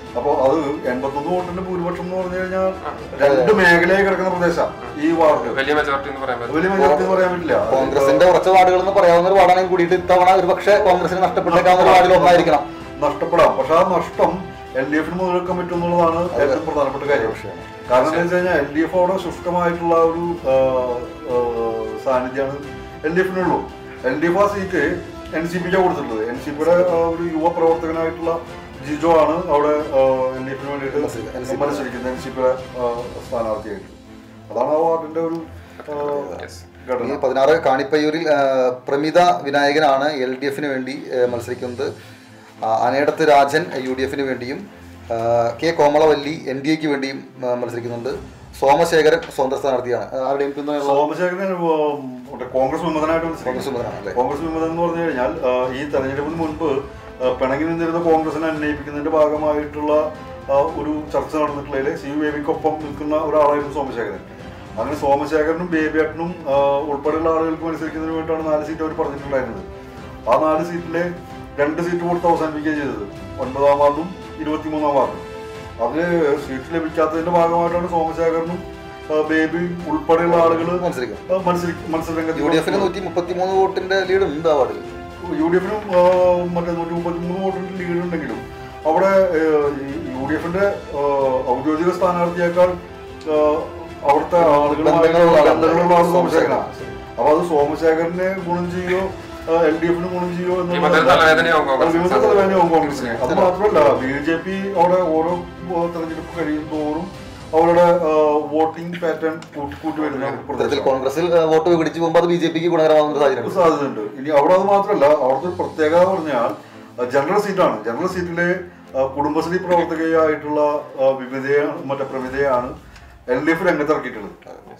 അപ്പോൾ അത് എൺപത്തൊന്ന് വോട്ടിന്റെ ഭൂരിപക്ഷം എന്ന് പറഞ്ഞു കഴിഞ്ഞാൽ രണ്ട് മേഖലയായി കിടക്കുന്ന പ്രദേശമാണ് ഈ വാർഡ് വലിയ മെജോറിറ്റി എന്ന് പറയാൻ പറ്റും വലിയ മെജോറിറ്റി എന്ന് പറയാൻ പറ്റില്ല കോൺഗ്രസിന്റെ കുറച്ച് വാർഡുകൾ എന്ന് പറയാവുന്ന ഒരു വാർഡാണെങ്കിൽ കൂടിയിട്ട് ഇത്തവണ ഒരു പക്ഷേ കോൺഗ്രസിന് നഷ്ടപ്പെട്ടേക്കാവുന്ന ഒരു വാർഡിൽ ഒന്നായിരിക്കണം നഷ്ടപ്പെടാം പക്ഷെ ആ നഷ്ടം എൽ ഡി എഫിന് മുതലെടുക്കാൻ പറ്റും എന്നുള്ളതാണ് ഏറ്റവും പ്രധാനപ്പെട്ട കാര്യം കാരണം എന്താ വെച്ച് കഴിഞ്ഞാൽ എൽ ഡി എഫ് അവിടെ ശുഷ്കമായിട്ടുള്ള ഒരു ആ, ആ, സാന്നിധ്യമാണ് എൽ ഡി എഫിനുള്ളൂ എൽ ഡി എഫ് ആ സീറ്റ് എൻ സി പിക്കാണ് കൊടുത്തിട്ടുള്ളത് എൻ സി പിയുടെ ഒരു യുവ പ്രവർത്തകനായിട്ടുള്ള ജിജോ ആണ് അവിടെ എൽ ഡി എഫിന് വേണ്ടിയിട്ട് മത്സരിക്കുന്നത് എൻ സി പിയുടെ സ്ഥാനാർത്ഥിയായിട്ട് അതാണ് ആ വാർഡിന്റെ ഒരു ആ, Yes. ഘടന ഈ പതിനാറ് കാണിപ്പയ്യൂരിൽ ആ, പ്രമിത വിനായകനാണ് എൽ ഡി എഫിന് വേണ്ടി ആ, മത്സരിക്കുന്നത് ആ, അനേടത്ത് രാജൻ യു ഡി എഫിന് വേണ്ടിയും ആ, കെ കോമളവല്ലി എൻ ഡി എക്ക് വേണ്ടിയും ആ, മത്സരിക്കുന്നുണ്ട് സോമശേഖരൻ സ്വതന്ത്ര സ്ഥാനാർത്ഥിയാണ് ആ, ആരുടെയും പിന്തുണയുള്ള സോമശേഖരൻ ഉം, മറ്റേ കോൺഗ്രസ് വിമതനായിട്ട് കോൺഗ്രസ് മത്സരിക്കും വിമതനാണ് അല്ലേ? കോൺഗ്രസ് വിമതം എന്ന് പറഞ്ഞു കഴിഞ്ഞാൽ ആ, ഈ തെരഞ്ഞെടുപ്പിന് മുൻപ് ആ, പിണങ്ങി നിന്നിരുന്ന കോൺഗ്രസിനെ അന്വയിപ്പിക്കുന്നതിന്റെ ഭാഗമായിട്ടുള്ള ആ, ഒരു ചർച്ച നടന്നിട്ടുള്ളതിൽ സി യു ബേബിക്കൊപ്പം നിൽക്കുന്ന ഒരാളായിരുന്നു സോമശേഖരൻ അങ്ങനെ സോമശേഖരനും ബേബിയേട്ടനും ആ, ഉൾപ്പെടെയുള്ള ആളുകൾക്ക് മത്സരിക്കുന്നതിന് വേണ്ടിയിട്ടാണ് നാല് സീറ്റ് അവർ പറഞ്ഞിട്ടുണ്ടായിരുന്നത് ആ നാല് സീറ്റിലെ രണ്ട് സീറ്റ് കൊടുത്ത് അവസാനിപ്പിക്കുകയും ചെയ്തത് ഒൻപതാം വാർഡും ഇരുപത്തിമൂന്നാം വാർഡും അതില് സീറ്റ് ലഭിക്കാത്തതിന്റെ ഭാഗമായിട്ടാണ് സോമശേഖരനും ആ, ബേബിയും ഉൾപ്പെടെയുള്ള ആളുകൾ മത്സരിക്കും മത്സരി മത്സരരംഗത്ത് യു ഡി എഫിന് നൂറ്റി മുപ്പത്തി മൂന്ന് വോട്ടിന്റെ ലീഡ് ഉണ്ട് ആ വാർഡിൽ യു ഡി എഫിനും മറ്റേ നൂറ്റി മുപ്പത്തി മൂന്ന് വോട്ടിന്റെ ലീഡ് ഉണ്ടെങ്കിലും അവിടെ ഏഹ്, ഈ യു ഡി എഫിന്റെ ഔദ്യോഗിക സ്ഥാനാർത്ഥിയേക്കാൾ ഏഹ്, അവിടുത്തെ ആളുകളുമായിട്ട് ബന്ധങ്ങളുള്ള ആളാണ്. ബന്ധങ്ങളുള്ള ആൾ സോമശേഖരനാണ് ശരി. അപ്പൊ അത് സോമശേഖരനെ ഗുണം ചെയ്യോ എൽ ഡി എഫിന് ഗുണം ചെയ്യോ വിമത തലവേദനയാവും കോൺഗ്രസ്. വിമത തലവേദനയാവും കോൺഗ്രസിന് അത് മാത്രമല്ല ബി ജെ പി അവിടെ ഓരോ ഏഹ്, തെരഞ്ഞെടുപ്പ് കഴിയും തോറും അവരുടെ വോട്ടിംഗ് പാറ്റേൺ കൂട്ടി വരുന്ന ഇത്തരത്തിൽ പ്രദേശം കോൺഗ്രസിൽ ആ, വോട്ട് വിഘടിച്ച് പോകുമ്പോൾ അത് ബി ജെ പിക്ക് ഗുണകരമാകുന്ന ഒരു സാഹചര്യം സാധ്യതയുണ്ട് ഇനി അവിടെ അത് മാത്രമല്ല അവിടുത്തെ ഒരു പ്രത്യേകത പറഞ്ഞാൽ അഹ് ജനറൽ സീറ്റാണ് ജനറൽ സീറ്റിലെ അഹ് കുടുംബശ്രീ പ്രവർത്തകയായിട്ടുള്ള അഹ് വിവിധയാണ് മറ്റേ പ്രവിധയാണ് എൽ ഡി എഫ് രംഗത്തിറക്കിയിട്ടുള്ളത്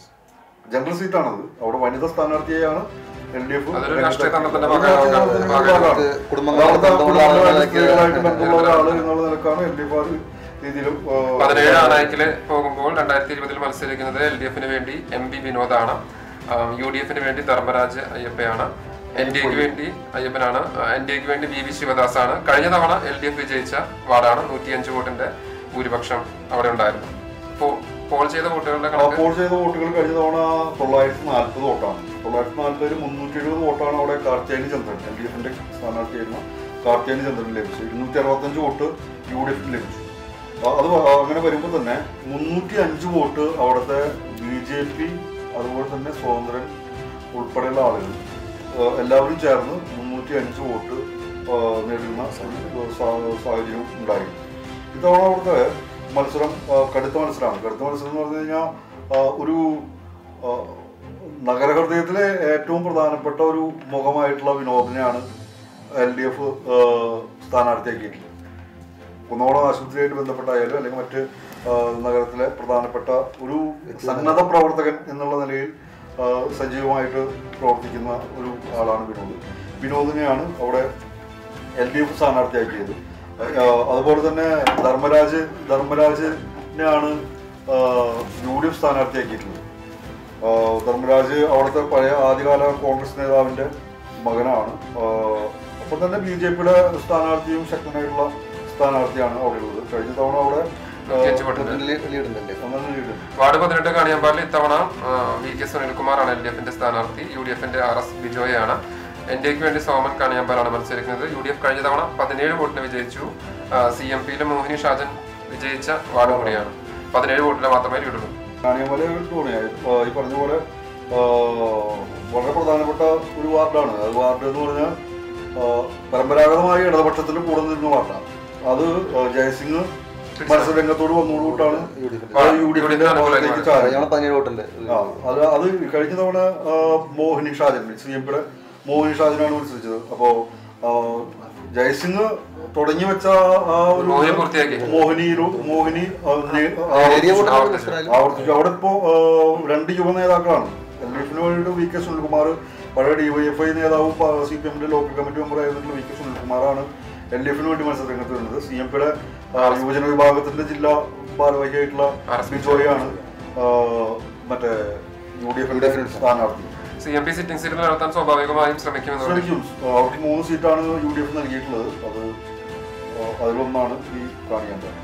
ജനറൽ സീറ്റാണത് അവിടെ വനിതാ സ്ഥാനാർത്ഥിയാണ് എൽ ഡി എഫ് അതൊരു രാഷ്ട്രീയ തന്ത്രത്തിന്റെ ഭാഗമാണ്. ഭാഗമാണ്. കുടുംബങ്ങളുടെ ബന്ധമുള്ള ആളുകളൊക്കെ ബന്ധമുള്ള ഒരാള് എന്നുള്ള നിലക്കാണ് എൽ ഡി എഫ് ആ ഒരു രീതിയിലും അഹ് പതിനേഴ് ആണായിക്കില് പോകുമ്പോൾ രണ്ടായിരത്തി ഇരുപതിൽ മത്സരിക്കുന്നത് എൽ ഡി എഫിന് വേണ്ടി എം പി വിനോദാണ് യു ഡി എഫിന് വേണ്ടി ധർമ്മരാജ് അയ്യപ്പയാണ് എൻ ഡി എക്ക് വേണ്ടി അയ്യപ്പനാണ് എൻ ഡി എക്ക് വേണ്ടി വി വി ശിവദാസ് ആണ് കഴിഞ്ഞ തവണ എൽ ഡി എഫ് വിജയിച്ച വാർഡാണ് നൂറ്റിയഞ്ച് വോട്ടിന്റെ ഭൂരിപക്ഷം അവിടെ ഉണ്ടായിരുന്നു പോ- പോൾ ചെയ്ത വോട്ടുകളുടെ കണക്ക് പോൾ ചെയ്ത വോട്ടുകൾ കഴിഞ്ഞ തവണ തൊള്ളായിരത്തി നാൽപ്പത് വോട്ടാണ് തൊള്ളായിരത്തി നാൽപ്പതിൽ മുന്നൂറ്റി എഴുപത് വോട്ടാണ് അവിടെ കാർത്തിയാനി ചന്ദ്രൻ എൽ ഡി എഫിന്റെ സ്ഥാനാർത്ഥിയായിരുന്ന കാർത്തിയാനി ചന്ദ്രൻ ലഭിച്ചു ഇരുന്നൂറ്റി അറുപത്തഞ്ച് വോട്ട് യു ഡി എഫിന് ലഭിച്ചു അ- അത് വ- അങ്ങനെ വരുമ്പോൾ തന്നെ മുന്നൂറ്റി അഞ്ച് വോട്ട് അവിടുത്തെ ബി ജെ പി അതുപോലെ തന്നെ സ്വതന്ത്രൻ ഉൾപ്പെടെയുള്ള ആളുകൾ ആ, എല്ലാവരും ചേർന്ന് മുന്നൂറ്റി അഞ്ച് വോട്ട് ആ, നേടുന്ന ഒരു സാ- സാഹചര്യം ഉണ്ടായി ഇത്തവണ അവിടുത്തെ മത്സരം ആ, കടുത്ത മത്സരമാണ് കടുത്ത മത്സരം എന്ന് പറഞ്ഞു കഴിഞ്ഞാൽ ആ, ഒരു ആ, നഗരഹൃദയത്തിലെ ഏറ്റവും പ്രധാനപ്പെട്ട ഒരു മുഖമായിട്ടുള്ള വിനോദിനെയാണ് എൽ ഡി എഫ് സ്ഥാനാർത്ഥിയാക്കിയിട്ടുള്ളത് കുന്നോളം ആശുപത്രിയായിട്ട് ബന്ധപ്പെട്ടായാലും അല്ലെങ്കിൽ മറ്റ് ആ, നഗരത്തിലെ പ്രധാനപ്പെട്ട ഒരു സന്നദ്ധ പ്രവർത്തകൻ എന്നുള്ള നിലയിൽ ആ, സജീവമായിട്ട് പ്രവർത്തിക്കുന്ന ഒരു ആളാണ് വിനോദ് വിനോദിനെയാണ് അവിടെ എൽ ഡി എഫ് സ്ഥാനാർത്ഥിയാക്കിയത് ആ, അതുപോലെ തന്നെ ധർമ്മരാജ് ധർമ്മരാജിനെയാണ് യു ഡി എഫ് സ്ഥാനാർത്ഥിയാക്കിയിട്ടുള്ളത് ആ, ധർമ്മരാജ് അവിടുത്തെ പഴയ ആദ്യകാല കോൺഗ്രസ് നേതാവിന്റെ മകനാണ് ആ, ഒപ്പം തന്നെ ബി ജെ പിയുടെ സ്ഥാനാർത്ഥിയും ശക്തനായിട്ടുള്ള സ്ഥാനാർത്ഥിയാണ് അവിടെ ഉള്ളത് കഴിഞ്ഞ തവണ അവിടെ ആ, നൂറ്റിയഞ്ച് വോട്ടുണ്ട് ലീഡ് ഉണ്ടല്ലേ അങ്ങനെ lead ഉണ്ട്. വാർഡ് പതിനെട്ട് കാണിയാമ്പാലിൽ ഇത്തവണ ആ, വി കെ സുനിൽകുമാറാണ് എൽ ഡി എഫിന്റെ സ്ഥാനാർത്ഥി യു ഡി എഫിന്റെ ആർ എസ് ബിജോയാണ് എൻ ഡി എക്ക് വേണ്ടി സോമൻ കാണിയാമ്പാലാണ് മത്സരിക്കുന്നത് യു ഡി എഫ് കഴിഞ്ഞ തവണ പതിനേഴ് വോട്ടിന് വിജയിച്ചു സി എം പിയിലെ മോഹിനി ഷാജൻ വിജയിച്ച വാർഡ് കൂടിയാണ് പതിനേഴ് വോട്ടിന് മാത്രമേ ലീഡുള്ളൂ കാണിയമല തോണിയായി ഈ പറഞ്ഞ പോലെ ആ, വളരെ പ്രധാനപ്പെട്ട ഒരു വാർഡാണ് അത് വാർഡ് എന്ന് പറഞ്ഞാൽ ആ, പരമ്പരാഗതമായി ഇടതുപക്ഷത്തിൽ കൂടെ നിന്ന വാർഡാണ് അത് ആ, ജയസിംഗ് മത്സര രംഗത്തോട് വന്നോടുകൂട്ടാണ് യു ഡി എഫിന്റെ ഭാഗത്തേക്ക് ചാരി കഴിഞ്ഞ പതിനേഴ് വോട്ടുണ്ട് ആ, അത് അത് കഴിഞ്ഞ തവണ ആ, മോഹിനി ഷാജൻ സി എം പിയുടെ മോഹിനി ഷാജനാണ് മത്സരിച്ചത് അപ്പോ ആ, ജയസിംഗ് തുടങ്ങി വെച്ച ആ ഒരു മോഹിനി പൂർത്തിയാക്കി. മോഹിനി മോഹിനി ആ, നേ- ആ, ഏരിയ വോട്ട് ആവർത്തിച്ചു. ആവർത്തിച്ചു അവിടെ ഇപ്പോ ആ, രണ്ട് യുവ നേതാക്കളാണ് എൽ ഡി എഫിന് വേണ്ടിയിട്ട് വി കെ സുനിൽകുമാർ പഴയ ഡിവൈഎഫ്ഐ നേതാവും സി പി എമ്മിന്റെ ലോക്കൽ കമ്മിറ്റി മെമ്പർ ആയിരുന്നിട്ടുള്ള വി കെ സുനിൽകുമാറാണ് എൽ ഡി എഫിന് വേണ്ടി മത്സര രംഗത്ത് വരുന്നത് സി എം പിയുടെ യുവജന വിഭാഗത്തിന്റെ ജില്ലാ ഭാരവാഹിയായിട്ടുള്ള ബിജോയാണ് ആ, മറ്റേ യു ഡി എഫിന്റെ സ്ഥാനാർത്ഥി സി എം പി സിറ്റിംഗ് സീറ്റിൽ നടത്താൻ സ്വാഭാവികമായും ശ്രമിക്കുമെന്ന് ശ്രമിക്കും ആ, അവർക്ക് മൂന്ന് സീറ്റാണ് യു ഡി എഫ് നൽകിയിട്ടുള്ളത് അത് ആ, അതിലൊന്നാണ് ഈ കാണിയാൻ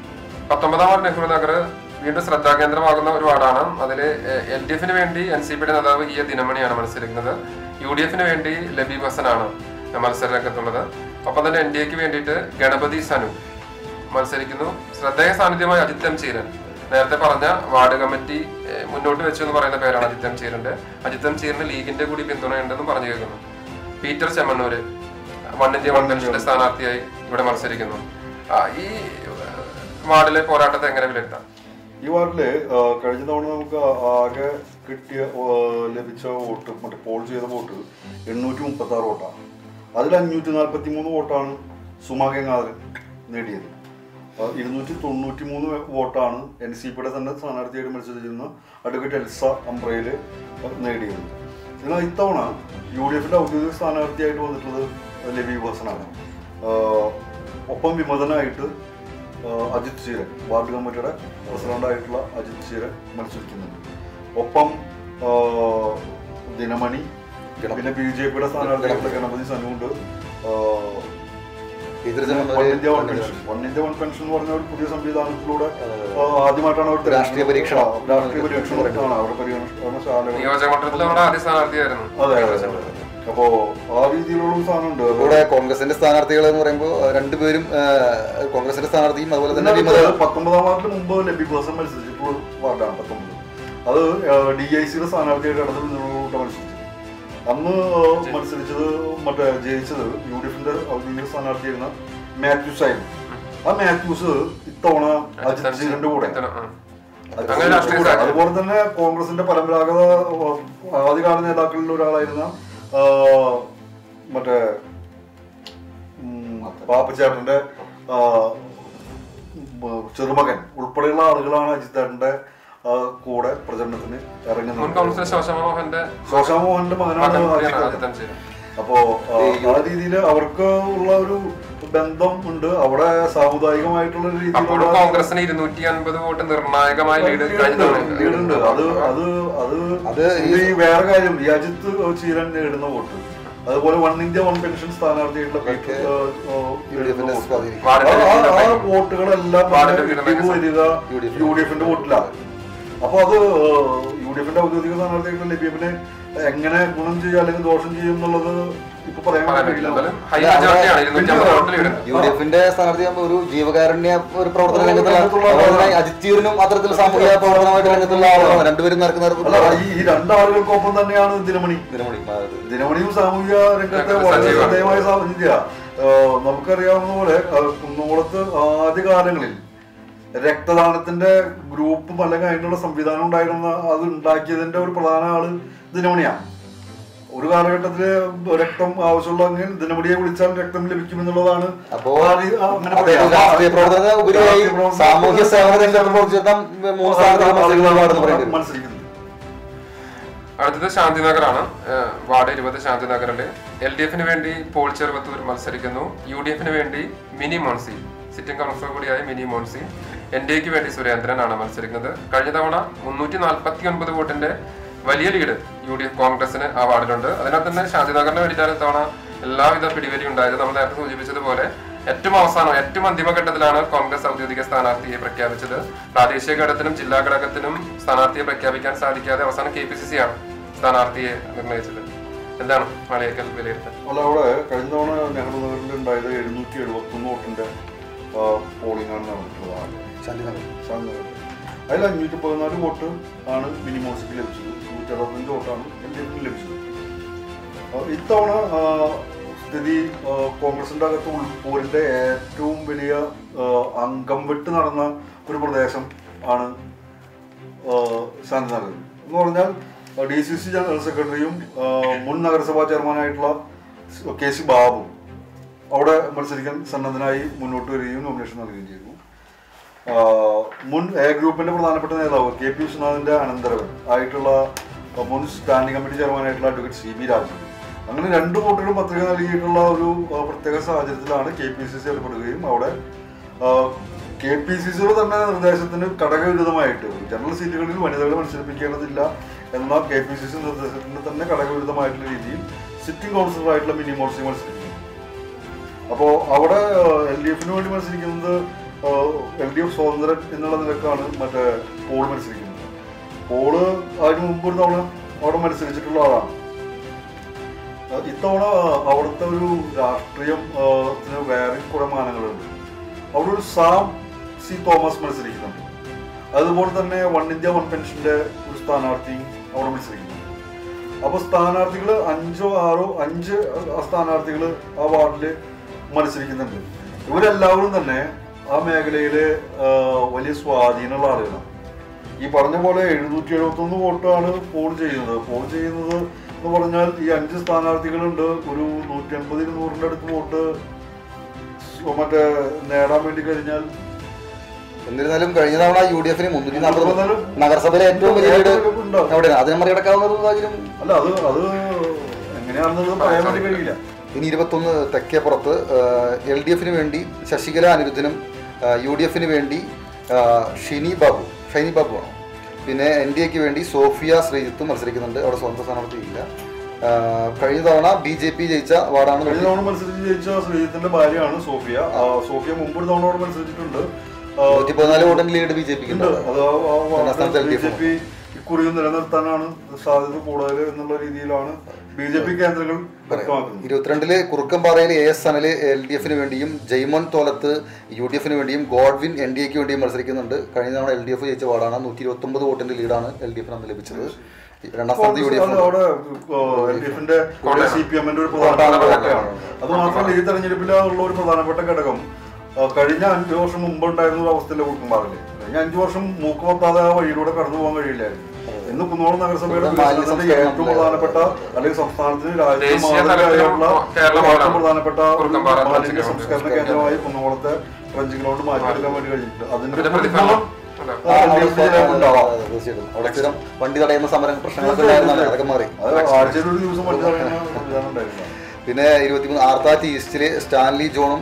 പത്തൊമ്പതാം വാർഡ് നെഹ്റു നഗർ വീണ്ടും ശ്രദ്ധാകേന്ദ്രമാകുന്ന ഒരു വാർഡാണ് അതിൽ എൽ ഡി എഫിന് വേണ്ടി എൻ സി പിയുടെ നേതാവ് ഇ എ ദിനമണിയാണ് മത്സരിക്കുന്നത് യു ഡി എഫിന് വേണ്ടി ലബീബ് ഹസനാണ് മത്സര രംഗത്തുള്ളത് ഒപ്പം തന്നെ എൻ ഡി എക്ക് വേണ്ടിയിട്ട് ഗണപതി സനു മത്സരിക്കുന്നു ശ്രദ്ധേയ സാന്നിധ്യമായ അജിത് എം ചീരൻ നേരത്തെ പറഞ്ഞ വാർഡ് കമ്മിറ്റി ഏഹ്, മുന്നോട്ട് വെച്ചു എന്ന് പറയുന്ന പേരാണ് അജിത് എം ചീരന്റെ അജിത് എം ചീരന് ലീഗിന്റെ കൂടി പിന്തുണയുണ്ടെന്നും പറഞ്ഞു കേൾക്കുന്നു Peter Chemmannur one India one പെൻഷന്റെ സ്ഥാനാർത്ഥിയായി ഇവിടെ മത്സരിക്കുന്നു ആ, ഈ ഏഹ്, വാർഡിലെ പോരാട്ടത്തെ എങ്ങനെ വിലയിരുത്താം ഈ വാർഡില് ആ, കഴിഞ്ഞ തവണ നമുക്ക് ആകെ കിട്ടിയ ആ, ലഭിച്ച വോട്ട് മറ്റേ പോൾ ചെയ്ത വോട്ട് എണ്ണൂറ്റി മുപ്പത്തി ആറ് വോട്ടാണ് അതിൽ അഞ്ഞൂറ്റി നാൽപ്പത്തി മൂന്ന് വോട്ടാണ് സുമാ ഗംഗാധരൻ നേടിയത് ആ, ഇരുന്നൂറ്റി തൊണ്ണൂറ്റി മൂന്ന് വോട്ടാണ് എൻ സി പിയുടെ തന്നെ സ്ഥാനാർത്ഥിയായിട്ട് മത്സരിച്ചിരുന്ന അഡ്വക്കേറ്റ് എൽസ അംബ്രയിൽ നേടിയത് എന്നാൽ ഇത്തവണ യു ഡി എഫിന്റെ ഔദ്യോഗിക സ്ഥാനാർത്ഥിയായിട്ട് വന്നിട്ടുള്ളത് ലബീബ് ഹസനാണ് ആ, ഒപ്പം വിമതനായിട്ട് ആഹ് അജിത് ചീരൻ വാർഡ് കമ്മിറ്റിയുടെ പ്രസിഡന്റായിട്ടുള്ള അജിത് ചീരൻ മത്സരിക്കുന്നുണ്ട് ഒപ്പം ആഹ് ദിനമണി പിന്നെ ബി ജെ പിയുടെ സ്ഥാനാർത്ഥിയായിട്ടുള്ള ഗണപതി സനുണ്ട് ആഹ് ഇതിൽ one India one pension one India one pension എന്ന് പറഞ്ഞ ഒരു പുതിയ സംവിധാനത്തിലൂടെ ആഹ് ആദ്യമായിട്ടാണ് അവർ രാഷ്ട്രീയ പരീക്ഷണം. ആ, രാഷ്ട്രീയ പരീക്ഷണമാണ് അവരുടെ പരിഗണനശാലകൾ നിയോജക മണ്ഡലത്തിൽ നമ്മുടെ ആദ്യ സ്ഥാനാർത്ഥിയായിരുന്നു അതെ അതെ അതെ. അപ്പോ ആ രീതിയിലുള്ള ഒരു സാധനമുണ്ട് ഇവിടെ കോൺഗ്രസിന്റെ സ്ഥാനാർത്ഥികൾ എന്ന് പറയുമ്പോൾ രണ്ടുപേരും ആ, കോൺഗ്രസിന്റെ സ്ഥാനാർത്ഥിയും അതുപോലെ തന്നെ വിമത ഇതിനകത്ത് പത്തൊമ്പതാം വാർഡിൽ മുമ്പ് ലബി പേഴ്സൺ മത്സരിച്ചിട്ടുള്ള വാർഡാണ് പത്തൊമ്പത് അത് ഡി ഐ സിയുടെ സ്ഥാനാർത്ഥിയായിട്ട് ഇടത് പിന്തുണയോട്ട് മത്സരിച്ചത് അന്ന് മത്സരിച്ചത് മറ്റേ ജയിച്ചത് യു ഡി എഫിന്റെ ഔദ്യോഗിക സ്ഥാനാർത്ഥിയായിരുന്ന മാത്യൂസ് ആയിരുന്നു ആ മാത്യൂസ് ഇത്തവണ അജിത് ജീരന്റെ കൂടെ പിന്തുണ, ആ. അജിത് അങ്ങനെ ജീരന്റെ രാഷ്ട്രീയ കൂടെ. സാധ്യത. അതുപോലെ തന്നെ കോൺഗ്രസിന്റെ പരമ്പരാഗത ഏഹ്, ആദ്യകാല നേതാക്കളിൽ ഒരാളായിരുന്ന ആ, മറ്റേ ഉം, പാപ്പച്ചേട്ടന്റെ ആ, ഉം, ചെറുമകൻ ഉൾപ്പെടെയുള്ള ആളുകളാണ് അജിത്തേട്ടന്റെ ആ, കൂടെ പ്രചരണത്തിന് മുൻ ഇറങ്ങുന്നത് കൗൺസിലർ ശോശാമ മോഹന്റെ ശോശാമോഹന്റെ മകനാണ് മകൻ കൂടിയാണ് അജിത്തേട്ടൻ. ആദിത്യം ചീരൻ അപ്പോ ആ, ആ രീതിയിൽ അവർക്ക് ഉള്ള ഒരു ബന്ധം ഉണ്ട് അവിടെ സാമുദായികമായിട്ടുള്ള ഒരു അപ്പോഴും രീതിയിലുള്ള കോൺഗ്രസിന് ഇരുന്നൂറ്റി അൻപത് വോട്ട് നിർണായകമായ ലീഡ് കഴിഞ്ഞ തവണ ലീഡുണ്ട് അത് അത് അത് അത് ഇത് ഈ വേറെ കാര്യം ഈ അജിത്ത് ചീരൻ നേടുന്ന വോട്ട് അതുപോലെ വൺ ഇന്ത്യ വൺ പെൻഷൻ സ്ഥാനാർത്ഥിയായിട്ടുള്ള പീറ്റർ, ഏഹ്, ഏഹ്, യു ഡി എഫിന്റെ നേടുന്ന വോട്ട്. സ്വാധീനം ആ- വാർഡിന്റെ ആ- ആ ലീഡ് വോട്ടുകളെല്ലാം വാർഡിന്റെ തന്നെ ലീഡ് ഇത് വരിക U D F. U D എഫിന്റെ വോട്ടിലാണ് അപ്പൊ അത് യു ഡി എഫിന്റെ ഔദ്യോഗിക സ്ഥാനാർത്ഥിയായിട്ടുള്ള ലബീബിന് എങ്ങനെ ഗുണം ചെയ്യും അല്ലെങ്കിൽ ദോഷം ചെയ്യും എന്നുള്ളത് ഇപ്പൊ പറയാൻ പറയാൻ കഴിയില്ല പറ്റില്ല എന്നാലും ഹൈ മെജോറിറ്റിയാണ് ഇരുന്നൂറ്റി അമ്പത് വോട്ട് ലീഡ് യു ഡി എഫിന്റെ സ്ഥാനാർത്ഥിയാകുമ്പോൾ ഒരു ജീവകാരുണ്യ ഒരു പ്രവർത്തന രംഗത്തുള്ള രംഗത്തുള്ള അതുപോലെ തന്നെ അജിത് ചീരനും അത്തരത്തിൽ സാമൂഹിക പ്രവർത്തനമായിട്ട് രംഗത്തുള്ള ആളാണ് രണ്ടുപേരും അല്ല നടക്കുന്ന ഈ ഈ രണ്ടാളുകൾക്കൊപ്പം തന്നെയാണ് ദിനമണി ദിനമണി ദിനമണിയും സാമൂഹിക രംഗത്തെ രംഗത്ത് വളരെ സജീവമാണ്. ശ്രദ്ധേയമായ സാന്നിധ്യ നമുക്കറിയാവുന്ന പോലെ ആ, കുന്നംകുളത്ത് ആദ്യകാലങ്ങളിൽ രക്തദാനത്തിന്റെ ഗ്രൂപ്പും അല്ലെങ്കിൽ അതിനുള്ള സംവിധാനം ഉണ്ടായിരുന്ന അത് ഉണ്ടാക്കിയതിന്റെ ഒരു പ്രധാന ആള് ദിനമണിയാണ് ഒരു കാലഘട്ടത്തില് രക്തം ആവശ്യമുള്ളെങ്കിൽ ദിനമണിയെ വിളിച്ചാൽ രക്തം ലഭിക്കുമെന്നുള്ളതാണ് അപ്പോ ആ രീ- ആ അങ്ങനെ അദ്ദേഹം പറയാം. രാഷ്ട്രീയ പ്രവർത്തന ഉപരിയായി രാഷ്ട്രീയ പ്രവർത്തന- സാമൂഹ്യ സേവന രംഗത്ത് പ്രവർത്തിച്ചിരുന്ന മൂന്ന് സ്ഥാനാർത്ഥികൾ മത്സരിക്കുന്നതാണെന്ന് പറയേണ്ടി വരും. മത്സരിക്കുന്നത് അടുത്തത് ശാന്തിനഗറാണ് ഏഹ് വാർഡ് ഇരുപത് ശാന്തിനഗറില് എൽ ഡി എഫിന് വേണ്ടി പോൾ ചെറുവത്തൂർ മത്സരിക്കുന്നു യു ഡി എഫിന് വേണ്ടി മിനി മോൺസി സിറ്റിംഗ് കൗൺസിലർ കൂടിയായ മിനി മോൺസി എൻ ഡി എക്ക് വേണ്ടി സുരേന്ദ്രനാണ് മത്സരിക്കുന്നത് കഴിഞ്ഞ തവണ മുന്നൂറ്റി നാൽപ്പത്തി ഒൻപത് വോട്ടിന്റെ വലിയ ലീഡ് യു ഡി എഫ് കോൺഗ്രസിന് ആ വാർഡിലുണ്ട് അതിനകത്ത് തന്നെ ശാന്തിനഗറിന് വേണ്ടിയിട്ടാണ് ഇത്തവണ എല്ലാവിധ പിടിവലി ഉണ്ടായത് നമ്മൾ നേരത്തെ സൂചിപ്പിച്ചതുപോലെ ഏറ്റവും അവസാനം ഏറ്റവും അന്തിമ ഘട്ടത്തിലാണ് കോൺഗ്രസ് ഔദ്യോഗിക സ്ഥാനാർത്ഥിയെ പ്രഖ്യാപിച്ചത് പ്രാദേശിക ഘടകത്തിനും ജില്ലാ ഘടകത്തിനും സ്ഥാനാർത്ഥിയെ പ്രഖ്യാപിക്കാൻ സാധിക്കാതെ അവസാനം കെ പി സി സി ആണ് സ്ഥാനാർത്ഥിയെ നിർണയിച്ചത് എന്താണ് മലയേക്കൽ വിലയിരുത്തൽ അല്ല അവിടെ കഴിഞ്ഞ തവണ നെഹ്റു നഗറിൽ ഉണ്ടായത് എഴുന്നൂറ്റി എഴുപത്തി ഒന്ന് വോട്ടിന്റെ പോളിംഗ് ആണ് നടന്നിട്ടുള്ളത് ശാന്തിനഗർ. ശാന്തിനഗറിൽ. അതിൽ അഞ്ഞൂറ്റി പതിനാല് വോട്ട് ആണ് മിനിമോസിക്ക് ലഭിച്ചത് നൂറ്റി അറുപത്തഞ്ച് വോട്ടാണ് എൽ ഡി എഫിന് ലഭിച്ചത് ആ, ഇത്തവണ ആ, സ്ഥിതി ആ, കോൺഗ്രസിന്റെ അകത്ത് ഉൾപോരിന്റെ ഏറ്റവും വലിയ ആ, അംഗം വെട്ട് നടന്ന ഒരു പ്രദേശം ആണ് ശാന്തിനഗർ എന്ന് പറഞ്ഞാൽ ഡി സി സി ജനറൽ സെക്രട്ടറിയും ആ, മുൻ നഗരസഭാ ചെയർമാനായിട്ടുള്ള കെ സി ബാബു അവിടെ മത്സരിക്കാൻ സന്നദ്ധനായി മുന്നോട്ട് വരികയും നോമിനേഷൻ നൽകുകയും ചെയ്തു ആ, മുൻ എ ഗ്രൂപ്പിന്റെ പ്രധാനപ്പെട്ട നേതാവ് കെ പി വിശ്വനാഥിന്റെ അനന്തരവൻ ആയിട്ടുള്ള ആ, മുൻ സ്റ്റാൻഡിംഗ് കമ്മിറ്റി ചെയർമാനായിട്ടുള്ള അഡ്വക്കേറ്റ് സി ബി രാജു അങ്ങനെ രണ്ട് വോട്ടുകളും പത്രിക നൽകിയിട്ടുള്ള ഒരു ആ, പ്രത്യേക സാഹചര്യത്തിലാണ് കെ പി സി സി ഏർപ്പെടുകയും അവിടെ കെ പി സി സിയുടെ തന്നെ നിർദ്ദേശത്തിന് ഘടകവിരുദ്ധമായിട്ട് ജനറൽ സീറ്റുകളിൽ വനിതകളെ മത്സരിപ്പിക്കേണ്ടതില്ല എന്ന കെ പി സി സി നിർദ്ദേശത്തിന് തന്നെ ഘടകവിരുദ്ധമായിട്ടുള്ള രീതിയിൽ സിറ്റിംഗ് കൗൺസിലറായിട്ടുള്ള മിനി മോർസി മത്സരിക്കുന്നു അപ്പോൾ അവിടെ എൽ ഡി എഫിന് വേണ്ടി മത്സരിക്കുന്നത് എൽ ഡി എഫ് സ്വതന്ത്രൻ എന്നുള്ള നിലക്കാണ് മറ്റേ പോൾ മത്സരിക്കുന്നത് പോള് അതിന് മുമ്പ് ഒരു തവണ അവിടെ മത്സരിച്ചിട്ടുള്ള ആളാണ് ആ, ഇത്തവണ അവിടുത്തെ ഒരു രാഷ്ട്രീയം ആ, ത്തിന് വേറെ കുറെ മാനങ്ങളുണ്ട് അവിടെ ഒരു സാം സി തോമസ് മത്സരിക്കുന്നുണ്ട് അതുപോലെ തന്നെ വൺ ഇന്ത്യ വൺ പെൻഷന്റെ ഒരു സ്ഥാനാർത്ഥി അവിടെ മത്സരിക്കുന്നുണ്ട് അപ്പൊ സ്ഥാനാർത്ഥികൾ അഞ്ചോ ആറോ അഞ്ച് സ്ഥാനാർത്ഥികൾ ആ വാർഡില് മത്സരിക്കുന്നുണ്ട് ഇവരെല്ലാവരും തന്നെ ആ മേഖലയില് ആ, വലിയ സ്വാധീനമുള്ള ആളുകളാണ് ഈ പറഞ്ഞ പോലെ എഴുന്നൂറ്റി എഴുപത്തി ഒന്ന് വോട്ടാണ് പോൾ ചെയ്യുന്നത് പോൾ ചെയ്യുന്നത് എന്ന് പറഞ്ഞാൽ ഈ അഞ്ച് സ്ഥാനാർത്ഥികളുണ്ട് ഒരു നൂറ്റി അൻപത് ഇരുന്നൂറിന്റെ അടുത്ത് വോട്ട് സ് മറ്റേ നേടാൻ വേണ്ടി കഴിഞ്ഞാൽ എന്നിരുന്നാലും കഴിഞ്ഞ തവണ യു ഡി എഫിന് മുന്നൂറ്റി നാൽപ്പത് എന്നിരുന്നാലും നഗരസഭയിലെ ഏറ്റവും വലിയ ലീഡ് ഉണ്ടാവും. എവിടെയാണ് അതിനെ മറികടക്കാവുന്ന ഒരു സാഹചര്യം അല്ല അത് അത് എങ്ങനെയാണെന്നുള്ളത് പറയാൻ വേണ്ടി കഴിയില്ല ഇനി ഇരുപത്തൊന്ന് തെക്കേപ്പുറത്ത് എൽ ഡി എഫിന് വേണ്ടി ശശികല അനിരുദ്ധനും യു ഡി എഫിന് വേണ്ടി ആ, ഷിനി ബാബു ഷൈനി ബാബു ആണ് പിന്നെ എൻ ഡി എക്ക് വേണ്ടി സോഫിയ ശ്രീജിത്തും മത്സരിക്കുന്നുണ്ട് അവിടെ സ്വന്തം സ്ഥാനാർത്ഥി ഇല്ല ആ, കഴിഞ്ഞ തവണ ബി ജെ പി ജയിച്ച വാർഡാണ് കഴിഞ്ഞ തവണ മത്സരിച്ച് ജയിച്ച ശ്രീജിത്തിന്റെ ഭാര്യയാണ് സോഫിയ ആ, സോഫിയ മുമ്പ് ഒരു തവണ അവിടെ മത്സരിച്ചിട്ടുണ്ട് ആ, നൂറ്റി പതിനാല് വോട്ടിന് ലീഡ് ബി ജെ പിക്ക് ഉണ്ട്. അത് രണ്ടാം സ്ഥാനത്ത് ബി LDF ജെ പി ഇക്കുറിയും നിലനിർത്താനാണ് സാധ്യത കൂടുതൽ എന്നുള്ള രീതിയിലാണ് ബി ജെ പി കേന്ദ്രങ്ങൾ വ്യക്തമാക്കുന്നത് ഇരുപത്തിരണ്ടില് കുറുക്കമ്പാറയിൽ A S Sanal L D എഫിന് വേണ്ടിയും ജയ്മോൻ തോലത്ത് യു ഡി എഫിന് വേണ്ടിയും ഗോഡ്വിൻ എൻ ഡി എക്ക് വേണ്ടിയും മത്സരിക്കുന്നുണ്ട് കഴിഞ്ഞ തവണ എൽ ഡി എഫ് ജയിച്ച വാർഡാണ് നൂറ്റി ഇരുപത്തി ഒമ്പത് വോട്ടിന്റെ ലീഡാണ് എൽ ഡി എഫിന് അന്ന് ലഭിച്ചത് രണ്ടാം സ്ഥാനത്ത് യു ഡി കോൺഗ്രസ് എഫ് അവിടെ എൽ ഡി എഫിന്റെ സി പി എമ്മിന്റെ ഒരു പ്രധാനപ്പെട്ട കോട്ടയാണ് അത് മാത്രമല്ല ഈ തെരഞ്ഞെടുപ്പിലുള്ള ഒരു പ്രധാനപ്പെട്ട ഘടകം ആ, കഴിഞ്ഞ അഞ്ചു വർഷം മുമ്പ് ഉണ്ടായിരുന്ന ഒരു അവസ്ഥയിലെ കുറുക്കുംപാറില് കഴിഞ്ഞ അഞ്ചു വർഷം മൂക്ക് പൊത്താതെ ആ വഴിയിലൂടെ കടന്നു പോകാൻ കഴിയില്ലായിരുന്നു ഇന്ന് കുന്നോളം നഗരസഭയുടെ ഇവിടെ മാലിന്യ വികസനത്തിന്റെ സംസ്കരണം ഏറ്റവും പ്രധാനപ്പെട്ട അല്ലെങ്കിൽ സംസ്ഥാനത്തിന് രാജ്യത്തിന് ദേശീയ മാതൃകയായുള്ള കേരളം ഏറ്റവും ആണ്. പ്രധാനപ്പെട്ട ഒരു കുറുക്കമ്പാറ മാലിന്യ ട്രഞ്ച് സംസ്കരണ ഗ്രൗണ്ട്. കേന്ദ്രമായി കുന്നോളത്തെ ട്രഞ്ച് ഗ്രൗണ്ട് മാറ്റിയെടുക്കാൻ വേണ്ടി കഴിഞ്ഞിട്ടുണ്ട് അതിന്റെ അതിന്റെ പ്രതിഫലനം പ്രതിഫലനം അല്ല. ആ, അവിടെ LDF ജനങ്ങൾക്ക് ഉണ്ടാവാം. തീർച്ചയായിട്ടും അവിടെ സ്ഥിരം വണ്ടി തടയുന്ന സമരം പ്രശ്നങ്ങളൊക്കെ ഉണ്ടായിരുന്നല്ലോ അതൊക്കെ മാറി അത് ആഴ്ചയിൽ ഒരു ദിവസം വണ്ടി തടയുന്ന സംവിധാനം ഉണ്ടായിരുന്നു പിന്നെ ഇരുപത്തിമൂന്ന് ആർത്താറ്റ് ഈസ്റ്റില് സ്റ്റാൻലി ജോണും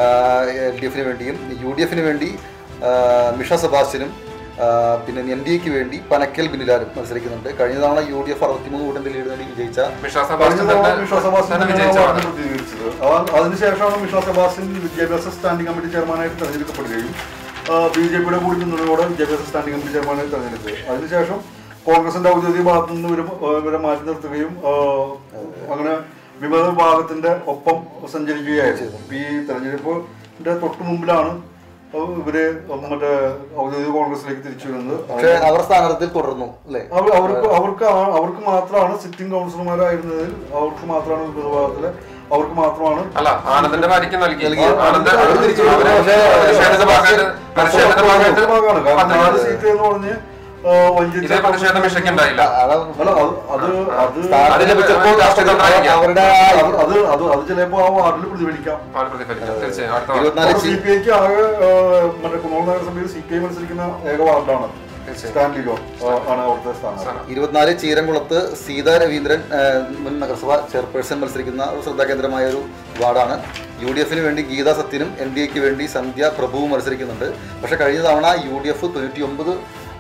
എൽ ഡി എഫിന് വേണ്ടിയും യു ഡി എഫിന് വേണ്ടി ആ, മിഷ സെബാസ്റ്റ്യനും ആ, പിന്നെ എൻ ഡി എക്ക് വേണ്ടി പനക്കൽ ബിനിലാലും മത്സരിക്കുന്നുണ്ട് കഴിഞ്ഞ തവണ യു ഡി എഫ് അറുപത്തിമൂന്ന് വോട്ടിന്റെ ലീഡ് നേടി വിജയിച്ച മിഷാ കഴിഞ്ഞ സെബാസ്റ്റ്യൻ തവണ തന്നെ മിഷ സെബാസ്റ്റ്യൻ തന്നെ തന്നെയാണ് വിജയിച്ച വാർഡ് പ്രതിനിധീകരിച്ചത് അവ- അതിനുശേഷമാണ് മിഷ സെബാസ്റ്റ്യൻ വിദ്യാഭ്യാസ സ്റ്റാൻഡിംഗ് കമ്മിറ്റി ചെയർമാനായിട്ട് തെരഞ്ഞെടുക്കപ്പെടുകയും ബി ജെ പിയുടെ കൂടി പിന്തുണയോടെ വിദ്യാഭ്യാസ സ്റ്റാൻഡിംഗ് കമ്മിറ്റി ചെയർമാനായി തെരഞ്ഞെടുത്തത് അതിനുശേഷം കോൺഗ്രസിന്റെ ഔദ്യോഗിക ഭാഗത്തു നിന്ന് ഇവരെ ഇവരെ മാറ്റി നിർത്തുകയും ആ, അങ്ങനെ വിമത വിഭാഗത്തിന്റെ ഒപ്പം സഞ്ചരിക്കുകയായിരുന്നു ഇപ്പൊ ഈ തെരഞ്ഞെടുപ്പിന്റെ തൊട്ടു മുമ്പിലാണ് ഇവര് മറ്റേ ഔദ്യോഗിക കോൺഗ്രസിലേക്ക് തിരിച്ചു വരുന്നത് പക്ഷെ അവർ സ്ഥാനാർത്ഥിയിൽ തുടർന്നു അല്ലേ അവ- അവർക്ക് അവർക്ക് ആ- അവർക്ക് മാത്രമാണ് സിറ്റിംഗ് കൗൺസിലർമാരായിരുന്നതിൽ അവർക്ക് മാത്രമാണ് വിഭാഗത്തിലെ അവർക്ക് മാത്രമാണ് അല്ല ആനന്ദിന്റെ ഭാര്യയ്ക്ക് നൽകി നൽകി. ആനന്ദ് അവർ തിരിച്ചു അവര് വന്നു. പക്ഷേ പ്രതിഷേധത്തിന്റെ ഭാഗമായിട്ട് പ്രതിഷേധത്തിന്റെ ഭാഗമായിട്ട് ഭാഗമാണ് കാരണം നാല് പദ്ധതി സീറ്റ് എന്ന് പറഞ്ഞ് ആ, വഞ്ചിച്ച ഇതേ പ്രതിഷേധം മിഷയ്ക്ക് ഉണ്ടായില്ല അതാ അല്ല അത് അത് അത് സ്ഥാനാർത്ഥി അതിന് ലഭിച്ചപ്പോൾ രാഷ്ട്രീയ തന്ത്രമായിരിക്കാം. അവരുടെ ആ അത് അത് അത് അത് ചിലപ്പോ ആ വാർഡിൽ പ്രതിഫലിക്കാം അവർ പ്രതിഫലിക്കാം തീർച്ചയായും അടുത്ത വാർത്ത. ഇരുപത്തിനാല് സി സി- പി ഐക്ക് ആകെ ആ, മറ്റേ കുന്നോൾ നഗരസഭയിൽ സി പി ഐ മത്സരിക്കുന്ന ഏക വാർഡാണ് തീർച്ചയായും. സ്റ്റാൻലി ജോൺ ആ, ആണ് അവിടുത്തെ സ്ഥാനം ഇരുപത്തിനാല് ചീരംകുളത്ത് സീതാ രവീന്ദ്രൻ ആ, മുൻ നഗരസഭ ചെയർപേഴ്സൺ മത്സരിക്കുന്ന ഒരു ശ്രദ്ധാകേന്ദ്രമായ ഒരു വാർഡാണ് യു ഡി എഫിന് വേണ്ടി ഗീതാ സത്യനും എൻ ഡി എക്ക് വേണ്ടി സന്ധ്യ പ്രഭുവും മത്സരിക്കുന്നുണ്ട് പക്ഷെ കഴിഞ്ഞ തവണ യു ഡി എഫ് തൊണ്ണൂറ്റി ഒമ്പത്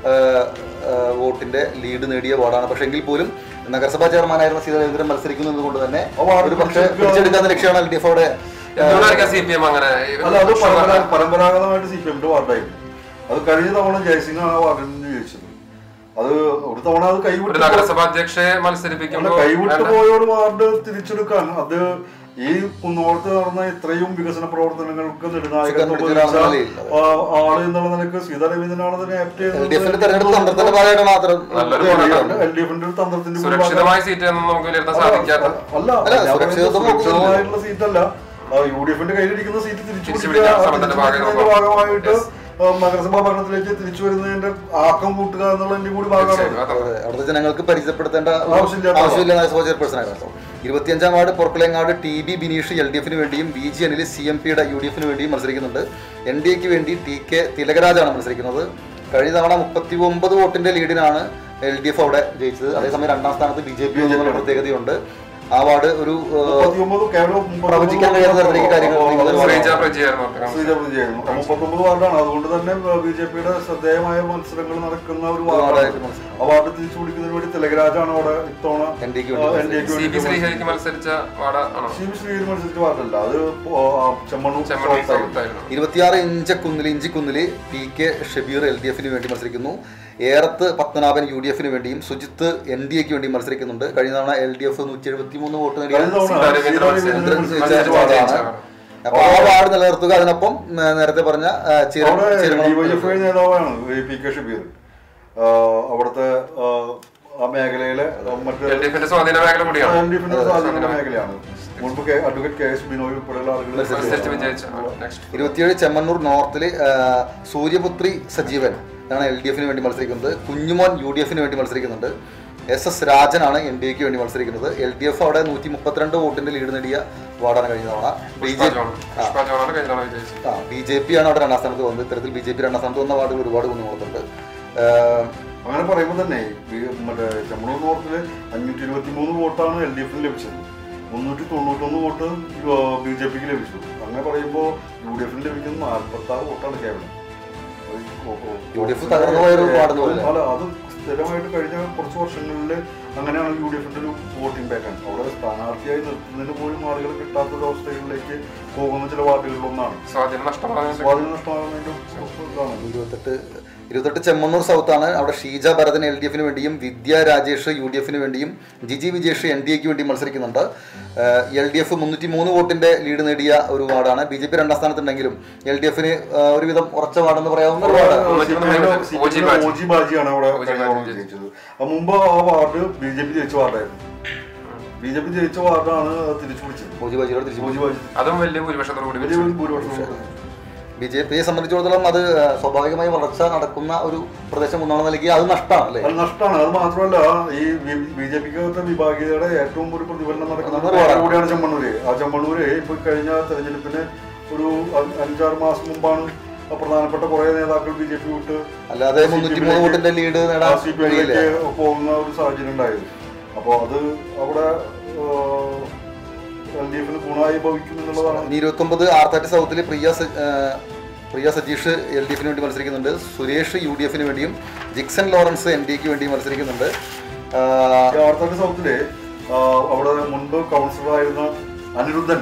വോട്ടിന്റെ ലീഡ് നേടിയ വാർഡാണ് പക്ഷെ എങ്കിൽ പോലും നഗരസഭാ ചെയർമാനായിരുന്ന സീതാ രവീന്ദ്രൻ മത്സരിക്കുന്നത് കൊണ്ട് തന്നെ ആ വാർഡ് ഒരു പക്ഷേ പിടിച്ചെടുക്കുക- പിടിച്ചെടുക്കാവുന്ന ലക്ഷ്യമാണ് എൽ ഡി എഫ് അവിടെ എന്തുകൊണ്ടായിരിക്കാം സി പി എം അങ്ങനെ അല്ല അത് പരമ്പരാ- പരമ്പരാഗതമായിട്ട് സി പി എമ്മിന്റെ വാർഡായിരുന്നു അത് കഴിഞ്ഞ തവണ ജയസിംഗ് ആണ് ആ വാർഡിൽ നിന്ന് ജയിച്ചത് അത് ഒരു തവണ അത് ഒരു കൈവിട്ട് നഗരസഭാ അധ്യക്ഷയെ അല്ല, മത്സരിപ്പിക്കുമ്പോൾ കൈവിട്ട് പോയ ഒരു വാർഡ് തിരിച്ചെടുക്കാൻ അത് ഈ കുന്നോളത്ത് നടന്ന ഇത്രയും വികസന പ്രവർത്തനങ്ങൾക്ക് നെടുനായകത്വം സുഖം വഹിച്ച നിലയിൽ. ആ, ആള് എന്നുള്ള നിലക്ക് സീതാ രവീന്ദ്രനാണ് അതിനെ ആപ്റ്റ് എൽ ഡി എഫിന്റെ തെരഞ്ഞെടുപ്പ് തന്ത്രത്തിന്റെ ഭാഗമായിട്ട് മാത്രം നല്ലൊരു പോരാട്ടം. എൽ ഡി എഫിന്റെ ഒരു തന്ത്രത്തിന്റെ ഒരു സുരക്ഷിതമായ സീറ്റ് ഒന്നും നമുക്ക് വിലയിരുത്താൻ സാധിക്കാത്ത അല്ല അല്ല, ഞാൻ പറയുന്നത് സുരക്ഷിതത്വം സുരക്ഷിതമായിട്ടുള്ള സീറ്റല്ല യു ഡി എഫിന്റെ കയ്യിലിരിക്കുന്ന സീറ്റ് തിരിച്ചു തിരിച്ചു പിടിക്കുക പിടിക്കുക, ആ ശ്രമത്തിന്റെ തിരിച്ചു പിടിക്കുന്നതിന്റെ ഭാഗമായി ഭാഗമായിട്ട് Yes. ആ, നഗരസഭാ ഭരണത്തിലേക്ക് തിരിച്ചു വരുന്നതിന്റെ ആക്കം കൂട്ടുക എന്നുള്ളതിന്റെ കൂടി ഭാഗമാണ് തീർച്ചയായും. അതാണ്. അതെ, അവിടുത്തെ ജനങ്ങൾക്ക് പരിചയപ്പെടുത്തേണ്ട ഒരു ആവശ്യമില്ലാത്ത ആവശ്യമില്ല നഗരസഭാ ചെയർപേഴ്സൺ ആയിരുന്നു ഇരുപത്തിയഞ്ചാം ward Porappilangad T B Bineesh L D എഫിന് വേണ്ടിയും B G Anil C M പിയുടെ യു ഡി എഫിന് വേണ്ടിയും മത്സരിക്കുന്നുണ്ട് എൻ ഡി എക്ക് വേണ്ടി ടി കെ തിലകരാജാണ് മത്സരിക്കുന്നത് കഴിഞ്ഞ തവണ മുപ്പത്തി ഒമ്പത് വോട്ടിന്റെ ലീഡിനാണ് എൽ ഡി എഫ് അവിടെ ജയിച്ചത് അതേസമയം രണ്ടാം സ്ഥാനത്ത് ബി ജെ പി എന്നുള്ള പ്രത്യേകതയുണ്ട് ആ വാർഡ് ഒരു ഏഹ്, മുപ്പത്തിയൊമ്പത് കേവലം മുപ്പത്തൊമ്പത് പ്രവചിക്കാൻ കഴിയാത്ത തരത്തിലേക്ക് കാര്യങ്ങൾ നീങ്ങുന്ന ഒരു ശ്രീജ വാർഡാണ്. പ്രജയായിരുന്നു അവർക്ക് ശ്രീജ വിജയായിരുന്നു മുപ്പത്തൊമ്പത് വാർഡാണ് അതുകൊണ്ട് തന്നെ ബി ജെ പിയുടെ ശ്രദ്ധേയമായ മത്സരങ്ങൾ നടക്കുന്ന ഒരു വാർഡാണ് വാർഡായിട്ട് മത്സരം. ആ വാർഡ് തിരിച്ചു പിടിക്കുന്നതിന് വേണ്ടി തിലകരാജാണ് അവിടെ ഇത്തവണ എൻ ഡി എക്ക് വേണ്ടി എൻ ഡി എക്ക് സി വേണ്ടി ബി ശ്രീഹരിക്ക് മത്സരിച്ച വാട ആണോ സി ബി ശ്രീഹരി മത്സരിച്ച വാർഡല്ല അത് പോ- ആ, ചെമ്മണ്ണൂർ ചെമ്മണ്ണൂർ സൗത്ത് ആയിരുന്നു. സൗത്തായിരുന്നു ഇരുപത്തിയാറ് ഇഞ്ചക്കുന്നിൽ ഇഞ്ചിക്കുന്നിൽ P K Shabeer L D എഫിന് വേണ്ടി മത്സരിക്കുന്നു ഏറത്ത് പത്മനാഭൻ യു ഡി എഫിന് വേണ്ടിയും സുജിത്ത് എൻ ഡി എക്ക് വേണ്ടി മത്സരിക്കുന്നുണ്ട് കഴിഞ്ഞ തവണ എൽ ഡി എഫ് നൂറ്റി എഴുപത്തി മൂന്ന് വോട്ട് നേടിയ കഴിഞ്ഞ തവണ സീതാരവീന്ദ്രൻ സീതാരവീന്ദ്രൻ മത്സരിച്ച മത്സരിച്ച വാർഡാണ്. വാർഡാണ്. അപ്പൊ ആ വാർഡ് നിലനിർത്തുക അതിനൊപ്പം ഉം, നേരത്തെ പറഞ്ഞ ആ, ചിര- അവിടെ ചിരമണം ഡിവൈഎഫ്ഐ നേതാവാണ് ഈ പി കെ ഷബീർ ആ, അവിടുത്തെ ആ, ആ മേഖലയിലെ ആ, മറ്റ് എൽ ഡി എഫിന്റെ സ്വാധീന മേഖല കൂടിയാണ് എൽ ഡി എഫിന്റെ സ്വാധീനമുള്ള മേഖലയാണ് മുൻപ് K- advocate K S Binoy ഉൾപ്പെടെയുള്ള ആളുകൾ മത്സരിച്ച് വിജയിച്ച നെക്സ്റ്റ് ഇരുപത്തിയേഴ് ചെമ്മണ്ണൂർ നോർത്തിൽ സൂര്യപുത്രി സജീവൻ ആണ് എൽ ഡി എഫിന് വേണ്ടി മത്സരിക്കുന്നത് കുഞ്ഞുമോൻ യു ഡി എഫിന് വേണ്ടി മത്സരിക്കുന്നുണ്ട് എസ് എസ് രാജനാണ് എൻ ഡി എക്ക് വേണ്ടി മത്സരിക്കുന്നത് എൽ ഡി എഫ് അവിടെ നൂറ്റി മുപ്പത്തിരണ്ട് വോട്ടിന്റെ ലീഡ് നേടിയ വാർഡാണ് കഴിഞ്ഞ തവണ ബി പുഷ്പ ജെ ജോൺ പുഷ്പ ജോണാണ് കഴിഞ്ഞ തവണ വിജയിച്ചത് ആ ബി ജെ പി ആണ് അവിടെ രണ്ടാം സ്ഥാനത്ത് വന്നത് ഇത്തരത്തിൽ ബി ജെ പി രണ്ടാം സ്ഥാനത്ത് വന്ന വാർഡ് ഒരുപാട് കുന്നുകൊടുത്തുണ്ട് ഏഹ്, അങ്ങനെ പറയുമ്പോൾ തന്നെ ഈ മറ്റേ ചെമ്മണൂർ നോർത്തില് അഞ്ഞൂറ്റി ഇരുപത്തി മൂന്ന് വോട്ടാണ് എൽ ഡി എഫിന് ലഭിച്ചത് മുന്നൂറ്റി തൊണ്ണൂറ്റൊന്ന് വോട്ട് ബി ജെ പിക്ക് ലഭിച്ചു അങ്ങനെ പറയുമ്പോൾ യു ഡി എഫിന് ലഭിക്കുന്നത് നാൽപ്പത്തി ആറ് വോട്ടാണ് കേവലം യു ഡി എഫ് തകർന്നു പോയൊരു വാർഡെന്ന് പോലെ. അല്ല അത് സ്ഥിരമായിട്ട് കഴിഞ്ഞ കുറച്ച് വർഷങ്ങളിൽ അങ്ങനെയാണ് യു ഡി എഫിന്റെ ഒരു വോട്ടിംഗ് പാറ്റേൺ അവിടെ സ്ഥാനാർത്ഥിയായി നിർത്തുന്നതിന് പോലും ആളുകൾ കിട്ടാത്ത ഒരു അവസ്ഥകളിലേക്ക് പോകുന്ന ചില വാർഡുകളിലൊന്നാണ് സ്വാധീനം നഷ്ടമാകുന്ന സ്വാധീനം നഷ്ടമാകുന്നതിന്റെ ഇതാണ് ഇരുപത്തെട്ട് ഇരുപത്തെട്ട് ചെമ്മണ്ണൂർ സൗത്താണ് അവിടെ ഷീജ ഭരതൻ എൽ ഡി എഫിന് വേണ്ടിയും വിദ്യ രാജേഷ് യു ഡി എഫിന് വേണ്ടിയും ജിജി വിജേഷ് എൻ ഡി എക്ക് വേണ്ടി മത്സരിക്കുന്നുണ്ട് എൽ ഡി എഫ് മുന്നൂറ്റി മൂന്ന് വോട്ടിന്റെ ലീഡ് നേടിയ ഒരു വാർഡാണ് ബി ജെ പി രണ്ടാം സ്ഥാനത്തുണ്ടെങ്കിലും എൽ ഡി എഫിന് ഒരുവിധം ഉറച്ച വാർഡെന്ന് പറയാവുന്ന ഒരു വാർഡാണ് ഓജി ബാജി. ഓജി ബാജിയാണ് അവിടെ ഓജി കഴിഞ്ഞ ബാജി തവണ ജയിച്ചത് ആ മുമ്പ് ആ വാർഡ് ബി ജെ പി ജയിച്ച വാർഡായിരുന്നു ബി ജെ പി ജയിച്ച വാർഡാണ് തിരിച്ചു പിടിച്ചത് മോജി ബാജിയോട് തിരിച്ചു ഓജി ബാജി അതും വലിയ ഭൂരിപക്ഷത്തോടു കൂടി വലിയ വിജയിച്ചു. ഒരു ഭൂരിപക്ഷം ബി ജെ പിയെ സംബന്ധിച്ചിടത്തോളം അത് ആ, സ്വാഭാവികമായി വളർച്ച നടക്കുന്ന ഒരു പ്രദേശം ഒന്നാണ് നിലയ്ക്ക് അത് നഷ്ടമാണ് അല്ലേ അത് നഷ്ടമാണ് അത് മാത്രമല്ല ഈ ബി ജെ പിക്കകത്തെ വിഭാഗീയതയുടെ ഏറ്റവും ഒരു പ്രതിഫലനം നടക്കുന്നത് അതാണ് വാർഡ്. കൂടിയാണ് ചെമ്മണ്ണൂര് ആ ചെമ്മണ്ണൂര് ഇപ്പൊ കഴിഞ്ഞ തെരഞ്ഞെടുപ്പിന് ഒരു അ- അഞ്ചാറ് മാസം മുമ്പാണ് പ്രധാനപ്പെട്ട കുറെ നേതാക്കൾ ബി ജെ പി വിട്ട് അല്ലാതെ മുന്നൂറ്റി മൂന്ന് വോട്ടിന്റെ ലീഡ് നേടാൻ സി പി കഴിയില്ല എമ്മിലേക്ക് പോകുന്ന ഒരു സാഹചര്യം ഉണ്ടായത് അപ്പോൾ അത് അവിടെ എൽ ഡി എഫിന് ഗുണമായി ഭവിക്കും എന്നുള്ളതാണ് ഇനി ഇരുപത്തൊമ്പത് ആർത്താറ്റ് സൗത്തിൽ പ്രിയ സ- ആ, പ്രിയ സജീഷ് എൽ ഡി എഫിന് വേണ്ടി മത്സരിക്കുന്നുണ്ട് സുരേഷ് യു ഡി എഫിന് വേണ്ടിയും ജിക്സൺ ലോറൻസ് എൻ ഡി എക്ക് വേണ്ടിയും മത്സരിക്കുന്നുണ്ട് ആ, ഈ ആർത്താട് സൗത്തില് ആ, അവിടെ മുൻപ് കൗൺസിലറായിരുന്ന അനിരുദ്ധൻ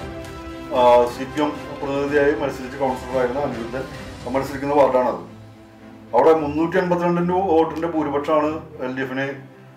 സി പി എം പ്രതിനിധിയായി മത്സരിച്ച് കൗൺസിലറായിരുന്ന അനിരുദ്ധൻ മത്സരിക്കുന്ന വാർഡാണത് അവിടെ മുന്നൂറ്റി എൺപത്തിരണ്ടിന്റെ വോട്ടിന്റെ ഭൂരിപക്ഷമാണ് എൽ ഡി എഫിന്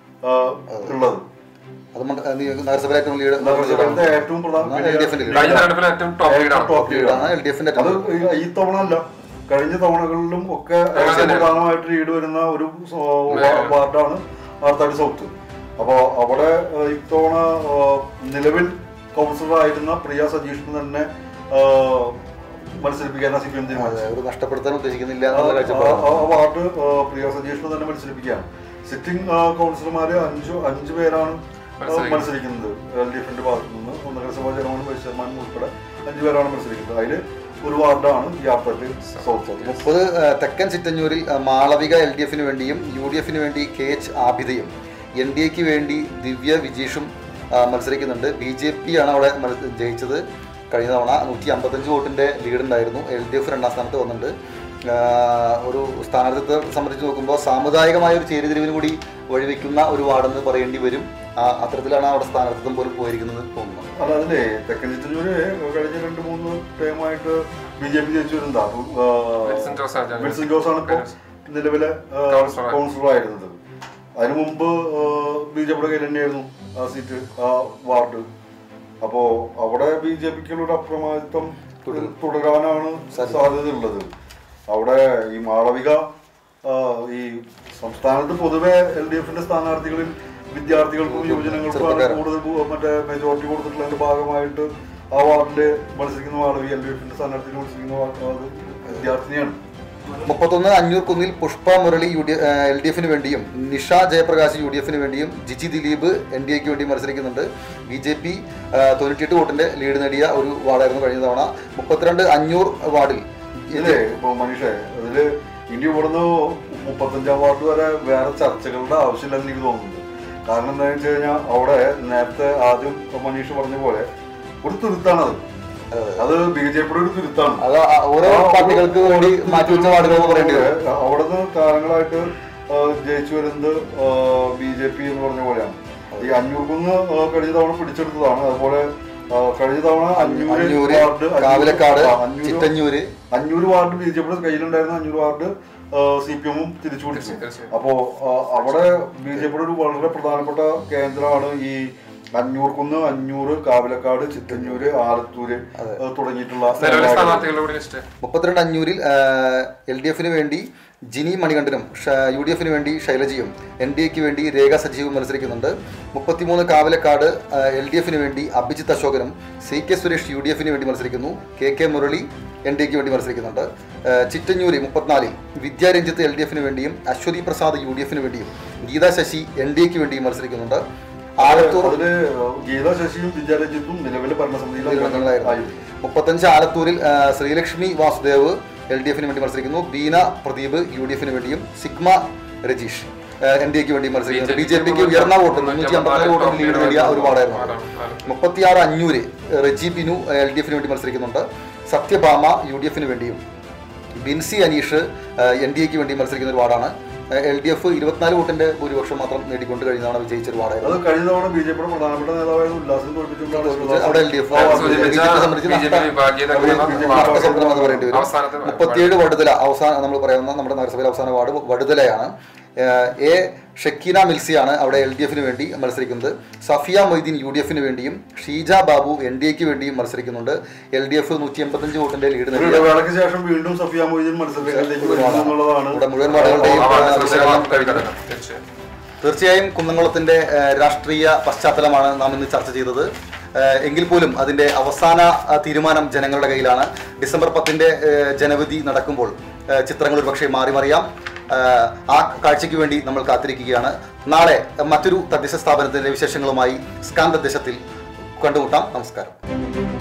ഉള്ളത് അത് മണ്ഡ- നീ നഗരസഭയിലെ ഏറ്റവും ലീഡ് നഗരസഭയിലത്തെ ഏറ്റവും പ്രധാന എൽ ഡി എഫിന്റെ കഴിഞ്ഞ തെരഞ്ഞെടുപ്പിൽ ഏറ്റവും ടോപ്പ് ലീഡാണ് ടോപ്പ് ലീഡാണ്. എൽ ഡി എഫിന്റെ അത് ഈ- ഈ തവണ അല്ല കഴിഞ്ഞ തവണകളിലും ഒക്കെ അങ്ങനെ ഏറ്റവും തന്നെയാണ്. പ്രധാനമായിട്ട് ലീഡ് വരുന്ന ഒരു സ- വാ- വാർഡാണ് ആർത്താട് സൗത്ത് അപ്പോൾ അവിടെ ഏഹ്, ഇത്തവണ ഏഹ്, നിലവിൽ കൗൺസിലർ ആയിരുന്ന പ്രിയ സജീഷിന് തന്നെ ഏഹ്, മത്സരിപ്പിക്കാൻ സി പി എം തീരുമാനിച്ചു ഒരു നഷ്ടപ്പെടുത്താൻ ഉദ്ദേശിക്കുന്നില്ല ആ- എന്നുള്ള ആ- കാഴ്ചപ്പാടാണ് ആ വാർഡ് ഏഹ്, പ്രിയ സജീഷിന് തന്നെ മത്സരിപ്പിക്കുകയാണ് സിറ്റിംഗ് കൗൺസിലർമാര് അഞ്ചു അഞ്ചു പേരാണ് മത്സരിക്കുന്നത്. മത്സരിക്കുന്നത് എൽ ഡി എഫിന്റെ ഭാഗത്തു നിന്ന് നഗരസഭാ ചെയർമാനും വൈസ് ചെയർമാനും ഉൾപ്പെടെ അഞ്ചു പേരാണ് മത്സരിക്കുന്നത് അതിൽ ഒരു വാർഡാണ് ഈ ആർത്തറ്റ് സൗത്ത് മുപ്പത് ആ, തെക്കൻ ചിറ്റഞ്ഞൂരിൽ ആ, മാളവിക എൽ ഡി എഫിന് വേണ്ടിയും യു ഡി എഫിന് വേണ്ടി കെ എച്ച് ആബിദയും എൻ ഡി എക്ക് വേണ്ടി ദിവ്യ വിജീഷും ആ, മത്സരിക്കുന്നുണ്ട് ബി ജെ പി ആണ് അവിടെ മത്സ- ജയിച്ചത് കഴിഞ്ഞ തവണ നൂറ്റി അമ്പത്തഞ്ച് വോട്ടിന്റെ ലീഡ് ഉണ്ടായിരുന്നു എൽ ഡി എഫ് രണ്ടാം സ്ഥാനത്ത് വന്നിട്ടുണ്ട് ആ, ഒരു സ്ഥാനാർത്ഥിത്വത്തെ സംബന്ധിച്ച് നോക്കുമ്പോൾ സാമുദായികമായ ഒരു ചേരിതിരിവിന് കൂടി വഴിവെക്കുന്ന ഒരു വാർഡെന്ന് പറയേണ്ടി വരും ആ, അത്തരത്തിലാണ് അവിടെ സ്ഥാനാർത്ഥിത്വം പോലും പോയിരിക്കുന്നത് തോന്നുന്നത് അല്ല അതിലെ തെക്കൻ ചിറ്റൂര് കഴിഞ്ഞ രണ്ട് മൂന്ന് ടൈമായിട്ട് ബി ജെ പി ജയിച്ചു വരുന്നതാ വിൽസൺ ജോസ് ആണ് വിൽസൺ ജോസ് ആണ് ഇപ്പോൾ നിലവിലെ കൗൺസിലർ. കൗൺസിലർ ആയിരുന്നത് അതിനു മുമ്പ് ബി ജെ പിയുടെ കയ്യിൽ തന്നെയായിരുന്നു ആ സീറ്റ് ആ വാർഡ് അപ്പോ അവിടെ ബി ജെ പിക്കുള്ള ഒരു അപ്രമാദിത്വം തുടരാനാണ് സാധ്യതയുള്ളത് അവിടെ ഈ മാളവിക ആ, ഈ സംസ്ഥാനത്ത് പൊതുവെ എൽ ഡി എഫിന്റെ സ്ഥാനാർത്ഥികളിൽ വിദ്യാർത്ഥികൾക്കും യുവജനങ്ങൾക്കും ആണ് കൂടുതൽ ഭൂ- മറ്റേ മെജോറിറ്റി കൊടുത്തിട്ടുള്ളതിന്റെ ഭാഗമായിട്ട് ആ വാർഡില് മത്സരിക്കുന്ന മാളവി എൽ ഡി എഫിന്റെ സ്ഥാനാർത്ഥികൾ മത്സരിക്കുന്ന വാ- അത് വിദ്യാർത്ഥിനിയാണ് മുപ്പത്തൊന്ന് അഞ്ഞൂർ കുന്നിൽ Pushpa Murali U D L D എഫിന് വേണ്ടിയും നിഷ ജയപ്രകാശ് യു ഡി എഫിന് വേണ്ടിയും ജിജി ദിലീപ് എൻ ഡി എക്ക് വേണ്ടി മത്സരിക്കുന്നുണ്ട് ബി ജെ പി തൊണ്ണൂറ്റിയെട്ട് വോട്ടിന്റെ ലീഡ് നേടിയ ഒരു വാർഡായിരുന്നു കഴിഞ്ഞ തവണ മുപ്പത്തിരണ്ട് അഞ്ഞൂർ വാർഡിൽ ഇല്ലേ ഇപ്പൊ മനീഷേ അതില് ഇനി ഇവിടുന്ന് മുപ്പത്തഞ്ചാം വാർഡ് വരെ വേറെ ചർച്ചകളുടെ ആവശ്യമില്ലെന്ന് എനിക്ക് തോന്നുന്നുണ്ട് കാരണം എന്താണെന്ന് വെച്ച് കഴിഞ്ഞാൽ അവിടെ നേരത്തെ ആദ്യം മനീഷ് പറഞ്ഞ പോലെ ഒരു തുരുത്താണത് അത് ബി ജെ പിയുടെ ഒരു തുരുത്താണ് അത് ആ- ഓരോ പാർട്ടികൾക്ക് വേണ്ടി മാറ്റിവെച്ച വാർഡുകൾ എന്ന് പറയേണ്ടി വരും അവിടെ നിന്ന് കാലങ്ങളായിട്ട് ആ, ജയിച്ചു വരുന്നത് ബി ജെ പി എന്ന് പറഞ്ഞ പോലെയാണ് ഈ അഞ്ഞൂർക്കുന്ന് ആ, കഴിഞ്ഞ തവണ പിടിച്ചെടുത്തതാണ് അതുപോലെ ആ, കഴിഞ്ഞ തവണ അഞ്ഞൂറ് അഞ്ഞൂര് വാർഡ് അഞ്ഞൂറ് കാവിലക്കാട് ആ, അഞ്ഞൂറ് ചിറ്റഞ്ഞൂര് അഞ്ഞൂറ് വാർഡ് ബി ജെ പിയുടെ കയ്യിലുണ്ടായിരുന്ന അഞ്ഞൂറ് വാർഡ് സി പി എമ്മും തിരിച്ചു പിടിച്ചു തീർച്ചയായും. അപ്പോ ആ, അവിടെ ബി ജെ പിയുടെ ഒരു വളരെ പ്രധാനപ്പെട്ട കേന്ദ്രമാണ് ഈ അഞ്ഞൂർക്കുന്ന് അഞ്ഞൂറ് കാവിലക്കാട് ചിറ്റഞ്ഞൂര് ആലത്തൂര് ആ, തുടങ്ങിയിട്ടുള്ള നിലവിലെ സ്ഥാനാർത്ഥികളുടെ കൂടി ലിസ്റ്റ് മുപ്പത്തിരണ്ട് അഞ്ഞൂരിൽ എൽ ഡി എഫിന് വേണ്ടി ജിനി മണികണ്ഠനും യു ഡി എഫിന് വേണ്ടി ശൈലജയും എൻ ഡി എക്ക് വേണ്ടി രേഖ സജീവും മത്സരിക്കുന്നുണ്ട് മുപ്പത്തിമൂന്ന് കാവലക്കാട് എൽ ഡി എഫിന് വേണ്ടി അഭിജിത്ത് അശോകനും C K Suresh U D എഫിന് വേണ്ടി മത്സരിക്കുന്നു K K Murali N D എക്ക് വേണ്ടി മത്സരിക്കുന്നുണ്ട് ആ, ചിറ്റഞ്ഞൂര് മുപ്പത്തിനാലിൽ വിദ്യാരഞ്ജിത്ത് എൽ ഡി എഫിന് വേണ്ടിയും അശ്വതി പ്രസാദ് യു ഡി എഫിന് വേണ്ടിയും ഗീതാ ശശി എൻ ഡി എക്ക് വേണ്ടിയും മത്സരിക്കുന്നുണ്ട് ആലത്തൂർ അതില് ഗീത ശശിയും വിദ്യാലയജിത്തും നിലവിലെ ഭരണസമിതിയിൽ അംഗങ്ങളായിരുന്നു ആയിരുന്നു മുപ്പത്തഞ്ച് ആലത്തൂരിൽ ആ, ശ്രീലക്ഷ്മി വാസുദേവ് എൽ ഡി എഫിന് വേണ്ടി മത്സരിക്കുന്നു ബീന പ്രദീപ് യു ഡി എഫിന് വേണ്ടിയും സിഗ്മ രജീഷ് എൻ ഡി എക്ക് വേണ്ടി മത്സരിക്കുന്നു ബി ജെ പിക്ക് ഉയർന്ന വോട്ട് മുന്നൂറ്റി അമ്പത്തിനാല് വോട്ടിന് ലീഡ് നേടിയ ഒരു വാർഡായിരുന്നു മുപ്പത്തിയാറ് അഞ്ഞൂറ് റെജി ബിനു എൽ ഡി എഫിന് വേണ്ടി മത്സരിക്കുന്നുണ്ട് സത്യഭാമ യു ഡി എഫിന് വേണ്ടിയും ബിൻസി അനീഷ് എൻ ഡി എക്ക് വേണ്ടി മത്സരിക്കുന്ന ഒരു വാർഡാണ് എൽ ഡി എഫ് ഇരുപത്തിനാല് വോട്ടിന്റെ ഭൂരിപക്ഷം മാത്രം നേടിക്കൊണ്ട് കഴിഞ്ഞതാണ് വിജയിച്ച ഒരു വാർഡായിരുന്നു അത് കഴിഞ്ഞ തവണ ബി ജെ പിയുടെ പ്രധാനപ്പെട്ട നേതാവായിരുന്നു ഉല്ലാസം തോൽപ്പിച്ചുകൊണ്ടാണ് അവിടെ എൽ ഡി എഫ് ആ, സൂചിപ്പിച്ച BJP വിഭാഗീയത നഷ്ടസംഭ്രമം എന്ന് പറയേണ്ടി വരും അവസാനത്തെ മുപ്പത്തിയേഴ് വടുതല അവസാന നമ്മൾ പറയുന്ന നമ്മുടെ നഗരസഭയിലെ അവസാന വാർഡ് വടുതലയാണ് ഏഹ് എ ഷക്കീന മിൽസിയാണ് അവിടെ എൽ ഡി എഫിന് വേണ്ടി മത്സരിക്കുന്നത് സഫിയ മൊയ്തീൻ യു ഡി എഫിന് വേണ്ടിയും ഷീജ ബാബു എൻ ഡി എക്ക് വേണ്ടിയും മത്സരിക്കുന്നുണ്ട് എൽ ഡി എഫ് നൂറ്റി എൺപത്തഞ്ച് വോട്ടിന്റെ ലീഡ് ഒരു നേടിയ ഇടവേളയ്ക്ക് ശേഷം വീണ്ടും സഫിയ മൊയ്തീൻ മത്സരത്തിലേക്ക് വരുന്നു എന്നുള്ളതാണ് ഇവിടെ മുഴുവൻ വാർഡുകളുടെയും ആ, വിശകലനം കഴിഞ്ഞത് തീർച്ചയായും തീർച്ചയായും കുന്നംകുളത്തിന്റെ ഏഹ്, രാഷ്ട്രീയ പശ്ചാത്തലമാണ് നാം ഇന്ന് ചർച്ച ചെയ്തത് ഏഹ്, എങ്കിൽ പോലും അതിന്റെ അവസാന ആ, തീരുമാനം ജനങ്ങളുടെ കയ്യിലാണ് ഡിസംബർ പത്തിന്റെ ഏഹ്, ജനവിധി നടക്കുമ്പോൾ ഏഹ്, ചിത്രങ്ങൾ ഒരുപക്ഷെ മാറി മറിയാം ഏഹ്, ആ കാഴ്ചയ്ക്ക് വേണ്ടി നമ്മൾ കാത്തിരിക്കുകയാണ് നാളെ മറ്റൊരു തദ്ദേശ സ്ഥാപനത്തിന്റെ വിശേഷങ്ങളുമായി സ്കാൻ തദ്ദേശത്തിൽ കണ്ടുമുട്ടാം നമസ്കാരം